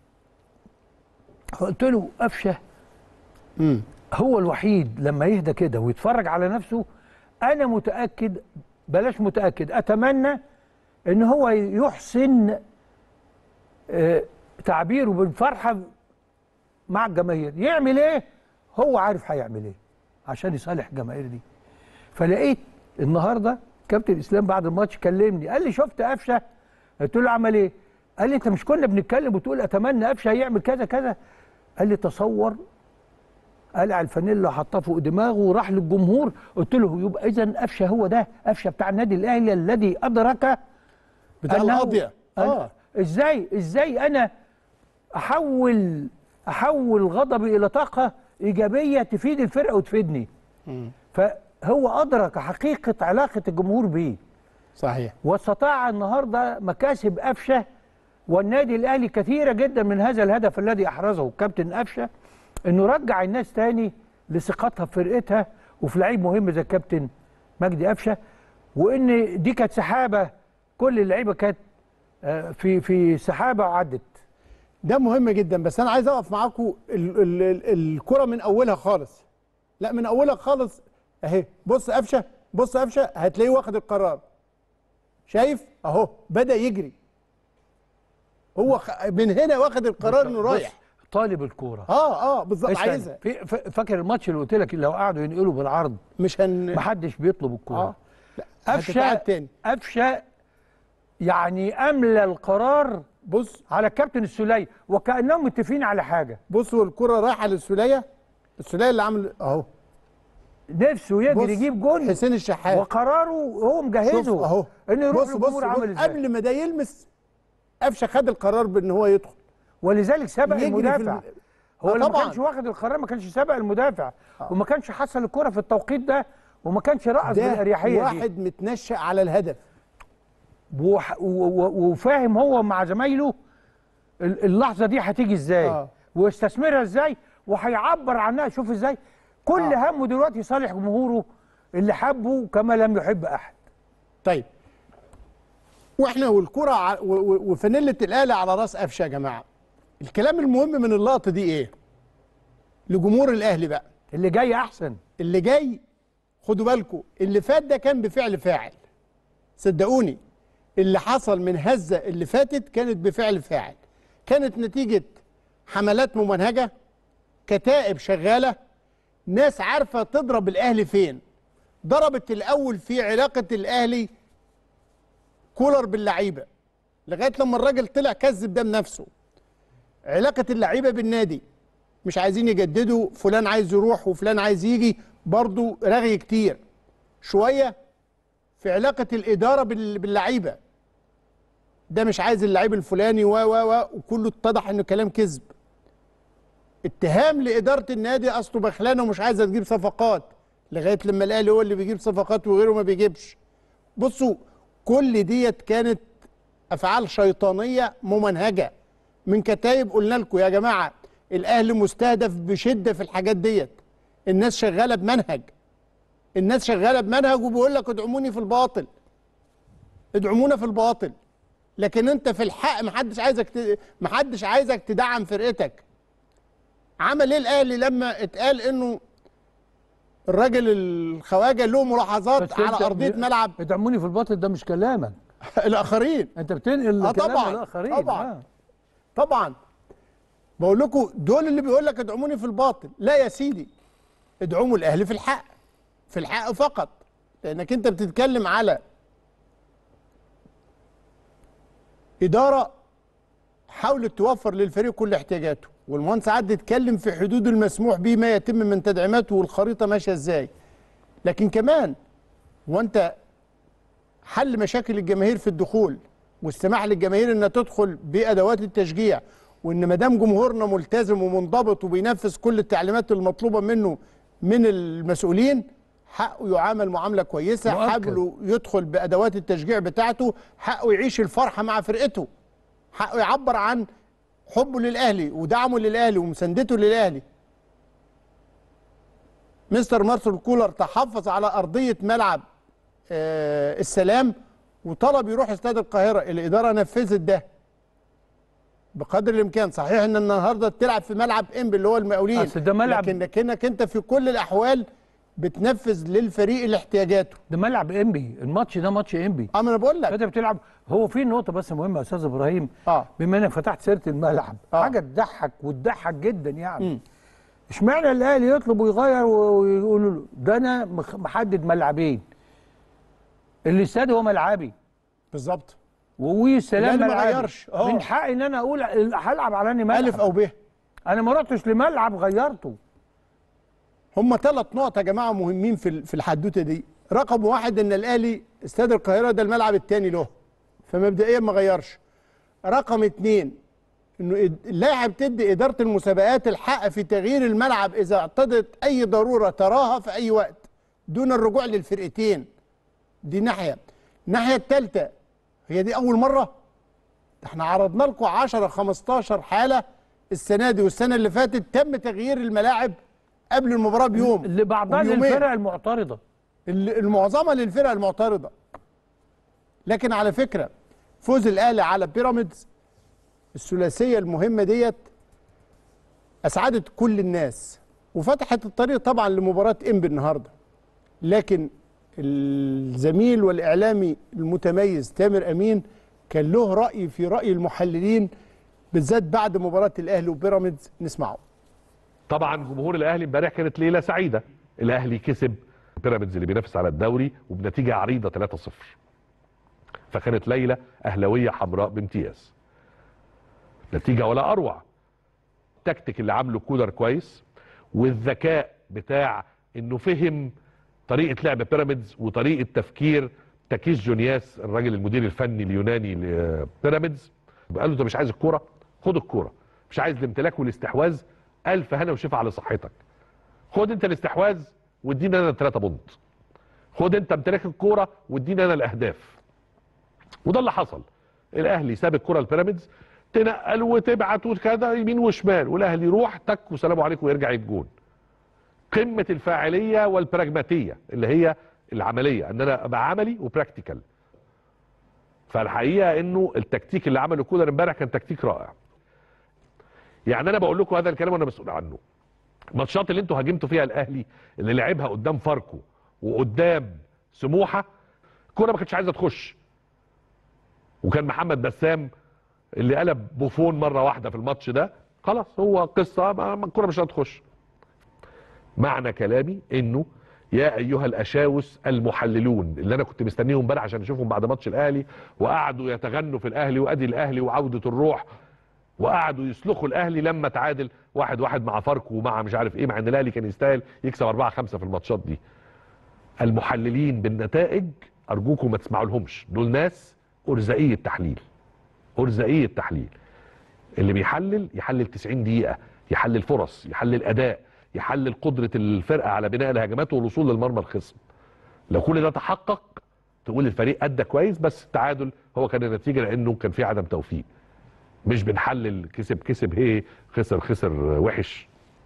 قلت له قفشه امم هو الوحيد لما يهدى كده ويتفرج على نفسه انا متاكد بلاش متاكد اتمنى ان هو يحسن آه، تعبيره بالفرحه مع الجماهير يعمل ايه هو عارف هيعمل ايه عشان يصالح الجماهير دي فلقيت النهارده كابتن اسلام بعد الماتش كلمني قال لي شفت قفشه قلت له عمل ايه قال لي انت مش كنا بنتكلم وتقول اتمنى قفشه يعمل كذا كذا قال لي تصور قلع الفانيلا حطها فوق دماغه وراح للجمهور قلت له يبقى اذا قفشه هو ده قفشه بتاع النادي الاهلي الذي ادرك بتاع أنه- القاضية. أن- آه. ازاي ازاي انا احول احول غضبي الى طاقه ايجابيه تفيد الفرقه وتفيدني فهو ادرك حقيقه علاقه الجمهور بيه صحيح واستطاع النهارده مكاسب قفشه والنادي الاهلي كثيره جدا من هذا الهدف الذي احرزه كابتن قفشه انه رجع الناس تاني لثقتها في فرقتها وفي لعيب مهم زي الكابتن مجدي قفشه وان دي كانت سحابه كل اللعيبه كانت آه، في في سحابه وعدت ده مهم جدا بس انا عايز اقف معاكم ال- ال- ال- الكره من اولها خالص لا من اولها خالص اهي بص قفشه بص قفشه هتلاقيه واخد القرار شايف اهو بدا يجري هو خ... من هنا واخد القرار انه بص، رايح طالب الكوره اه اه بالظبط استنى. عايزها في ف- فاكر الماتش اللي قلت لك اللي لو قعدوا ينقلوا بالعرض مش هن محدش بيطلب الكوره آه. قفشه هتتعاد تاني. قفشه يعني املى القرار بص على الكابتن السوليه وكانهم متفقين على حاجه بصوا الكره رايحه للسوليه السوليه اللي عامل اهو نفسه يجري بص، يجيب جون حسين الشحات وقراره هو مجهزه شوف اهو انه يروح بص بص, للجمهور بص عامل ازاي قبل ما ده يلمس قفشه خد القرار بان هو يدخل ولذلك سبق يجري في المدافع الم- هو آه اللي ما طبعاً. كانش واخد القرار ما كانش سابق المدافع وما كانش حصل الكره في التوقيت ده وما كانش رقص ده بالاريحيه دي واحد متنشأ على الهدف وح- و- و- وفاهم هو مع زمايله ال- اللحظه دي هتيجي ازاي آه. ويستثمرها ازاي وهيعبر عنها شوف ازاي كل آه. همه دلوقتي يصالح جمهوره اللي حبه كما لم يحب احد طيب واحنا والكره ع- و- و- وفانيله الاهلي على راس قفشه يا جماعه الكلام المهم من اللقطه دي ايه لجمهور الاهلي بقى اللي جاي احسن اللي جاي خدوا بالكم اللي فات ده كان بفعل فاعل صدقوني اللي حصل من هزه اللي فاتت كانت بفعل فاعل كانت نتيجه حملات ممنهجه كتائب شغاله ناس عارفه تضرب الاهلي فين ضربت الاول في علاقه الاهلي كولر باللعيبه لغايه لما الراجل طلع كذب ده بنفسه علاقه اللعيبه بالنادي مش عايزين يجددوا فلان عايز يروح وفلان عايز يجي برضو رغي كتير شويه في علاقه الاداره بال- باللعيبه ده مش عايز اللعيب الفلاني و و و وكله اتضح انه كلام كذب اتهام لاداره النادي اصله بخلانه ومش عايزه تجيب صفقات لغايه لما الاهلي هو اللي بيجيب صفقات وغيره ما بيجيبش بصوا كل ديت كانت افعال شيطانيه ممنهجه من كتايب قلنا لكم يا جماعه الاهلي مستهدف بشده في الحاجات ديت الناس شغاله بمنهج الناس شغاله بمنهج وبيقول لك ادعموني في الباطل ادعمونا في الباطل لكن انت في الحق محدش عايزك ت... محدش عايزك تدعم فرقتك عمل ايه الاهلي لما اتقال انه الراجل الخواجه له ملاحظات بس على أنت ارضيه ب- ملعب ادعموني في الباطل ده مش كلامك الاخرين انت بتنقل اه كلام طبعا الاخرين طبعا آه. طبعا بقول لكم دول اللي بيقول لك ادعموني في الباطل لا يا سيدي ادعموا الاهلي في الحق في الحق فقط لانك انت بتتكلم على اداره حاولت توفر للفريق كل احتياجاته والمهندس عدى اتكلم في حدود المسموح به ما يتم من تدعيماته والخريطه ماشيه ازاي لكن كمان وانت حل مشاكل الجماهير في الدخول والسماح للجماهير انها تدخل بادوات التشجيع وان ما دام جمهورنا ملتزم ومنضبط وبينفذ كل التعليمات المطلوبه منه من المسؤولين حقه يعامل معامله كويسه مؤكد. حقه يدخل بادوات التشجيع بتاعته حقه يعيش الفرحه مع فرقته حقه يعبر عن حبه للاهلي ودعمه للاهلي ومساندته للاهلي مستر مارسيل كولر تحفظ على ارضيه ملعب آه، السلام وطلب يروح استاد القاهره الاداره نفذت ده بقدر الامكان صحيح ان النهارده تلعب في ملعب انبي اللي هو المقاولين أصل ده ملعب- لكنك انت في كل الاحوال بتنفذ للفريق اللي احتياجاته ده ملعب انبي الماتش ده ماتش انبي اه ما انا بقول لك انت بتلعب هو في نقطه بس مهمه يا استاذ ابراهيم اه بما انك فتحت سيره الملعب آه. حاجه تضحك وتضحك جدا يعني مم. اشمعنى الاهلي يطلب ويغير و- ويقولوا له ده انا مخ- محدد ملعبين الاستاد هو ملعبي بالظبط ووي السلام الأهلي ما ملعبي غيرش. آه. من حقي ان انا اقول ال- هلعب على اني ملعب الف او ب انا ما رحتش لملعب غيرته هم ثلاث نقط يا جماعه مهمين في ال- في الحدوته دي رقم واحد ان الاهلي استاد القاهره ده الملعب الثاني له فمبدئيا ما غيرش رقم اتنين انه إد- اللائحه بتدي اداره المسابقات الحق في تغيير الملعب اذا اعتضت اي ضروره تراها في اي وقت دون الرجوع للفرقتين دي ناحيه الناحيه الثالثه هي دي اول مره ده احنا عرضنا لكم 10 15 حاله السنه دي والسنه اللي فاتت تم تغيير الملاعب قبل المباراه بيوم لبعضها وبيومين. للفرق المعترضه ال- المعظمه للفرق المعترضه لكن على فكره فوز الاهلي على بيراميدز الثلاثيه المهمه ديت اسعدت كل الناس وفتحت الطريق طبعا لمباراه انبي النهارده لكن الزميل والاعلامي المتميز تامر امين كان له راي في راي المحللين بالذات بعد مباراه الاهلي وبيراميدز نسمعه طبعا جمهور الاهلي امبارح كانت ليله سعيده الاهلي كسب بيراميدز اللي بينافس على الدوري وبنتيجه عريضه 3-0 فكانت ليله اهلاويه حمراء بامتياز نتيجه ولا اروع التكتيك اللي عامله كولر كويس والذكاء بتاع انه فهم طريقه لعب بيراميدز وطريقه تفكير تاكيس جونياس الراجل المدير الفني اليوناني لبيراميدز قال له انت مش عايز الكوره خد الكوره مش عايز الامتلاك والاستحواذ الف هنا وشفا على صحتك خد انت الاستحواذ وادينا انا الثلاثه بونت خد انت امتلاك الكوره وادينا انا الاهداف وده اللي حصل الاهلي ساب الكره لبيراميدز تنقل وتبعت وكذا يمين وشمال والاهلي يروح تك وسلام عليكم ويرجع يجون قمه الفاعليه والبراجماتيه اللي هي العمليه ان انا ابقى عملي وبراكتيكال فالحقيقه انه التكتيك اللي عمله كولر امبارح كان تكتيك رائع يعني انا بقول لكم هذا الكلام وانا مسؤول عنه الماتشات اللي انتوا هاجمتوا فيها الاهلي اللي لعبها قدام فاركو وقدام سموحه الكوره ما كانتش عايزه تخش وكان محمد بسام اللي قلب بوفون مره واحده في الماتش ده خلاص هو قصه ما ما الكوره مش هتخش معنى كلامي انه يا ايها الاشاوس المحللون اللي انا كنت مستنيهم امبارح عشان اشوفهم بعد ماتش الاهلي وقعدوا يتغنوا في الاهلي وادي الاهلي وعوده الروح وقعدوا يسلخوا الاهلي لما تعادل واحد واحد مع فاركو ومع مش عارف ايه مع ان الاهلي كان يستاهل يكسب 4 5 في الماتشات دي المحللين بالنتائج ارجوكم ما تسمعوا لهمش دول ناس ارزاقيه تحليل ارزاقيه تحليل اللي بيحلل يحلل 90 دقيقه يحلل فرص يحلل اداء يحلل قدره الفرقه على بناء الهجمات والوصول للمرمى الخصم لو كل ده تحقق تقول الفريق ادى كويس بس التعادل هو كان النتيجه لانه كان في عدم توفيق مش بنحلل كسب كسب هي خسر خسر وحش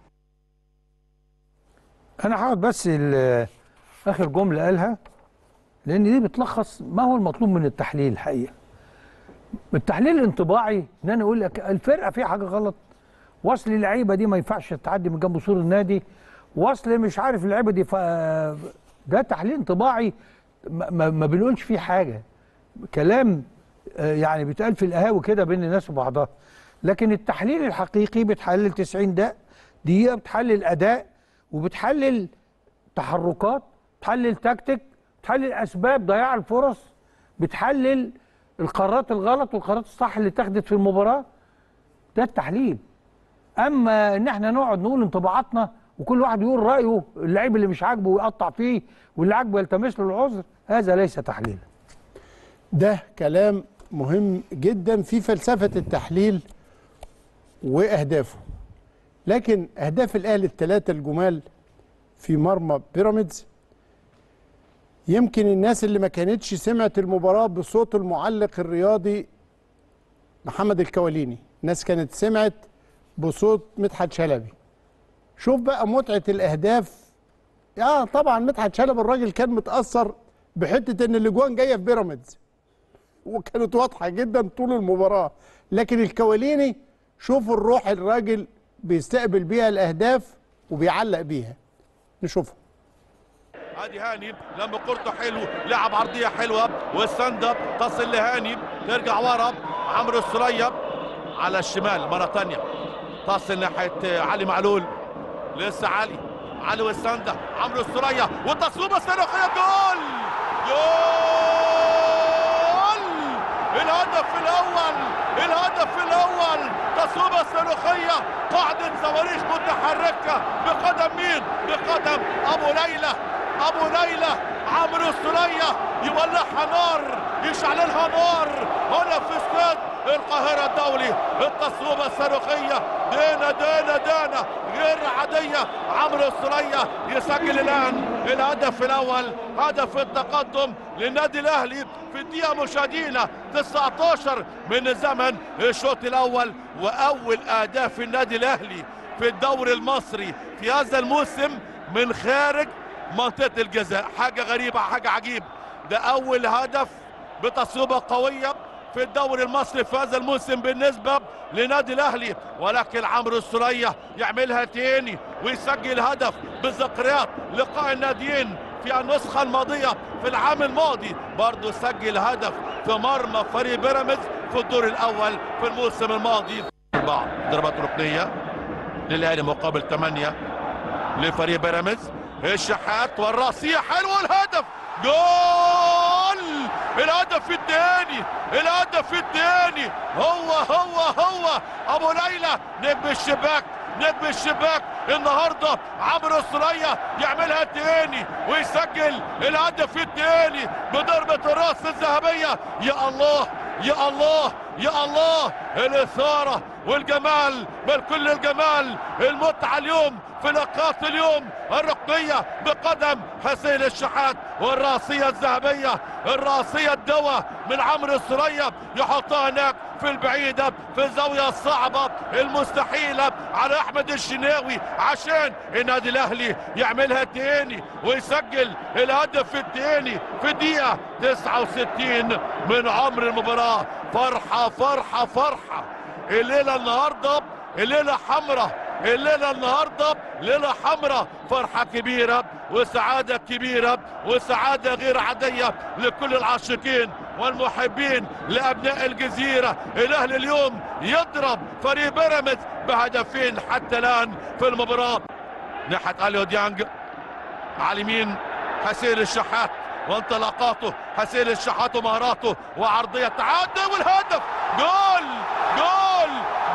انا هقعد بس ال- اخر جمله قالها لان دي بتلخص ما هو المطلوب من التحليل الحقيقه التحليل الانطباعي ان انا اقول لك الفرقه فيها حاجه غلط وصل اللعيبه دي ما ينفعش تعدي من جنب سور النادي وصل مش عارف اللعيبه دي ف... ده تحليل انطباعي ما, ما, ما بنقولش فيه حاجه كلام آه، يعني بيتقال في القهاوي كده بين الناس وبعضها لكن التحليل الحقيقي بتحلل 90 دقيقه دقيقه بتحلل اداء وبتحلل تحركات بتحلل تكتيك بتحلل اسباب ضياع الفرص بتحلل القرارات الغلط والقرارات الصح اللي اتخذت في المباراه ده التحليل اما ان احنا نقعد نقول انطباعاتنا وكل واحد يقول رايه اللعيب اللي مش عاجبه ويقطع فيه واللي عاجبه يلتمس له العذر هذا ليس تحليلا ده كلام مهم جدا في فلسفة التحليل وأهدافه لكن أهداف الأهلي الثلاثة الجمال في مرمى بيراميدز يمكن الناس اللي ما كانتش سمعت المباراة بصوت المعلق الرياضي محمد الكواليني الناس كانت سمعت بصوت مدحت شلبي شوف بقى متعة الأهداف اه طبعا مدحت شلبي الراجل كان متأثر بحتة إن الأجوان جاية في بيراميدز وكانت واضحه جدا طول المباراه لكن الكواليني شوفوا الروح الراجل بيستقبل بيها الاهداف وبيعلق بيها نشوفها ادي هاني لما كورته حلو لعب عرضيه حلوه والستاند اب تصل لهاني ترجع ورا عمرو السرية على الشمال مره ثانيه تصل ناحيه علي معلول لسه علي علي والستاند اب عمرو السرية والتصويبه الصاروخيه جول جول الهدف الاول الهدف الاول تصويبه صاروخيه قاعده صواريخ متحركه بقدم مين بقدم ابو ليلى ابو ليلى عمرو السرية يولعها نار يشعللها نار هنا في استاد القاهرة الدولي التصويبة الصاروخية دينا دينا دينا غير عادية عمرو السرية يسجل الآن الهدف الأول هدف التقدم للنادي الأهلي في الدقيقة مشاهدينا 19 من زمن الشوط الأول وأول أهداف النادي الأهلي في الدوري المصري في هذا الموسم من خارج منطقة الجزاء حاجة غريبة حاجة عجيب ده أول هدف بتصويبة قوية في الدوري المصري في هذا الموسم بالنسبة لنادي الأهلي ولكن عمرو السرية يعملها تاني ويسجل هدف بذكريات لقاء الناديين في النسخة الماضية في العام الماضي برضه سجل هدف في مرمى فريق بيراميدز في الدور الأول في الموسم الماضي بعض ضربات ركنية للأهلي مقابل 8 لفريق بيراميدز الشحات والراسية حلوة الهدف جول الهدف الثاني الهدف الثاني هو هو هو ابو ليلى نجم الشباك نجم الشباك النهارده عمرو السرية يعملها تاني ويسجل الهدف الثاني بضربة الراس الذهبية يا الله يا الله يا الله الإثارة والجمال بل كل الجمال المتعة اليوم في لقاءات اليوم الركنية بقدم حسين الشحات والراسية الذهبية الراسية الدواء من عمرو السرية يحطها هناك في البعيدة في الزاوية الصعبة المستحيلة على أحمد الشناوي عشان النادي الأهلي يعملها تاني ويسجل الهدف التاني في دقيقة 69 من عمر المباراة فرحة فرحة فرحة الليلة النهاردة الليلة حمراء الليلة النهاردة ليلة حمراء فرحة كبيرة وسعادة كبيرة وسعادة غير عادية لكل العاشقين والمحبين لأبناء الجزيرة الأهلي اليوم يضرب فريق بيراميدز بهدفين حتى الآن في المباراة ناحية أليو ديانج على اليمين حسين الشحات وانطلاقاته حسين الشحات ومهاراته وعرضية تعدي والهدف جول جول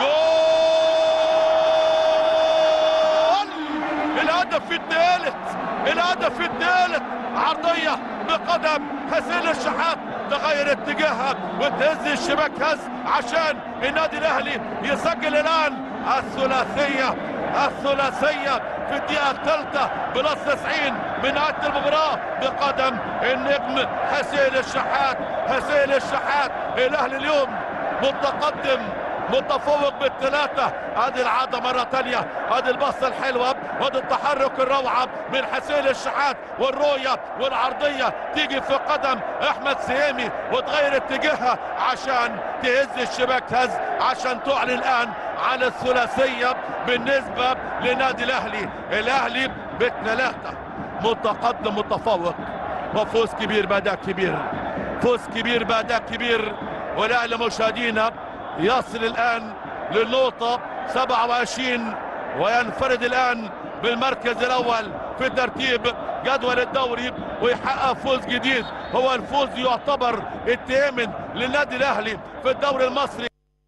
جول الهدف الثالث الهدف الثالث عرضية بقدم حسين الشحات تغير اتجاهها وتهز الشباك هز عشان النادي الاهلي يسجل الان الثلاثية الثلاثية في الدقيقة الثالثة بلس 90 من نهاية المباراة بقدم النجم حسين الشحات حسين الشحات الاهلي اليوم متقدم متفوق بالثلاثة ادي العادة مرة تانية ادي البصة الحلوة وادي التحرك الروعة من حسين الشحات والرؤية والعرضية تيجي في قدم احمد سيامي وتغير اتجاهها عشان تهز الشباك هز عشان تعلن الان عن الثلاثية بالنسبة لنادي الاهلي الاهلي بالثلاثة متقدم متفوق وفوز كبير باداء كبير فوز كبير باداء كبير والاهلي مشاهدينا يصل الآن للنقطة 27 وينفرد الآن بالمركز الأول في ترتيب جدول الدوري ويحقق فوز جديد هو الفوز يعتبر الثامن للنادي الأهلي في الدوري المصري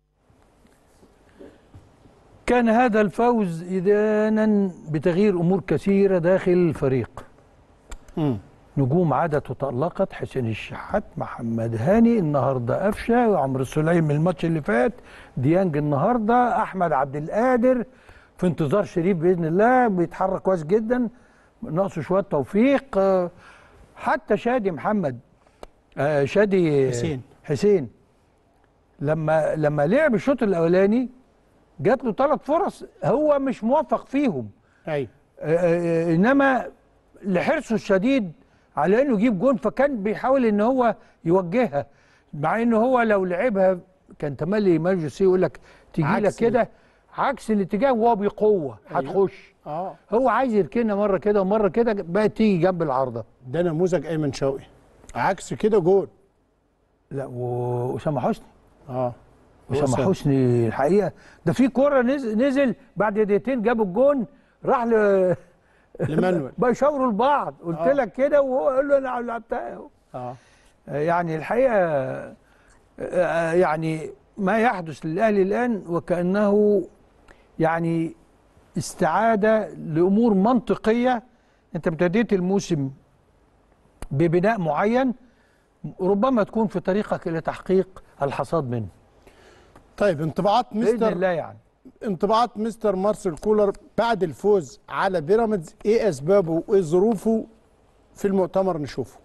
كان هذا الفوز إذانا بتغيير أمور كثيرة داخل الفريق نجوم عادت وتألقت حسين الشحات محمد هاني النهارده قفشه وعمرو سليم الماتش اللي فات ديانج النهارده احمد عبد القادر في انتظار شريف باذن الله بيتحرك كويس جدا ناقصه شويه توفيق آه، حتى شادي محمد آه، شادي حسين. حسين لما لما لعب الشوط الاولاني جات له ثلاث فرص هو مش موفق فيهم ايوه انما لحرصه الشديد على انه يجيب جون فكان بيحاول ان هو يوجهها مع ان هو لو لعبها كان تملي ماجوسي يقول لك تيجي لك عكس كده عكس الاتجاه وهو بقوه هتخش اه هو عايز يركنها مره كده ومره كده بقت تيجي جنب العارضه ده نموذج ايمن شوقي عكس كده جول لا واسامه حسني اه اسامه وأسامة. حسني الحقيقه ده في كوره نزل, نزل بعد دقيقتين جاب الجون راح ل لمانويل. بقى يشاوروا لبعض قلت آه. لك كده وهو قال له انا لعبتها اهو اه يعني الحقيقه آه، يعني ما يحدث للاهلي الان وكانه يعني استعاده لامور منطقيه انت ابتديت الموسم ببناء معين ربما تكون في طريقك الى تحقيق الحصاد منه طيب انطباعات باذن مستر الله يعني انطباعات مستر مارسيل كولر بعد الفوز على بيراميدز ايه اسبابه وايه ظروفه في المؤتمر نشوفه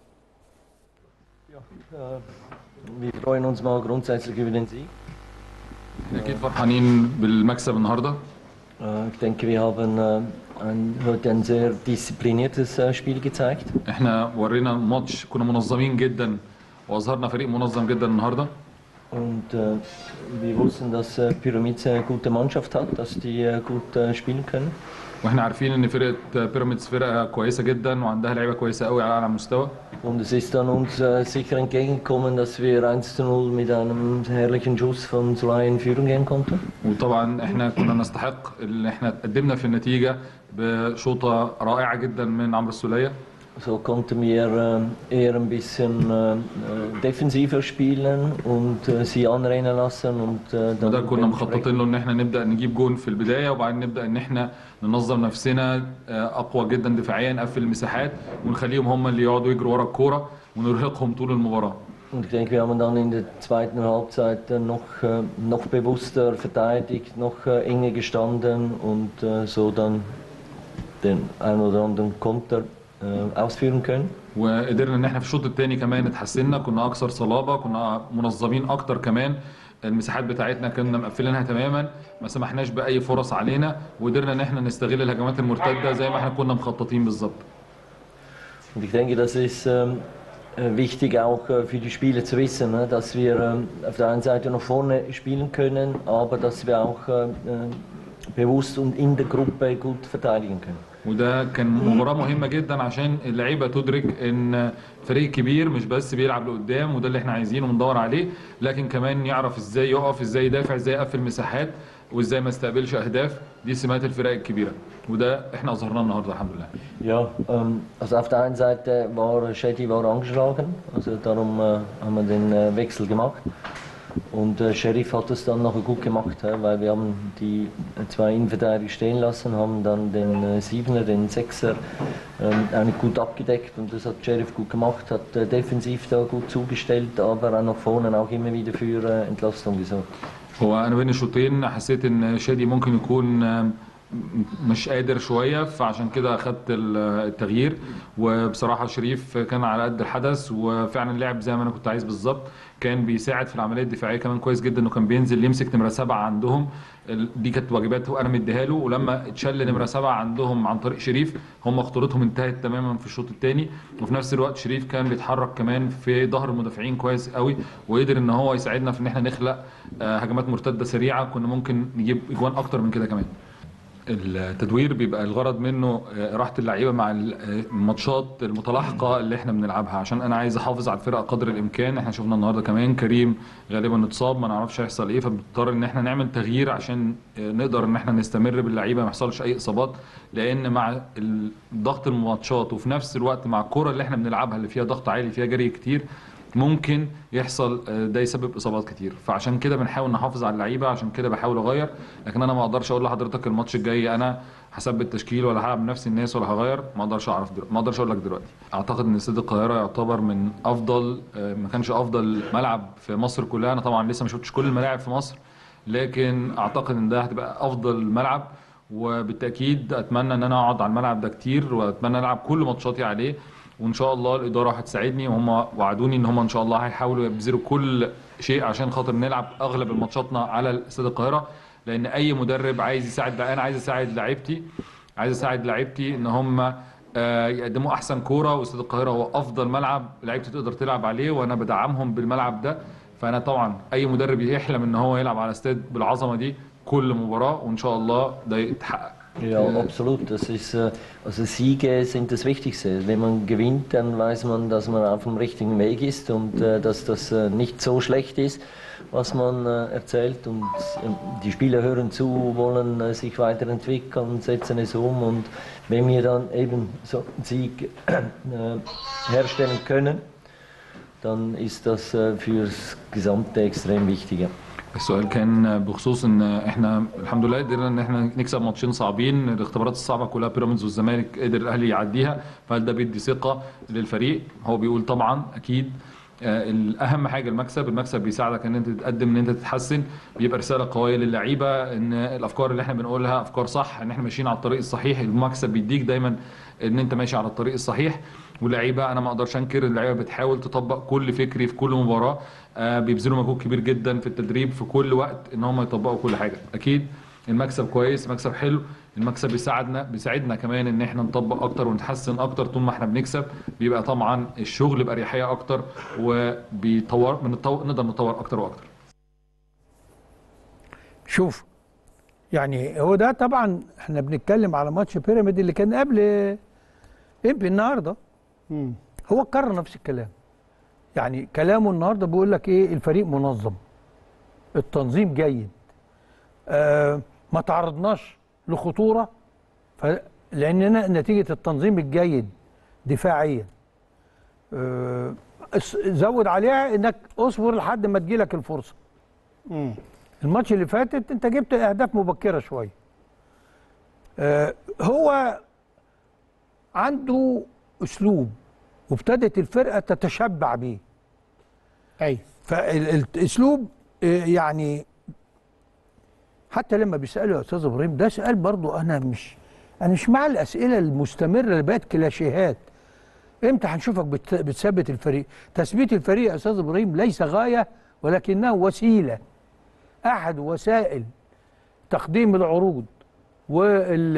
Wir freuen uns mal grundsätzlich über den Sieg. احنا اكيد فرحانين بالمكسب النهارده Äh, Ich denke, wir haben äh, ein, heute ein sehr diszipliniertes äh, Spiel gezeigt. احنا ورينا ماتش كنا منظمين جدا واظهرنا فريق منظم جدا النهارده Und äh, wir wussten, dass äh, Pyramids eine gute Mannschaft hat, dass die äh, gut äh, spielen können. واحنا عارفين ان فرقه بيراميدز فرقه كويسه جدا وعندها لعيبه كويسه قوي على اعلى مستوى Und es ist dann uns äh, sicher entgegengekommen, dass wir 1 zu 0 mit einem herrlichen Schuss von Solai in Führung gehen konnten. وطبعا احنا كنا نستحق ان احنا قدمنا في النتيجه بشوطه رائعه جدا من عمرو السوليه So konnten wir äh, eher ein bisschen äh, äh, defensiver spielen und äh, sie anrennen lassen und äh, dann وده كنا dementsprechend- مخططين له ان احنا نبدا نجيب جون في البدايه وبعدين نبدا ان احنا ننظم نفسنا آه، اقوى جدا دفاعيا نقفل المساحات ونخليهم هم اللي يقعدوا يجروا ورا الكوره ونرهقهم طول المباراه Und ich denke, wir haben dann in der zweiten Halbzeit äh, noch, äh, noch bewusster verteidigt, noch äh, enger gestanden und äh, so dann den ein oder anderen Konter äh, ausführen können. وقدرنا ان احنا في الشوط الثاني كمان اتحسنا كنا اكثر صلابه كنا منظمين اكتر كمان المساحات بتاعتنا كنا مقفلينها تماما ما سمحناش باي فرص علينا وقدرنا ان احنا نستغل الهجمات المرتده زي ما احنا كنا مخططين بالظبط Und ich denke, das ist ähm, äh, wichtig auch äh, für die Spieler zu wissen, ne, dass wir ähm, auf der einen Seite nach vorne spielen können, aber dass wir auch äh, äh, bewusst und in der Gruppe gut verteidigen können. وده كان مباراه مهمه جدا عشان اللعيبه تدرك ان فريق كبير مش بس بيلعب لقدام وده اللي احنا عايزينه وندور عليه لكن كمان يعرف ازاي يقف ازاي يدافع ازاي يقفل مساحات وازاي ما يستقبلش اهداف دي سمات الفرق الكبيره وده احنا اظهرناه النهارده الحمد لله Ja, ähm, also auf der einen Seite war Shetty war angeschlagen, also darum äh, haben wir den äh, Wechsel gemacht. Und äh, Sheriff hat es dann nachher gut gemacht, hä, weil wir haben die äh, zwei Innenverteidiger stehen lassen, haben dann den äh, Siebener, den Sechser ähm, eigentlich gut abgedeckt und das hat Sheriff gut gemacht, hat äh, defensiv da gut zugestellt, aber auch nach vorne auch immer wieder für äh, Entlastung gesorgt. هو انا بين الشوطين حسيت ان شادي ممكن يكون آم، مش قادر شويه فعشان كده اخدت ال- التغيير وبصراحه شريف كان على قد الحدث وفعلا لعب زي ما انا كنت عايز بالظبط كان بيساعد في العمليه الدفاعيه كمان كويس جدا انه كان بينزل يمسك نمره سبعه عندهم ال- دي كانت واجبات وانا مديها له ولما اتشل نمره سبعه عندهم عن طريق شريف هم خطورتهم انتهت تماما في الشوط الثاني وفي نفس الوقت شريف كان بيتحرك كمان في ظهر المدافعين كويس قوي وقدر ان هو يساعدنا في ان احنا نخلق آه، هجمات مرتده سريعه كنا ممكن نجيب اجوان اكتر من كده كمان التدوير بيبقى الغرض منه آه، راحه اللعيبه مع ال- آه، الماتشات المتلاحقه اللي احنا بنلعبها عشان انا عايز احافظ على الفرقه قدر الامكان احنا شفنا النهارده كمان كريم غالبا اتصاب ما نعرفش هيحصل ايه فبنضطر ان احنا نعمل تغيير عشان آه، نقدر ان احنا نستمر باللعيبه ما يحصلش اي اصابات لان مع ال- ضغط الماتشات وفي نفس الوقت مع الكره اللي احنا بنلعبها اللي فيها ضغط عالي فيها جري كتير ممكن يحصل آه، ده يسبب اصابات كتير فعشان كده بنحاول نحافظ على اللعيبه عشان كده بحاول اغير لكن انا ما اقدرش اقول لحضرتك الماتش الجاي انا هثبت تشكيل ولا هلعب نفس الناس ولا هغير ما اقدرش اعرف دلوقتي ما اقدرش اقول لك دلوقتي اعتقد ان استاد القاهره يعتبر من افضل آه، ما كانش افضل ملعب في مصر كلها انا طبعا لسه ما شفتش كل الملاعب في مصر لكن اعتقد ان ده هتبقى افضل ملعب وبالتاكيد اتمنى ان انا اقعد على الملعب ده كتير واتمنى العب كل ماتشاتي عليه وان شاء الله الاداره هتساعدني وهم وعدوني ان هم ان شاء الله هيحاولوا يبذلوا كل شيء عشان خاطر نلعب اغلب ماتشاتنا على استاد القاهره لان اي مدرب عايز يساعد انا عايز اساعد لعيبتي عايز اساعد لعيبتي ان هم آه، يقدموا احسن كوره واستاد القاهره هو افضل ملعب لعيبتي تقدر تلعب عليه وانا بدعمهم بالملعب ده فانا طبعا اي مدرب يحلم ان هو يلعب على استاد بالعظمه دي كل مباراه وان شاء الله ده يتحقق Ja, absolut. Das ist, äh, also Siege sind das Wichtigste. Wenn man gewinnt, dann weiß man, dass man auf dem richtigen Weg ist und äh, dass das äh, nicht so schlecht ist, was man äh, erzählt. Und äh, die Spieler hören zu, wollen äh, sich weiterentwickeln, setzen es um. Und wenn wir dann eben so einen Sieg äh, herstellen können, dann ist das äh, fürs Gesamte extrem wichtig. ja. السؤال كان بخصوص ان احنا الحمد لله قدرنا ان احنا نكسب ماتشين صعبين الاختبارات الصعبه كلها بيراميدز والزمالك قدر الاهلي يعديها فهل ده بيدي ثقه للفريق هو بيقول طبعا اكيد آه، الاهم حاجه المكسب المكسب بيساعدك ان انت تتقدم ان انت تتحسن بيبقى رساله قويه للعيبه ان الافكار اللي احنا بنقولها افكار صح ان احنا ماشيين على الطريق الصحيح المكسب بيديك دايما ان انت ماشي على الطريق الصحيح واللعيبه انا ما اقدرش انكر اللعيبه بتحاول تطبق كل فكري في كل مباراه آه، بيبذلوا مجهود كبير جدا في التدريب في كل وقت ان هم يطبقوا كل حاجه اكيد المكسب كويس مكسب حلو المكسب بيساعدنا بيساعدنا كمان ان احنا نطبق اكتر ونتحسن اكتر طول ما احنا بنكسب بيبقى طبعا الشغل باريحيه اكتر وبيطور بنطور نقدر نطور اكتر واكتر شوف يعني هو ده طبعا احنا بنتكلم على ماتش بيراميد اللي كان قبل امبي النهارده هو كرر نفس الكلام يعني كلامه النهارده بيقول لك ايه الفريق منظم التنظيم جيد آه ما تعرضناش لخطوره ف لاننا نتيجه التنظيم الجيد دفاعيا آه اس- زود عليها انك اصبر لحد ما تجيلك الفرصه الماتش اللي فاتت انت جبت اهداف مبكره شويه آه هو عنده اسلوب وابتدت الفرقه تتشبع بيه اي فالاسلوب آه، يعني حتى لما بيسالوا يا استاذ ابراهيم ده سؤال برضو انا مش انا مش مع الاسئله المستمره اللي بقت كلاشيهات امتى هنشوفك بت- بتثبت الفريق تثبيت الفريق يا استاذ ابراهيم ليس غايه ولكنه وسيله احد وسائل تقديم العروض وال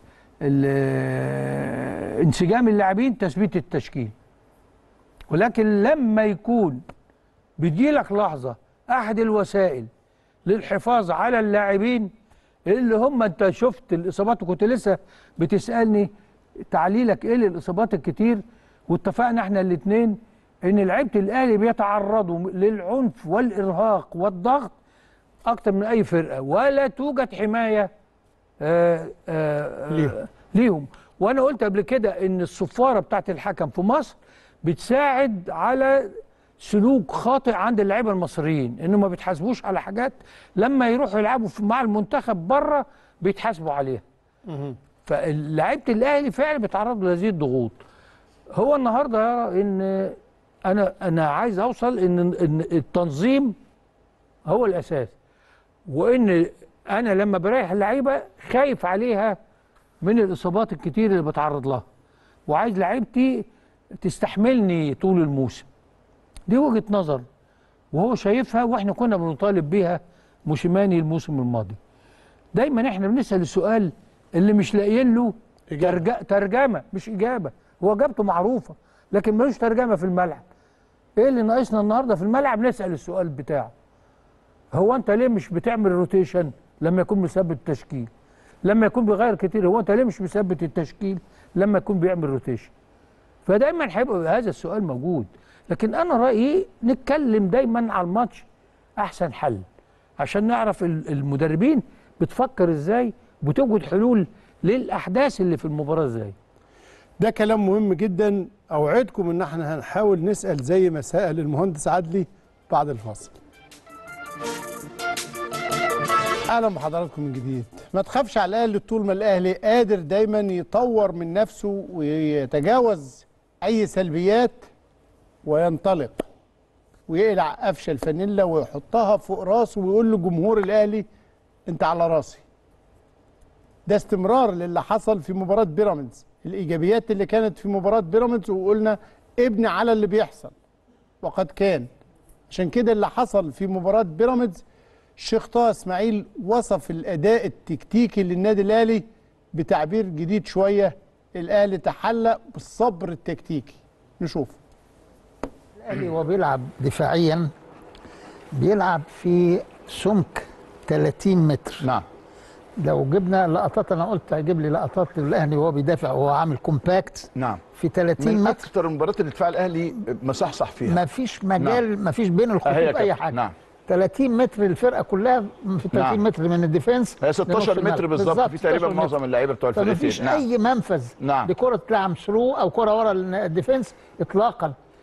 ال- انسجام اللاعبين تثبيت التشكيل ولكن لما يكون بيجيلك لحظه احد الوسائل للحفاظ على اللاعبين اللي هم انت شفت الاصابات وكنت لسه بتسالني تعليلك ايه للاصابات الكتير واتفقنا احنا الاثنين ان لعيبه الاهلي بيتعرضوا للعنف والارهاق والضغط اكتر من اي فرقه ولا توجد حمايه آه آه ليهم. آه ليهم وانا قلت قبل كده ان الصفاره بتاعت الحكم في مصر بتساعد على سلوك خاطئ عند اللعيبه المصريين انه ما بيتحاسبوش على حاجات لما يروحوا يلعبوا في- مع المنتخب بره بيتحاسبوا عليها فلعيبه الاهلي فعلا بيتعرضوا لهذه الضغوط هو النهارده يرى ان انا انا عايز اوصل ان ان التنظيم هو الاساس وان انا لما بريح اللعيبه خايف عليها من الاصابات الكتير اللي بتعرض لها وعايز لعيبتي تستحملني طول الموسم دي وجهه نظر وهو شايفها واحنا كنا بنطالب بيها موسيماني الموسم الماضي دايما احنا بنسال السؤال اللي مش لاقيين له ترج... ترجمه مش اجابه هو اجابته معروفه لكن ملوش ترجمه في الملعب ايه اللي ناقصنا النهارده في الملعب نسال السؤال بتاعه هو انت ليه مش بتعمل روتيشن لما يكون مثبت التشكيل لما يكون بيغير كتير هو انت ليه مش مثبت التشكيل لما يكون بيعمل روتيشن فدايما هيبقى هذا السؤال موجود لكن انا رايي نتكلم دايما على الماتش احسن حل عشان نعرف ال- المدربين بتفكر ازاي بتوجد حلول للاحداث اللي في المباراه ازاي ده كلام مهم جدا اوعدكم ان احنا هنحاول نسال زي ما سال المهندس عدلي بعد الفاصل اهلا بحضراتكم من جديد ما تخافش على الاهلي طول ما الاهلي قادر دايما يطور من نفسه ويتجاوز اي سلبيات وينطلق ويقلع قفشه الفانيلا ويحطها فوق راسه ويقول لجمهور الاهلي انت على راسي ده استمرار للي حصل في مباراة بيراميدز الإيجابيات اللي كانت في مباراة بيراميدز وقلنا ابني على اللي بيحصل وقد كان عشان كده اللي حصل في مباراة بيراميدز الشيخ طه اسماعيل وصف الأداء التكتيكي للنادي الأهلي بتعبير جديد شوية الأهلي تحلى بالصبر التكتيكي نشوف الاهلي وهو بيلعب دفاعيا بيلعب في سمك 30 متر نعم لو جبنا لقطات انا قلت هجيب لي لقطات الاهلي وهو بيدافع وهو عامل كومباكت نعم في 30 من متر اكثر المباريات اللي دفاع الاهلي مصحصح فيها ما فيش مجال نعم. ما فيش بين الخطوط أهي يا اي كابتن. حاجه نعم 30 متر الفرقه كلها في 30 نعم. متر من الديفنس هي 16 لنص متر الملعب. بالظبط في تقريبا 16 متر. معظم اللعيبه بتوع فما فيش الفرقتين نعم اي منفذ نعم. لكره تلعب ثرو او كره ورا الديفنس اطلاقا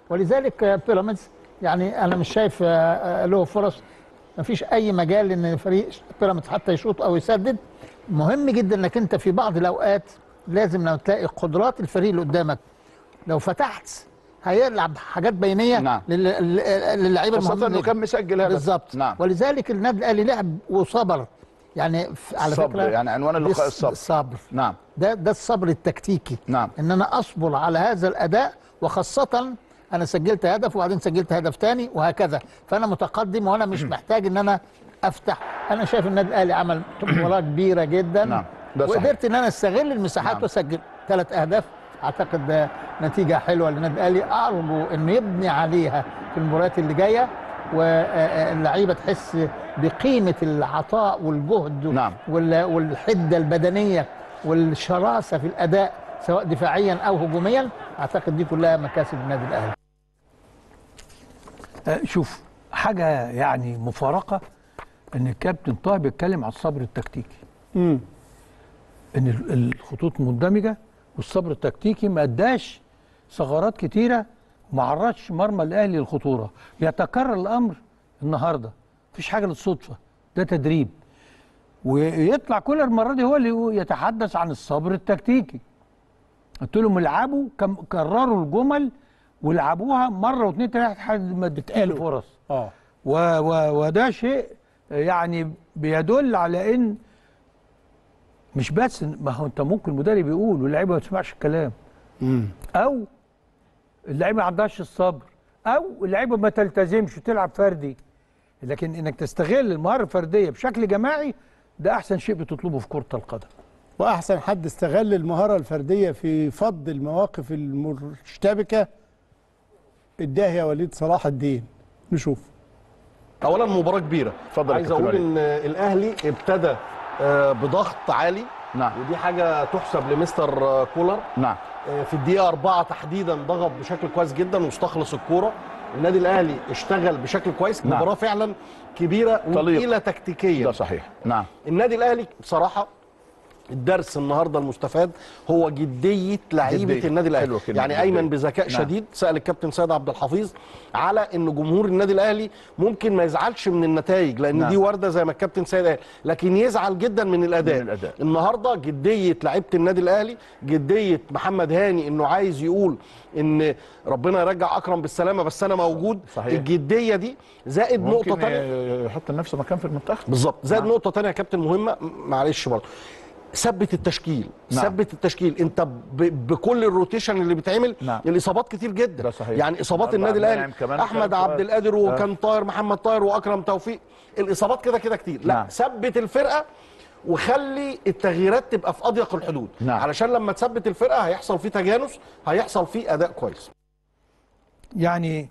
ولذلك آه، بيراميدز يعني انا مش شايف آه، آه، له فرص ما فيش اي مجال ان فريق بيراميدز حتى يشوط او يسدد مهم جدا انك انت في بعض الاوقات لازم لو تلاقي قدرات الفريق اللي قدامك لو فتحت هيلعب حاجات بينيه نعم. للعيبه خاصة المهمين إنه جداً. كان مسجل هدف. بالظبط نعم. ولذلك النادي الاهلي لعب وصبر يعني ف- على الصبر، فكره يعني عنوان اللقاء دي الصبر. الصبر نعم ده ده الصبر التكتيكي نعم ان انا اصبر على هذا الاداء وخاصه انا سجلت هدف وبعدين سجلت هدف تاني وهكذا فانا متقدم وانا مش محتاج ان انا افتح انا شايف النادي الاهلي عمل مباراه كبيره جدا نعم، ده صحيح. وقدرت ان انا استغل المساحات نعم. واسجل ثلاث اهداف اعتقد ده نتيجه حلوه للنادي الاهلي ارجو انه يبني عليها في المباريات اللي جايه واللعيبه تحس بقيمه العطاء والجهد نعم. وال- والحده البدنيه والشراسه في الاداء سواء دفاعيا او هجوميا اعتقد دي كلها مكاسب النادي الاهلي آه، شوف حاجه يعني مفارقه ان الكابتن طه بيتكلم على الصبر التكتيكي امم ان ال- الخطوط مندمجه والصبر التكتيكي ما اداش ثغرات كتيره وما عرضش مرمى الاهلي للخطوره يتكرر الامر النهارده مفيش حاجه للصدفه ده تدريب ويطلع كل المره دي هو اللي يتحدث عن الصبر التكتيكي قلت لهم العبوا كم كرروا الجمل والعبوها مره واثنين ثلاثه لحد ما تتقال فرص اه و و وده شيء يعني بيدل على ان مش بس ما هو انت ممكن المدرب يقول واللعيبه ما تسمعش الكلام امم او اللعيبه ما عندهاش الصبر او اللعيبه ما تلتزمش وتلعب فردي لكن انك تستغل المهاره الفرديه بشكل جماعي ده احسن شيء بتطلبه في كره القدم واحسن حد استغل المهاره الفرديه في فض المواقف المشتبكه الداهيه وليد صلاح الدين نشوف اولا مباراه كبيره اتفضل يا عايز كابتن اقول وليد. ان الاهلي ابتدى آه، بضغط عالي نعم ودي حاجه تحسب لمستر آه، كولر نعم آه، في الدقيقه أربعة تحديدا ضغط بشكل كويس جدا واستخلص الكوره النادي الاهلي اشتغل بشكل كويس نعم. مباراه فعلا كبيره طليق. وثقيله تكتيكيا ده صحيح نعم النادي الاهلي بصراحه الدرس النهارده المستفاد هو جديه لعيبه جدية. النادي الاهلي حلوة كلمة يعني جدية. ايمن بذكاء نعم. شديد سال الكابتن سيد عبد الحفيظ على ان جمهور النادي الاهلي ممكن ما يزعلش من النتائج لان نعم. دي وارده زي ما الكابتن سيد قال لكن يزعل جدا من الاداء, من الأداء. النهارده جديه لعيبه النادي الاهلي جديه محمد هاني انه عايز يقول ان ربنا يرجع اكرم بالسلامه بس انا موجود صحيح. الجديه دي زائد نقطه ممكن ثانيه يحط لنفسه مكان في المنتخب بالظبط زائد نعم. نقطه ثانيه يا كابتن مهمه م- معلش برضه ثبت التشكيل نعم. ثبت التشكيل انت ب... بكل الروتيشن اللي بيتعمل نعم. الاصابات كتير جدا ده صحيح. يعني اصابات النهاردة النادي عبد الاهلي المنعم كمان احمد كان عبد القادر كويس. وكان طاهر محمد طاهر واكرم توفيق الاصابات كده كده كتير لا نعم. ثبت الفرقه وخلي التغييرات تبقى في اضيق الحدود نعم. علشان لما تثبت الفرقه هيحصل فيه تجانس هيحصل فيه اداء كويس يعني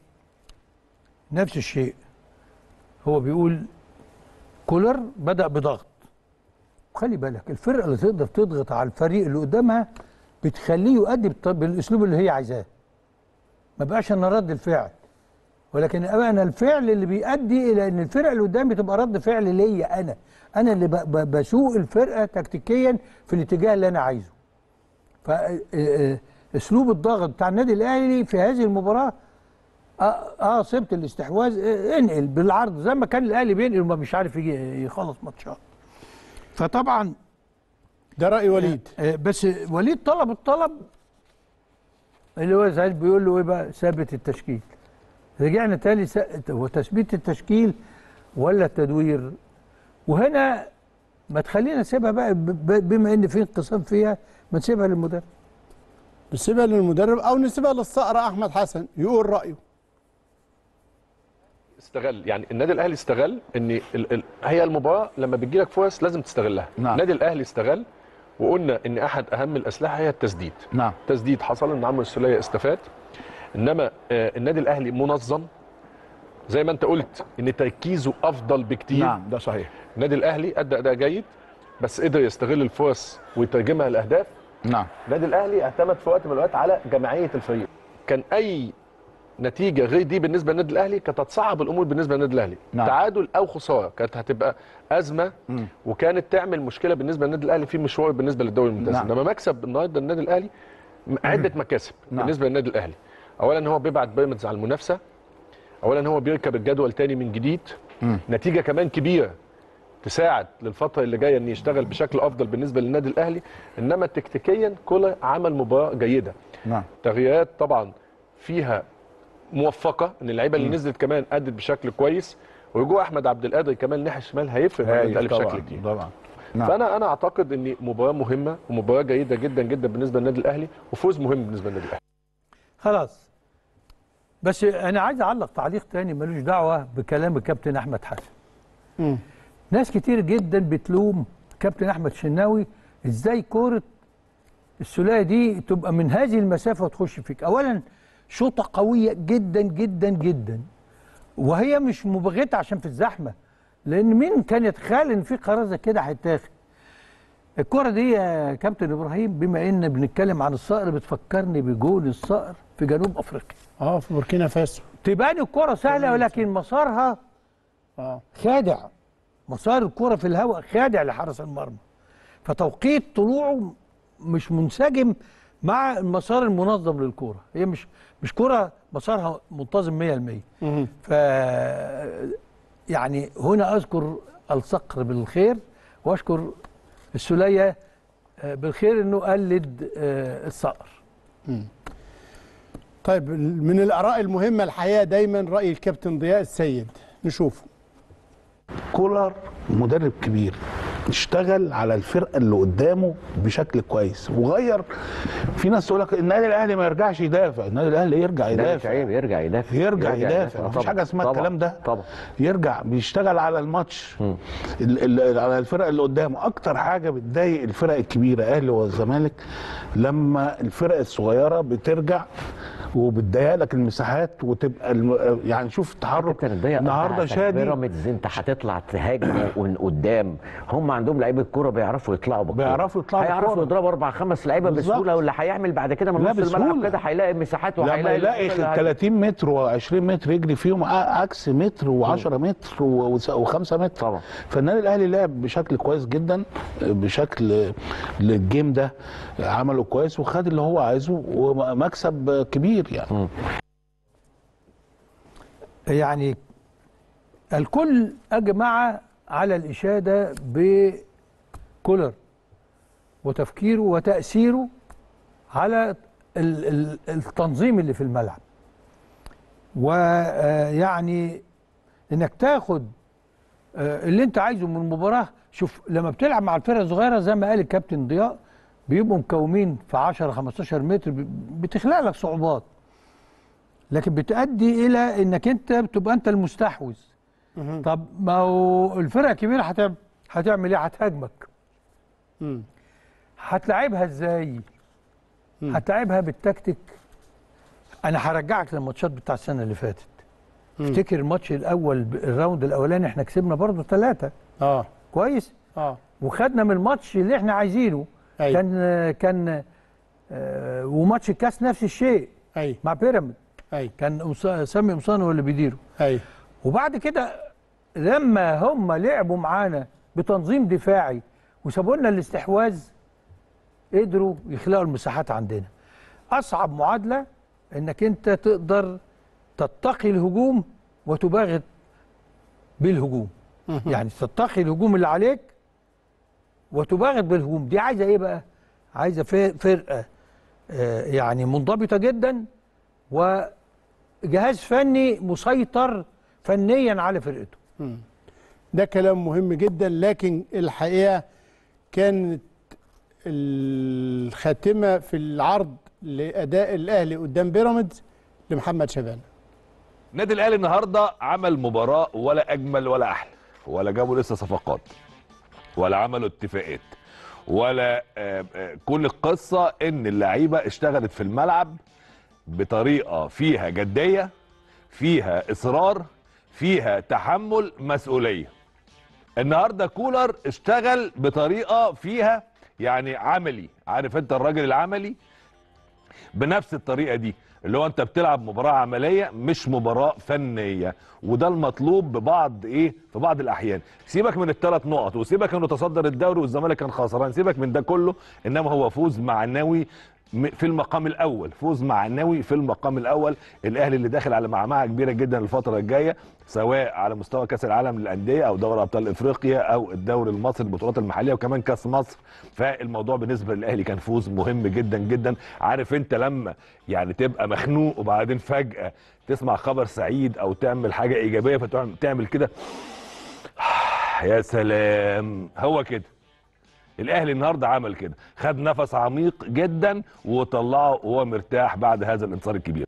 نفس الشيء هو بيقول كولر بدأ بضغط خلي بالك الفرقة اللي تقدر تضغط على الفريق اللي قدامها بتخليه يؤدي بالط- بالاسلوب اللي هي عايزاه ما بقاش انا رد الفعل ولكن انا الفعل اللي بيؤدي الى ان الفرقه اللي قدامي تبقى رد فعل ليا انا انا اللي ب- ب- بسوق الفرقه تكتيكيا في الاتجاه اللي انا عايزه فاسلوب الضغط بتاع النادي الاهلي في هذه المباراه اه, آه صبت الاستحواذ آه انقل بالعرض زي ما كان الاهلي بينقل وما مش عارف يجي يخلص ماتشات فطبعا ده راي وليد آه بس وليد طلب الطلب اللي هو زي بيقول له ايه بقى ثابت التشكيل رجعنا تاني س- هو تثبيت التشكيل ولا التدوير وهنا ما تخلينا نسيبها بقى ب- ب- بما ان في انقسام فيها ما نسيبها للمدرب نسيبها للمدرب او نسيبها للصقر احمد حسن يقول رايه استغل يعني النادي الاهلي استغل ان ال ال هي المباراه لما بتجي لك فرص لازم تستغلها نعم. النادي الاهلي استغل وقلنا ان احد اهم الاسلحه هي التسديد نعم تسديد حصل ان عمرو السوليه استفاد انما آه النادي الاهلي منظم زي ما انت قلت ان تركيزه افضل بكتير نعم ده صحيح النادي الاهلي ادى اداء جيد بس قدر يستغل الفرص ويترجمها لاهداف نعم النادي الاهلي اعتمد في وقت من الاوقات على جماعيه الفريق كان اي نتيجه غير دي بالنسبه للنادي الاهلي كانت هتصعب الامور بالنسبه للنادي الاهلي نعم. تعادل او خساره كانت هتبقى ازمه مم. وكانت تعمل مشكله بالنسبه للنادي الاهلي في مشوار بالنسبه للدوري الممتاز نعم. انما مكسب النهارده النادي الاهلي م- عده مكاسب نعم. بالنسبه للنادي الاهلي اولا هو بيبعت بيراميدز على المنافسه اولا هو بيركب الجدول تاني من جديد نتيجه كمان كبيره تساعد للفتره اللي جايه ان يشتغل بشكل افضل بالنسبه للنادي الاهلي انما تكتيكيا كولر عمل مباراه جيده نعم تغييرات طبعا فيها موفقه ان اللعيبه اللي مم. نزلت كمان ادت بشكل كويس ورجوع احمد عبد القادر كمان ناحيه الشمال هيفرق مع النادي هايل الاهلي طبعا بشكل كبير طبعا نعم. فانا انا اعتقد ان مباراه مهمه ومباراه جيده جدا جدا بالنسبه للنادي الاهلي وفوز مهم بالنسبه للنادي الاهلي خلاص بس انا عايز اعلق تعليق تاني ملوش دعوه بكلام الكابتن احمد حسن ناس كتير جدا بتلوم كابتن احمد شناوي ازاي كوره السوليه دي تبقى من هذه المسافه وتخش فيك اولا شوطه قويه جدا جدا جدا وهي مش مبغته عشان في الزحمه لان مين كان يتخيل ان في قرار زي كده هيتاخد الكره دي يا كابتن ابراهيم بما ان بنتكلم عن الصقر بتفكرني بجول الصقر في جنوب افريقيا اه في بوركينا فاسو تبان الكره سهله ولكن مسارها اه خادع مسار الكره في الهواء خادع لحارس المرمى فتوقيت طلوعه مش منسجم مع المسار المنظم للكوره هي مش مش كره مسارها منتظم 100% ف يعني هنا اذكر الصقر بالخير واشكر السليه آه، بالخير انه قلد آه، الصقر مم. طيب من الاراء المهمه الحقيقه دايما راي الكابتن ضياء السيد نشوفه كولر مدرب كبير اشتغل على الفرقه اللي قدامه بشكل كويس وغير في ناس تقول لك النادي الاهلي ما يرجعش يدافع النادي الاهلي يرجع لا، مش يدافع عيب يرجع يدافع يرجع يدافع مفيش طبعاً، حاجه اسمها طبعاً، الكلام ده طبعا يرجع بيشتغل على الماتش ال- ال- على الفرق اللي قدامه اكتر حاجه بتضايق الفرق الكبيره اهلي والزمالك لما الفرق الصغيره بترجع وبتضيق لك المساحات وتبقى الم... يعني شوف التحرك النهارده شادي بيراميدز انت هتطلع تهاجم من قدام هم عندهم لعيبه كوره بيعرفوا يطلعوا بالكوره بيعرفوا يطلعوا هيعرفوا بالكورة. يضربوا اربع خمس لعيبه بالظبط. بسهوله واللي هيعمل بعد كده من لا، نص الملعب بسهولة. كده هيلاقي مساحات لما وهيلاقي يلاقي اللعيبة اللي 30 متر و20 متر يجري فيهم ع- عكس متر و10 متر و5 متر طبعا فالنادي الاهلي لعب بشكل كويس جدا بشكل للجيم ده عمله كويس وخد اللي هو عايزه ومكسب كبير يعني يعني الكل أجمع على الإشادة بكولر وتفكيره وتأثيره على ال- ال- التنظيم اللي في الملعب ويعني انك تاخد آه، اللي انت عايزه من المباراه شوف لما بتلعب مع الفرق الصغيره زي ما قال الكابتن ضياء بيبقوا مكومين في 10 15 متر ب- بتخلق لك صعوبات لكن بتؤدي الى انك انت بتبقى انت المستحوذ طب ما هو الفرقه الكبيره هتعمل هتعمل ايه هتهاجمك هتلعبها ازاي هتلعبها بالتكتيك انا هرجعك للماتشات بتاع السنه اللي فاتت افتكر الماتش الاول ب- الراوند الاولاني احنا كسبنا برضه ثلاثه اه كويس اه وخدنا من الماتش اللي احنا عايزينه أيوة. كان كان آه، وماتش الكاس نفس الشيء أيوة. مع بيراميد أيوة. كان أس- سامي قمصان هو اللي بيديره ايوه وبعد كده لما هم لعبوا معانا بتنظيم دفاعي وسابوا لنا الاستحواذ قدروا يخلقوا المساحات عندنا اصعب معادله انك انت تقدر تتقي الهجوم وتباغت بالهجوم يعني تتقي الهجوم اللي عليك وتباغت بالهجوم دي عايزه ايه بقى عايزه ف- فرقه آه، يعني منضبطه جدا وجهاز فني مسيطر فنيا على فرقته مم. ده كلام مهم جدا لكن الحقيقه كانت الخاتمه في العرض لاداء الاهلي قدام بيراميدز لمحمد شبانه النادي الاهلي النهارده عمل مباراه ولا اجمل ولا احلى ولا جابوا لسه صفقات ولا عملوا اتفاقات ولا آه، آه، كل القصه ان اللعيبه اشتغلت في الملعب بطريقه فيها جديه فيها اصرار فيها تحمل مسؤوليه النهارده كولر اشتغل بطريقه فيها يعني عملي عارف انت الراجل العملي بنفس الطريقه دي اللي هو انت بتلعب مباراه عمليه مش مباراه فنيه وده المطلوب ببعض ايه في بعض الاحيان سيبك من الثلاث نقط وسيبك انه تصدر الدوري والزمالك كان خسران سيبك من ده كله انما هو فوز معنوي م- في المقام الاول فوز معنوي في المقام الاول الاهلي اللي داخل على معمعه كبيره جدا الفتره الجايه سواء على مستوى كاس العالم للانديه او دوري ابطال افريقيا او الدوري المصري البطولات المحليه وكمان كاس مصر فالموضوع بالنسبه للاهلي كان فوز مهم جدا جدا عارف انت لما يعني تبقى مخنوق وبعدين فجاه تسمع خبر سعيد او تعمل حاجه ايجابيه فتعمل كده يا سلام هو كده الاهلي النهارده عمل كده خد نفس عميق جدا وطلعه وهو مرتاح بعد هذا الانتصار الكبير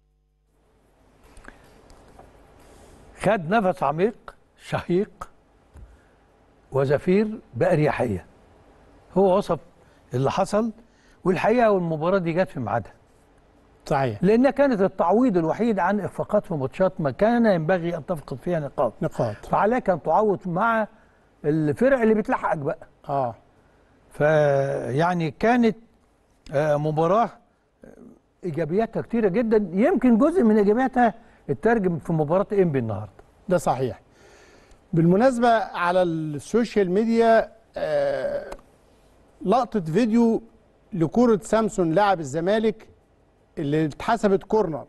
خد نفس عميق شهيق وزفير بأريحية هو وصف اللي حصل والحقيقة والمباراة دي جت في ميعادها صحيح لأنها كانت التعويض الوحيد عن إخفاقات في ماتشات ما كان ينبغي أن تفقد فيها نقاط نقاط فعليك أن تعوض مع الفرق اللي بتلحقك بقى اه فيعني كانت آه، مباراة آه، إيجابياتها كتيرة جدا يمكن جزء من إيجابياتها اترجم في مباراة إنبي النهاردة ده صحيح بالمناسبة على السوشيال ميديا آه، لقطة فيديو لكرة سامسون لاعب الزمالك اللي اتحسبت كورنر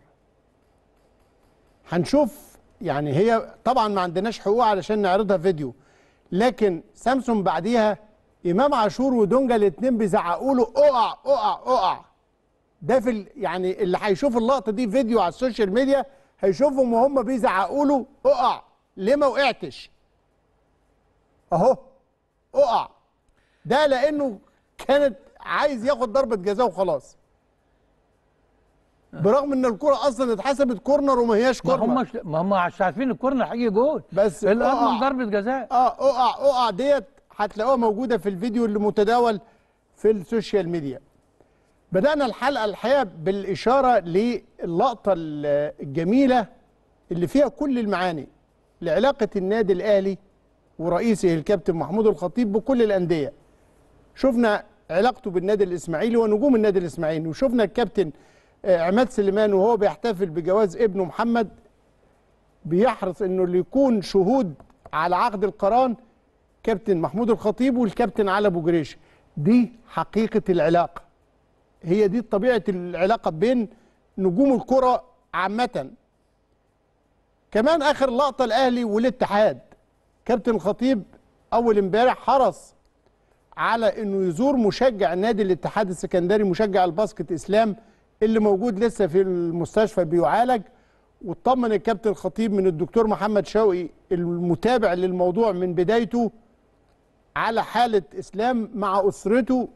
هنشوف يعني هي طبعا ما عندناش حقوق علشان نعرضها فيديو لكن سامسون بعديها امام عاشور ودونجا الاثنين بيزعقوا له اقع اقع اقع ده في ال- يعني اللي هيشوف اللقطه دي فيديو على السوشيال ميديا هيشوفهم وهم بيزعقوا له اقع ليه ما وقعتش اهو اقع ده لانه كانت عايز ياخد ضربه جزاء وخلاص برغم ان الكره اصلا اتحسبت كورنر وما هياش ما كورنر هم ما هم مش عارفين الكورنر هيجي جول بس الأمر أقع. ضربة جزاء اه اقع اقع ديت هتلاقوها موجوده في الفيديو اللي متداول في السوشيال ميديا بدأنا الحلقة الحقيقة بالإشارة للقطة ال- الجميلة اللي فيها كل المعاني لعلاقة النادي الأهلي ورئيسه الكابتن محمود الخطيب بكل الأندية شفنا علاقته بالنادي الإسماعيلي ونجوم النادي الإسماعيلي وشفنا الكابتن آه، عماد سليمان وهو بيحتفل بجواز ابنه محمد بيحرص انه اللي يكون شهود على عقد القران كابتن محمود الخطيب والكابتن علي ابو جريش دي حقيقه العلاقه هي دي طبيعه العلاقه بين نجوم الكره عامه كمان اخر لقطه الاهلي والاتحاد كابتن الخطيب اول امبارح حرص على انه يزور مشجع نادي الاتحاد السكندري مشجع الباسكت اسلام اللي موجود لسه في المستشفى بيعالج واطمن الكابتن الخطيب من الدكتور محمد شوقي المتابع للموضوع من بدايته على حالة إسلام مع أسرته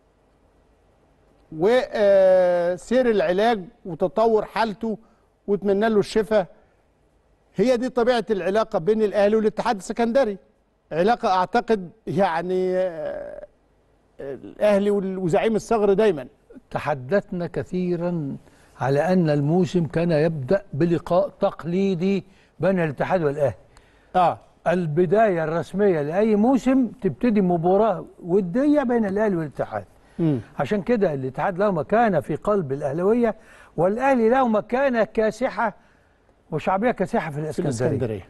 وسير العلاج وتطور حالته واتمنى له الشفاء هي دي طبيعة العلاقة بين الأهلي والاتحاد السكندري علاقة أعتقد يعني آه، الأهلي وزعيم الثغر دايما تحدثنا كثيرا على أن الموسم كان يبدأ بلقاء تقليدي بين الاتحاد والأهلي آه البداية الرسمية لأي موسم تبتدي مباراة ودية بين الأهلي والاتحاد مم. عشان كده الاتحاد له مكانة في قلب الأهلوية والأهلي له مكانة كاسحة وشعبية كاسحة في في الإسكندرية الإسكندرية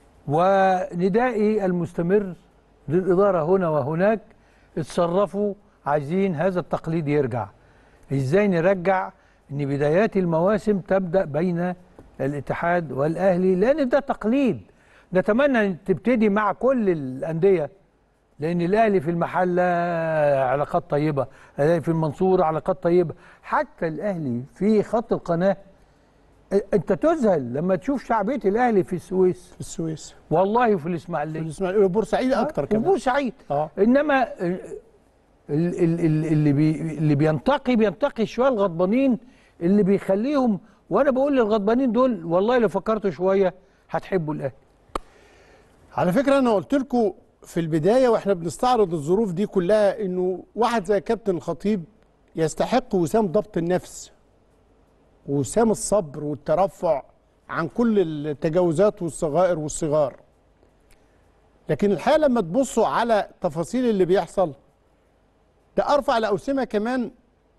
وندائي المستمر للإدارة هنا وهناك اتصرفوا عايزين هذا التقليد يرجع ازاي نرجع ان بدايات المواسم تبدأ بين الاتحاد والأهلي لأن ده تقليد نتمنى ان تبتدي مع كل الأندية لأن الأهلي في المحلة علاقات طيبة الأهلي في المنصورة علاقات طيبة حتى الأهلي في خط القناة انت تذهل لما تشوف شعبيه الاهلي في السويس في السويس والله وفي الاسماعيليه في الاسماعيليه وبورسعيد اكتر كمان وبورسعيد اه انما ال- ال- ال- ال- اللي بي اللي بينتقي بينتقي شويه الغضبانين اللي بيخليهم وانا بقول للغضبانين دول والله لو فكرتوا شويه هتحبوا الاهلي على فكره انا قلت لكم في البدايه واحنا بنستعرض الظروف دي كلها انه واحد زي كابتن الخطيب يستحق وسام ضبط النفس وسام الصبر والترفع عن كل التجاوزات والصغائر والصغار لكن الحقيقه لما تبصوا على تفاصيل اللي بيحصل ده ارفع لاوسمه كمان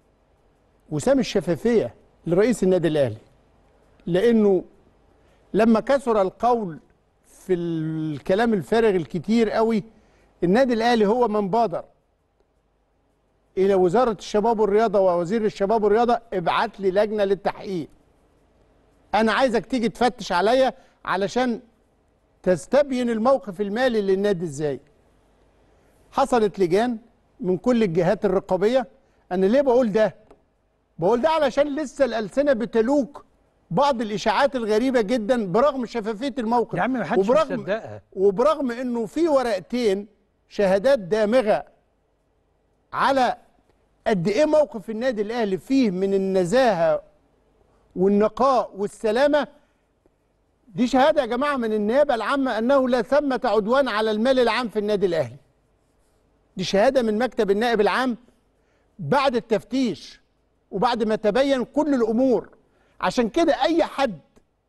وسام الشفافيه لرئيس النادي الاهلي لانه لما كثر القول في الكلام الفارغ الكتير قوي النادي الاهلي هو من بادر الى وزاره الشباب والرياضه ووزير الشباب والرياضه ابعت لي لجنه للتحقيق انا عايزك تيجي تفتش عليا علشان تستبين الموقف المالي للنادي ازاي حصلت لجان من كل الجهات الرقابيه انا ليه بقول ده بقول ده علشان لسه الالسنه بتلوك بعض الاشاعات الغريبه جدا برغم شفافيه الموقف يا عم ما حدش مصدقها. وبرغم انه في ورقتين شهادات دامغه على قد ايه موقف النادي الاهلي فيه من النزاهه والنقاء والسلامه دي شهاده يا جماعه من النيابه العامه انه لا ثمه عدوان على المال العام في النادي الاهلي دي شهاده من مكتب النائب العام بعد التفتيش وبعد ما تبين كل الامور عشان كده اي حد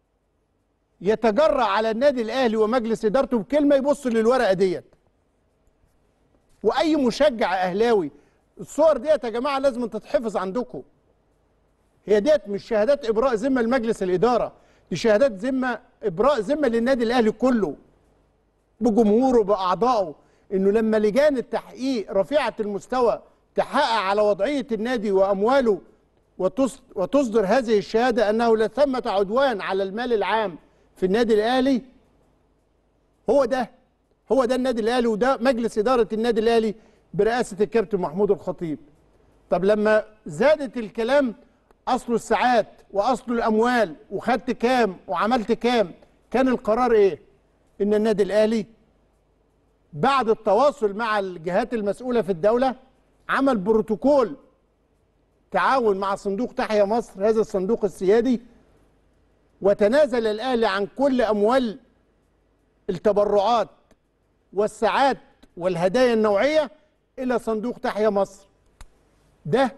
يتجرأ على النادي الاهلي ومجلس ادارته بكلمه يبص للورقه ديت واي مشجع اهلاوي الصور ديت يا جماعه لازم تتحفظ عندكم هي ديت مش شهادات ابراء ذمه لمجلس الاداره دي شهادات ذمه ابراء ذمه للنادي الاهلي كله بجمهوره باعضائه انه لما لجان التحقيق رفيعه المستوى تحقق على وضعيه النادي وامواله وتص- وتصدر هذه الشهاده انه لا ثمه عدوان على المال العام في النادي الاهلي هو ده هو ده النادي الاهلي وده مجلس اداره النادي الاهلي برئاسه الكابتن محمود الخطيب طب لما زادت الكلام اصل الساعات واصل الاموال وخدت كام وعملت كام كان القرار ايه ان النادي الاهلي بعد التواصل مع الجهات المسؤوله في الدوله عمل بروتوكول تعاون مع صندوق تحيا مصر هذا الصندوق السيادي وتنازل الاهلي عن كل اموال التبرعات والساعات والهدايا النوعيه الى صندوق تحيا مصر ده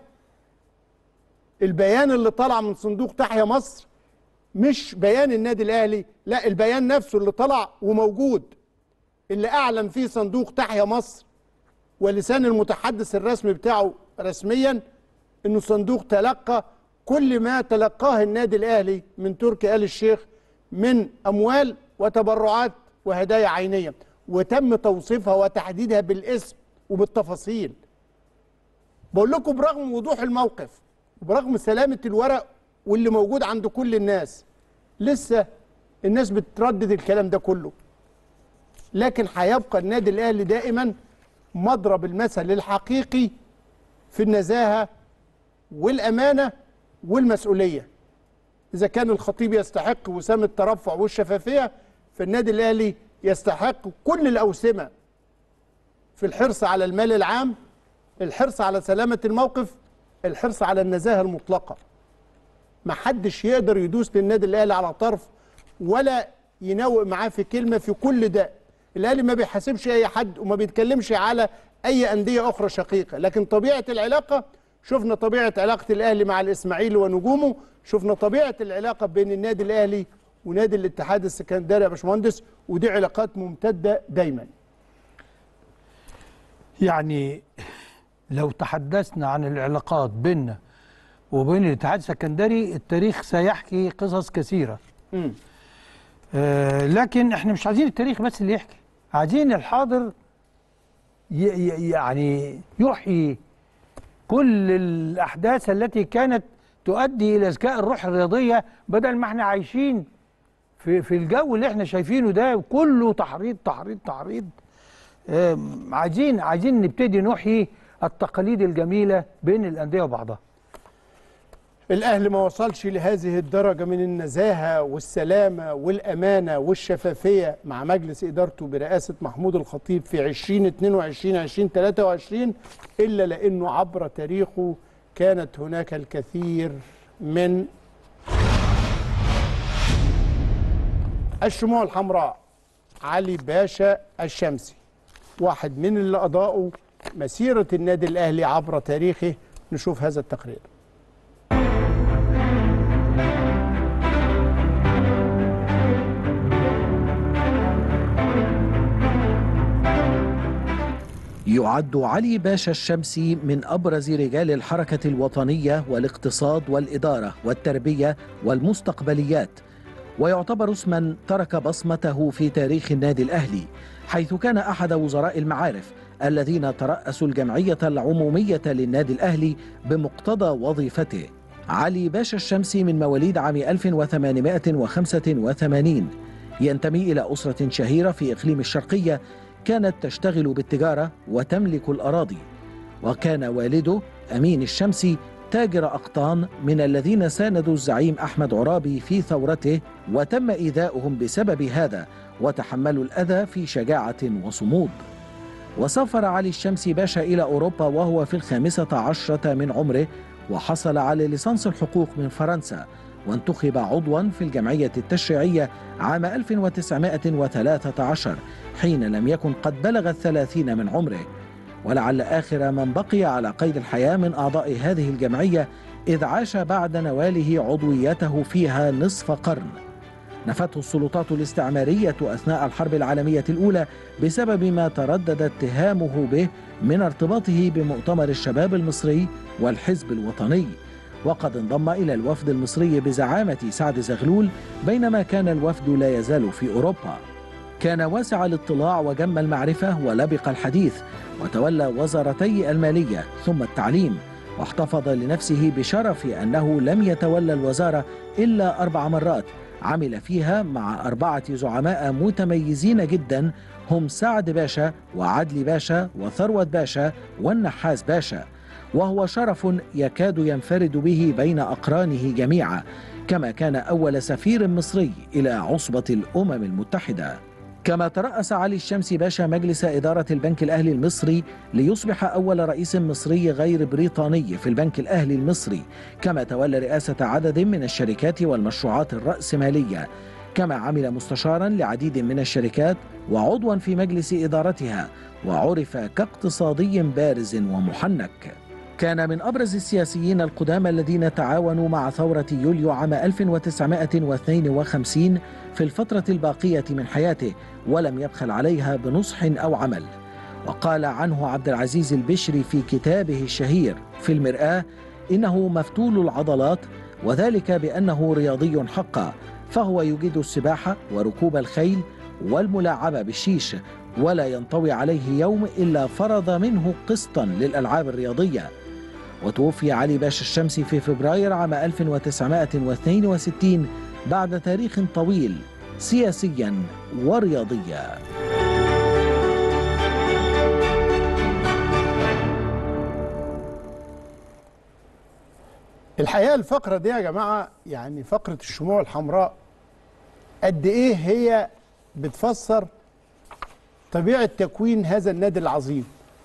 البيان اللي طلع من صندوق تحيا مصر مش بيان النادي الاهلي لا البيان نفسه اللي طلع وموجود اللي اعلن فيه صندوق تحيا مصر ولسان المتحدث الرسمي بتاعه رسميا انه صندوق تلقى كل ما تلقاه النادي الاهلي من تركي آل الشيخ من اموال وتبرعات وهدايا عينيه وتم توصيفها وتحديدها بالاسم وبالتفاصيل بقول لكم برغم وضوح الموقف وبرغم سلامه الورق واللي موجود عند كل الناس لسه الناس بتردد الكلام ده كله لكن هيبقى النادي الاهلي دائما مضرب المثل الحقيقي في النزاهه والامانه والمسؤوليه اذا كان الخطيب يستحق وسام الترفع والشفافيه فالنادي الاهلي يستحق كل الاوسمه في الحرص على المال العام الحرص على سلامه الموقف الحرص على النزاهه المطلقه ما حدش يقدر يدوس للنادي الاهلي على طرف ولا ينوء معاه في كلمه في كل ده الاهلي ما بيحاسبش اي حد وما بيتكلمش على اي انديه اخرى شقيقه لكن طبيعه العلاقه شفنا طبيعه علاقه الاهلي مع الاسماعيلي ونجومه شفنا طبيعه العلاقه بين النادي الاهلي ونادي الاتحاد السكندري يا باشمهندس ودي علاقات ممتده دايما يعني لو تحدثنا عن العلاقات بيننا وبين الاتحاد السكندري التاريخ سيحكي قصص كثيرة مم. آه لكن احنا مش عايزين التاريخ بس اللي يحكي عايزين الحاضر ي ي يعني يحيي كل الأحداث التي كانت تؤدي إلى إذكاء الروح الرياضية بدل ما احنا عايشين في في الجو اللي احنا شايفينه ده كله تحريض تحريض تحريض آم، عايزين عايزين نبتدي نحيي التقاليد الجميلة بين الأندية وبعضها الاهلي ما وصلش لهذه الدرجه من النزاهه والسلامه والامانه والشفافيه مع مجلس ادارته برئاسه محمود الخطيب في 2022 2023 الا لانه عبر تاريخه كانت هناك الكثير من الشموع الحمراء علي باشا الشمسي واحد من اللي اضاءوا مسيره النادي الاهلي عبر تاريخه نشوف هذا التقرير يعد علي باشا الشمسي من ابرز رجال الحركه الوطنيه والاقتصاد والاداره والتربيه والمستقبليات ويعتبر اسما ترك بصمته في تاريخ النادي الاهلي حيث كان احد وزراء المعارف الذين ترأسوا الجمعية العمومية للنادي الأهلي بمقتضى وظيفته علي باشا الشمسي من مواليد عام 1885 ينتمي إلى أسرة شهيرة في إقليم الشرقية كانت تشتغل بالتجارة وتملك الأراضي وكان والده أمين الشمسي تاجر أقطان من الذين ساندوا الزعيم أحمد عرابي في ثورته وتم إيذاؤهم بسبب هذا وتحملوا الأذى في شجاعة وصمود وسافر علي الشمسي باشا إلى أوروبا وهو في الخامسة عشرة من عمره وحصل على ليسانس الحقوق من فرنسا وانتخب عضوا في الجمعية التشريعية عام 1913 حين لم يكن قد بلغ الثلاثين من عمره ولعل آخر من بقي على قيد الحياة من أعضاء هذه الجمعية إذ عاش بعد نواله عضويته فيها نصف قرن نفته السلطات الاستعمارية أثناء الحرب العالمية الأولى بسبب ما تردد اتهامه به من ارتباطه بمؤتمر الشباب المصري والحزب الوطني وقد انضم إلى الوفد المصري بزعامة سعد زغلول بينما كان الوفد لا يزال في أوروبا كان واسع الاطلاع وجم المعرفة ولبق الحديث وتولى وزارتي المالية ثم التعليم واحتفظ لنفسه بشرف أنه لم يتولى الوزارة إلا أربع مرات عمل فيها مع أربعة زعماء متميزين جدا هم سعد باشا وعدلي باشا وثروت باشا والنحاس باشا وهو شرف يكاد ينفرد به بين أقرانه جميعا كما كان أول سفير مصري إلى عصبة الأمم المتحدة كما ترأس علي الشمسي باشا مجلس إدارة البنك الأهلي المصري ليصبح أول رئيس مصري غير بريطاني في البنك الأهلي المصري كما تولى رئاسة عدد من الشركات والمشروعات الرأسمالية كما عمل مستشارا لعديد من الشركات وعضوا في مجلس إدارتها وعرف كاقتصادي بارز ومحنك كان من أبرز السياسيين القدامى الذين تعاونوا مع ثورة يوليو عام 1952 في الفترة الباقية من حياته ولم يبخل عليها بنصح أو عمل وقال عنه عبد العزيز البشري في كتابه الشهير في المرآة إنه مفتول العضلات وذلك بأنه رياضي حقا فهو يجيد السباحة وركوب الخيل والملاعبة بالشيش ولا ينطوي عليه يوم إلا فرض منه قسطا للألعاب الرياضية وتوفي علي باشا الشمسي في فبراير عام 1962 بعد تاريخ طويل سياسيا ورياضيا الحقيقه الفقره دي يا جماعه يعني فقره الشموع الحمراء قد ايه هي بتفسر طبيعه تكوين هذا النادي العظيم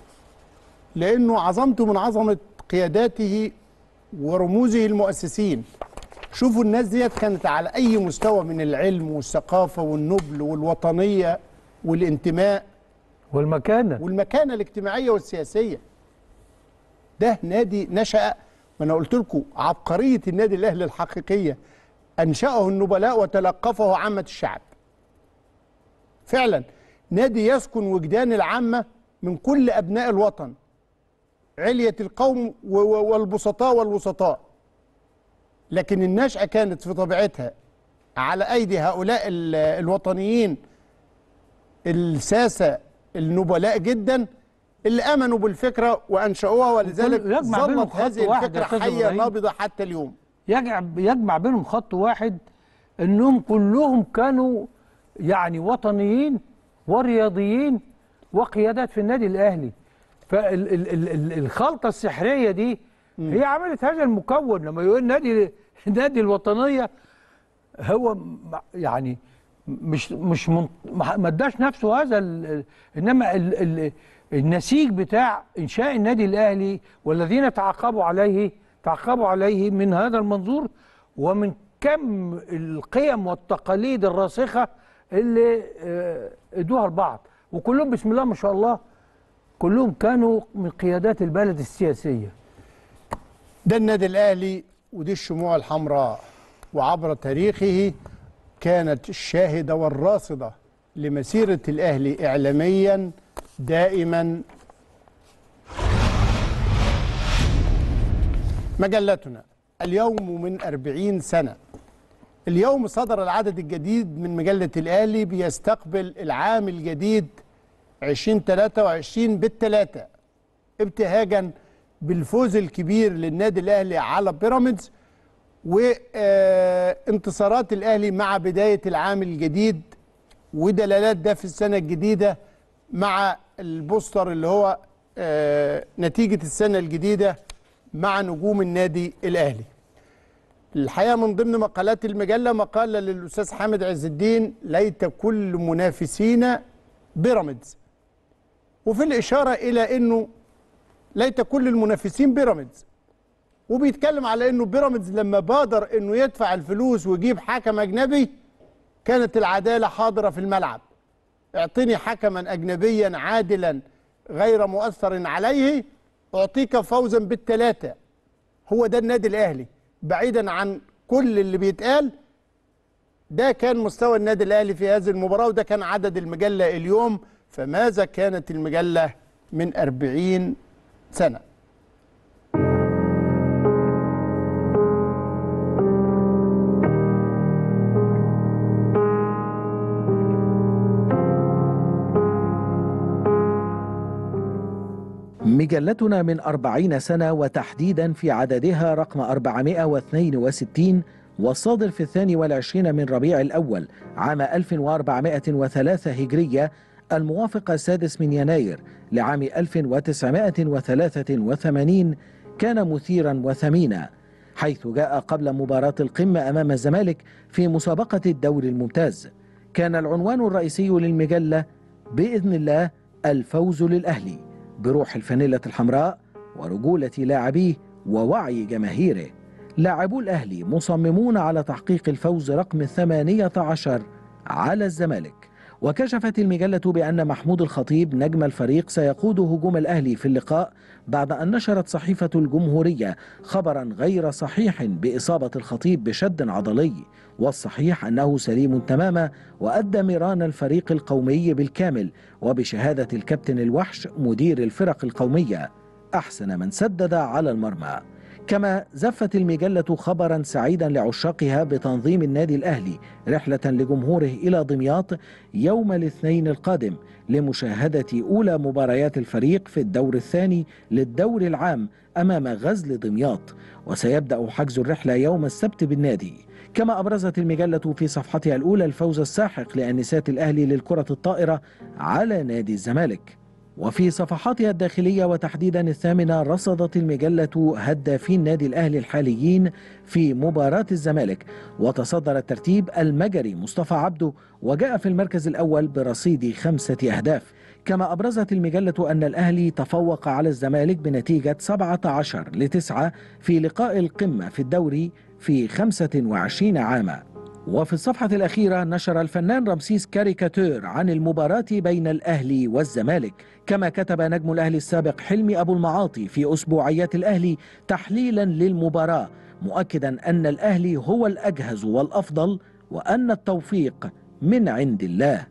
لانه عظمته من عظمه قياداته ورموزه المؤسسين شوفوا الناس ديت كانت على اي مستوى من العلم والثقافه والنبل والوطنيه والانتماء والمكانه والمكانه الاجتماعيه والسياسيه ده نادي نشأ ما انا قلت لكم عبقريه النادي الاهلي الحقيقيه انشاه النبلاء وتلقفه عامه الشعب فعلا نادي يسكن وجدان العامه من كل ابناء الوطن علية القوم و- و- والبسطاء والوسطاء لكن النشأة كانت في طبيعتها على أيدي هؤلاء ال- الوطنيين الساسة النبلاء جدا اللي آمنوا بالفكرة وأنشأوها ولذلك وكل- يجمع بينهم ظلت خط هذه واحد يا الفكرة أستاذ حية إبراهيم. نابضة حتى اليوم يجمع يجمع بينهم خط واحد انهم كلهم كانوا يعني وطنيين ورياضيين وقيادات في النادي الاهلي فالخلطه السحريه دي هي عملت هذا المكون لما يقول نادي نادي الوطنيه هو م- يعني مش مش من ما ما اداش نفسه هذا ال- انما ال ال النسيج بتاع انشاء النادي الاهلي والذين تعاقبوا عليه تعاقبوا عليه من هذا المنظور ومن كم القيم والتقاليد الراسخه اللي آه، ادوها لبعض وكلهم بسم الله ما شاء الله كلهم كانوا من قيادات البلد السياسيه ده النادي الأهلي ودي الشموع الحمراء وعبر تاريخه كانت الشاهدة والراصدة لمسيرة الأهلي إعلاميا دائما مجلتنا اليوم من أربعين سنة اليوم صدر العدد الجديد من مجلة الأهلي بيستقبل العام الجديد 2023 بالثلاثة ابتهاجا بالفوز الكبير للنادي الأهلي على بيراميدز وانتصارات الأهلي مع بداية العام الجديد ودلالات ده في السنة الجديدة مع البوستر اللي هو آه، نتيجة السنة الجديدة مع نجوم النادي الأهلي الحقيقة من ضمن مقالات المجلة مقالة للأستاذ حامد عز الدين ليت كل منافسينا بيراميدز وفي الإشارة إلى أنه ليت كل المنافسين بيراميدز وبيتكلم على أنه بيراميدز لما بادر أنه يدفع الفلوس ويجيب حكم أجنبي كانت العدالة حاضرة في الملعب اعطني حكما أجنبيا عادلا غير مؤثر عليه أعطيك فوزا بالثلاثة هو ده النادي الأهلي بعيدا عن كل اللي بيتقال ده كان مستوى النادي الأهلي في هذه المباراة وده كان عدد المجلة اليوم فماذا كانت المجلة من أربعين سنة مجلتنا من أربعين سنة وتحديدا في عددها رقم 462 والصادر في الثاني والعشرين من ربيع الأول عام 1403 هجرية الموافق السادس من يناير لعام 1983 كان مثيرا وثمينا حيث جاء قبل مباراة القمة أمام الزمالك في مسابقة الدوري الممتاز كان العنوان الرئيسي للمجلة بإذن الله الفوز للأهلي بروح الفانيلة الحمراء ورجولة لاعبيه ووعي جماهيره لاعبو الأهلي مصممون على تحقيق الفوز رقم 18 على الزمالك وكشفت المجلة بأن محمود الخطيب نجم الفريق سيقود هجوم الأهلي في اللقاء بعد أن نشرت صحيفة الجمهورية خبرا غير صحيح بإصابة الخطيب بشد عضلي والصحيح أنه سليم تماما وأدى ميران الفريق القومي بالكامل وبشهادة الكابتن الوحش مدير الفرق القومية أحسن من سدد على المرمى كما زفت المجلة خبرا سعيدا لعشاقها بتنظيم النادي الأهلي رحلة لجمهوره إلى دمياط يوم الاثنين القادم لمشاهدة أولى مباريات الفريق في الدور الثاني للدور العام أمام غزل دمياط وسيبدأ حجز الرحلة يوم السبت بالنادي كما أبرزت المجلة في صفحتها الأولى الفوز الساحق لأنسات الأهلي للكرة الطائرة على نادي الزمالك وفي صفحاتها الداخلية وتحديدا الثامنة رصدت المجلة هدافين نادي الأهلي الحاليين في مباراة الزمالك وتصدر الترتيب المجري مصطفى عبده وجاء في المركز الأول برصيد خمسة أهداف كما أبرزت المجلة أن الأهلي تفوق على الزمالك بنتيجة 17 لتسعة في لقاء القمة في الدوري في 25 عاما وفي الصفحة الأخيرة نشر الفنان رمسيس كاريكاتير عن المباراة بين الأهلي والزمالك كما كتب نجم الأهلي السابق حلمي أبو المعاطي في أسبوعيات الأهلي تحليلا للمباراة مؤكدا أن الأهلي هو الأجهز والأفضل وأن التوفيق من عند الله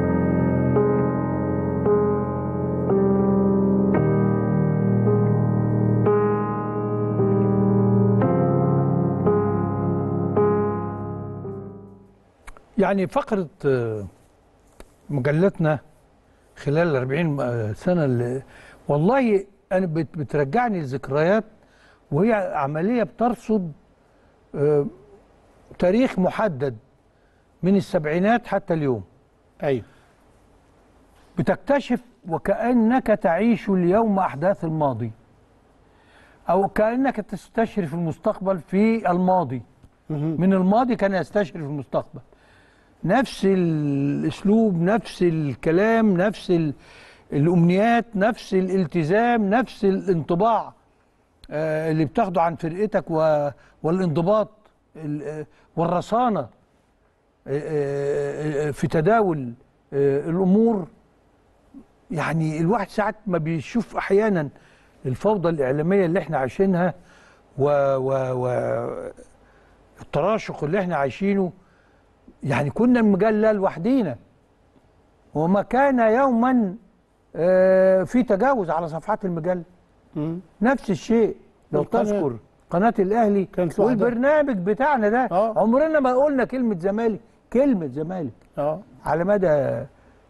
يعني فقرة آه، مجلتنا خلال ال 40 آه، سنة اللي والله أنا بت- بترجعني لذكريات وهي عملية بترصد آه، تاريخ محدد من السبعينات حتى اليوم أيوه بتكتشف وكأنك تعيش اليوم أحداث الماضي أو كأنك تستشرف المستقبل في الماضي من الماضي كان يستشرف المستقبل نفس الاسلوب نفس الكلام نفس ال- الامنيات نفس الالتزام نفس الانطباع آه، اللي بتاخده عن فرقتك و- والانضباط ال- آه، والرصانه آه، آه، آه، في تداول آه، الامور يعني الواحد ساعات ما بيشوف احيانا الفوضى الاعلاميه اللي احنا عايشينها و, و, و التراشق اللي احنا عايشينه يعني كنا مجله لوحدينا وما كان يوما آه، في تجاوز على صفحات المجله نفس الشيء لو والقناة- تذكر قناه الاهلي كانت لوحدها. والبرنامج بتاعنا ده عمرنا ما قلنا كلمه زمالك كلمه زمالك اه على مدى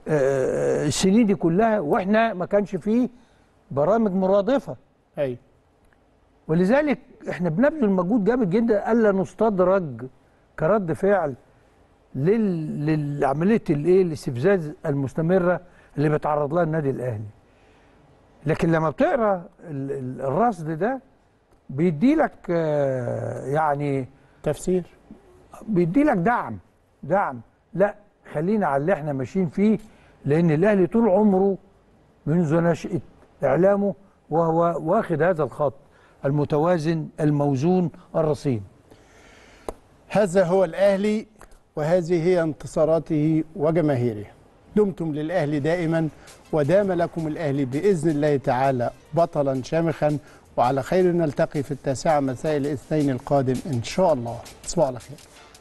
آه، السنين دي كلها واحنا ما كانش فيه برامج مرادفه ايوه ولذلك احنا بنبذل مجهود جامد جدا الا نستدرج كرد فعل لل... للعمليه الايه الاستفزاز المستمره اللي بيتعرض لها النادي الاهلي لكن لما بتقرا ال- ال- الرصد ده بيدي لك يعني تفسير بيدي لك دعم دعم لا خلينا على اللي احنا ماشيين فيه لان الاهلي طول عمره منذ نشأة اعلامه وهو واخد هذا الخط المتوازن الموزون الرصين هذا هو الأهلي وهذه هي انتصاراته وجماهيره دمتم للأهلي دائما ودام لكم الأهلي بإذن الله تعالى بطلا شامخا وعلى خير نلتقي في التاسعة مساء الاثنين القادم إن شاء الله تصبحوا على خير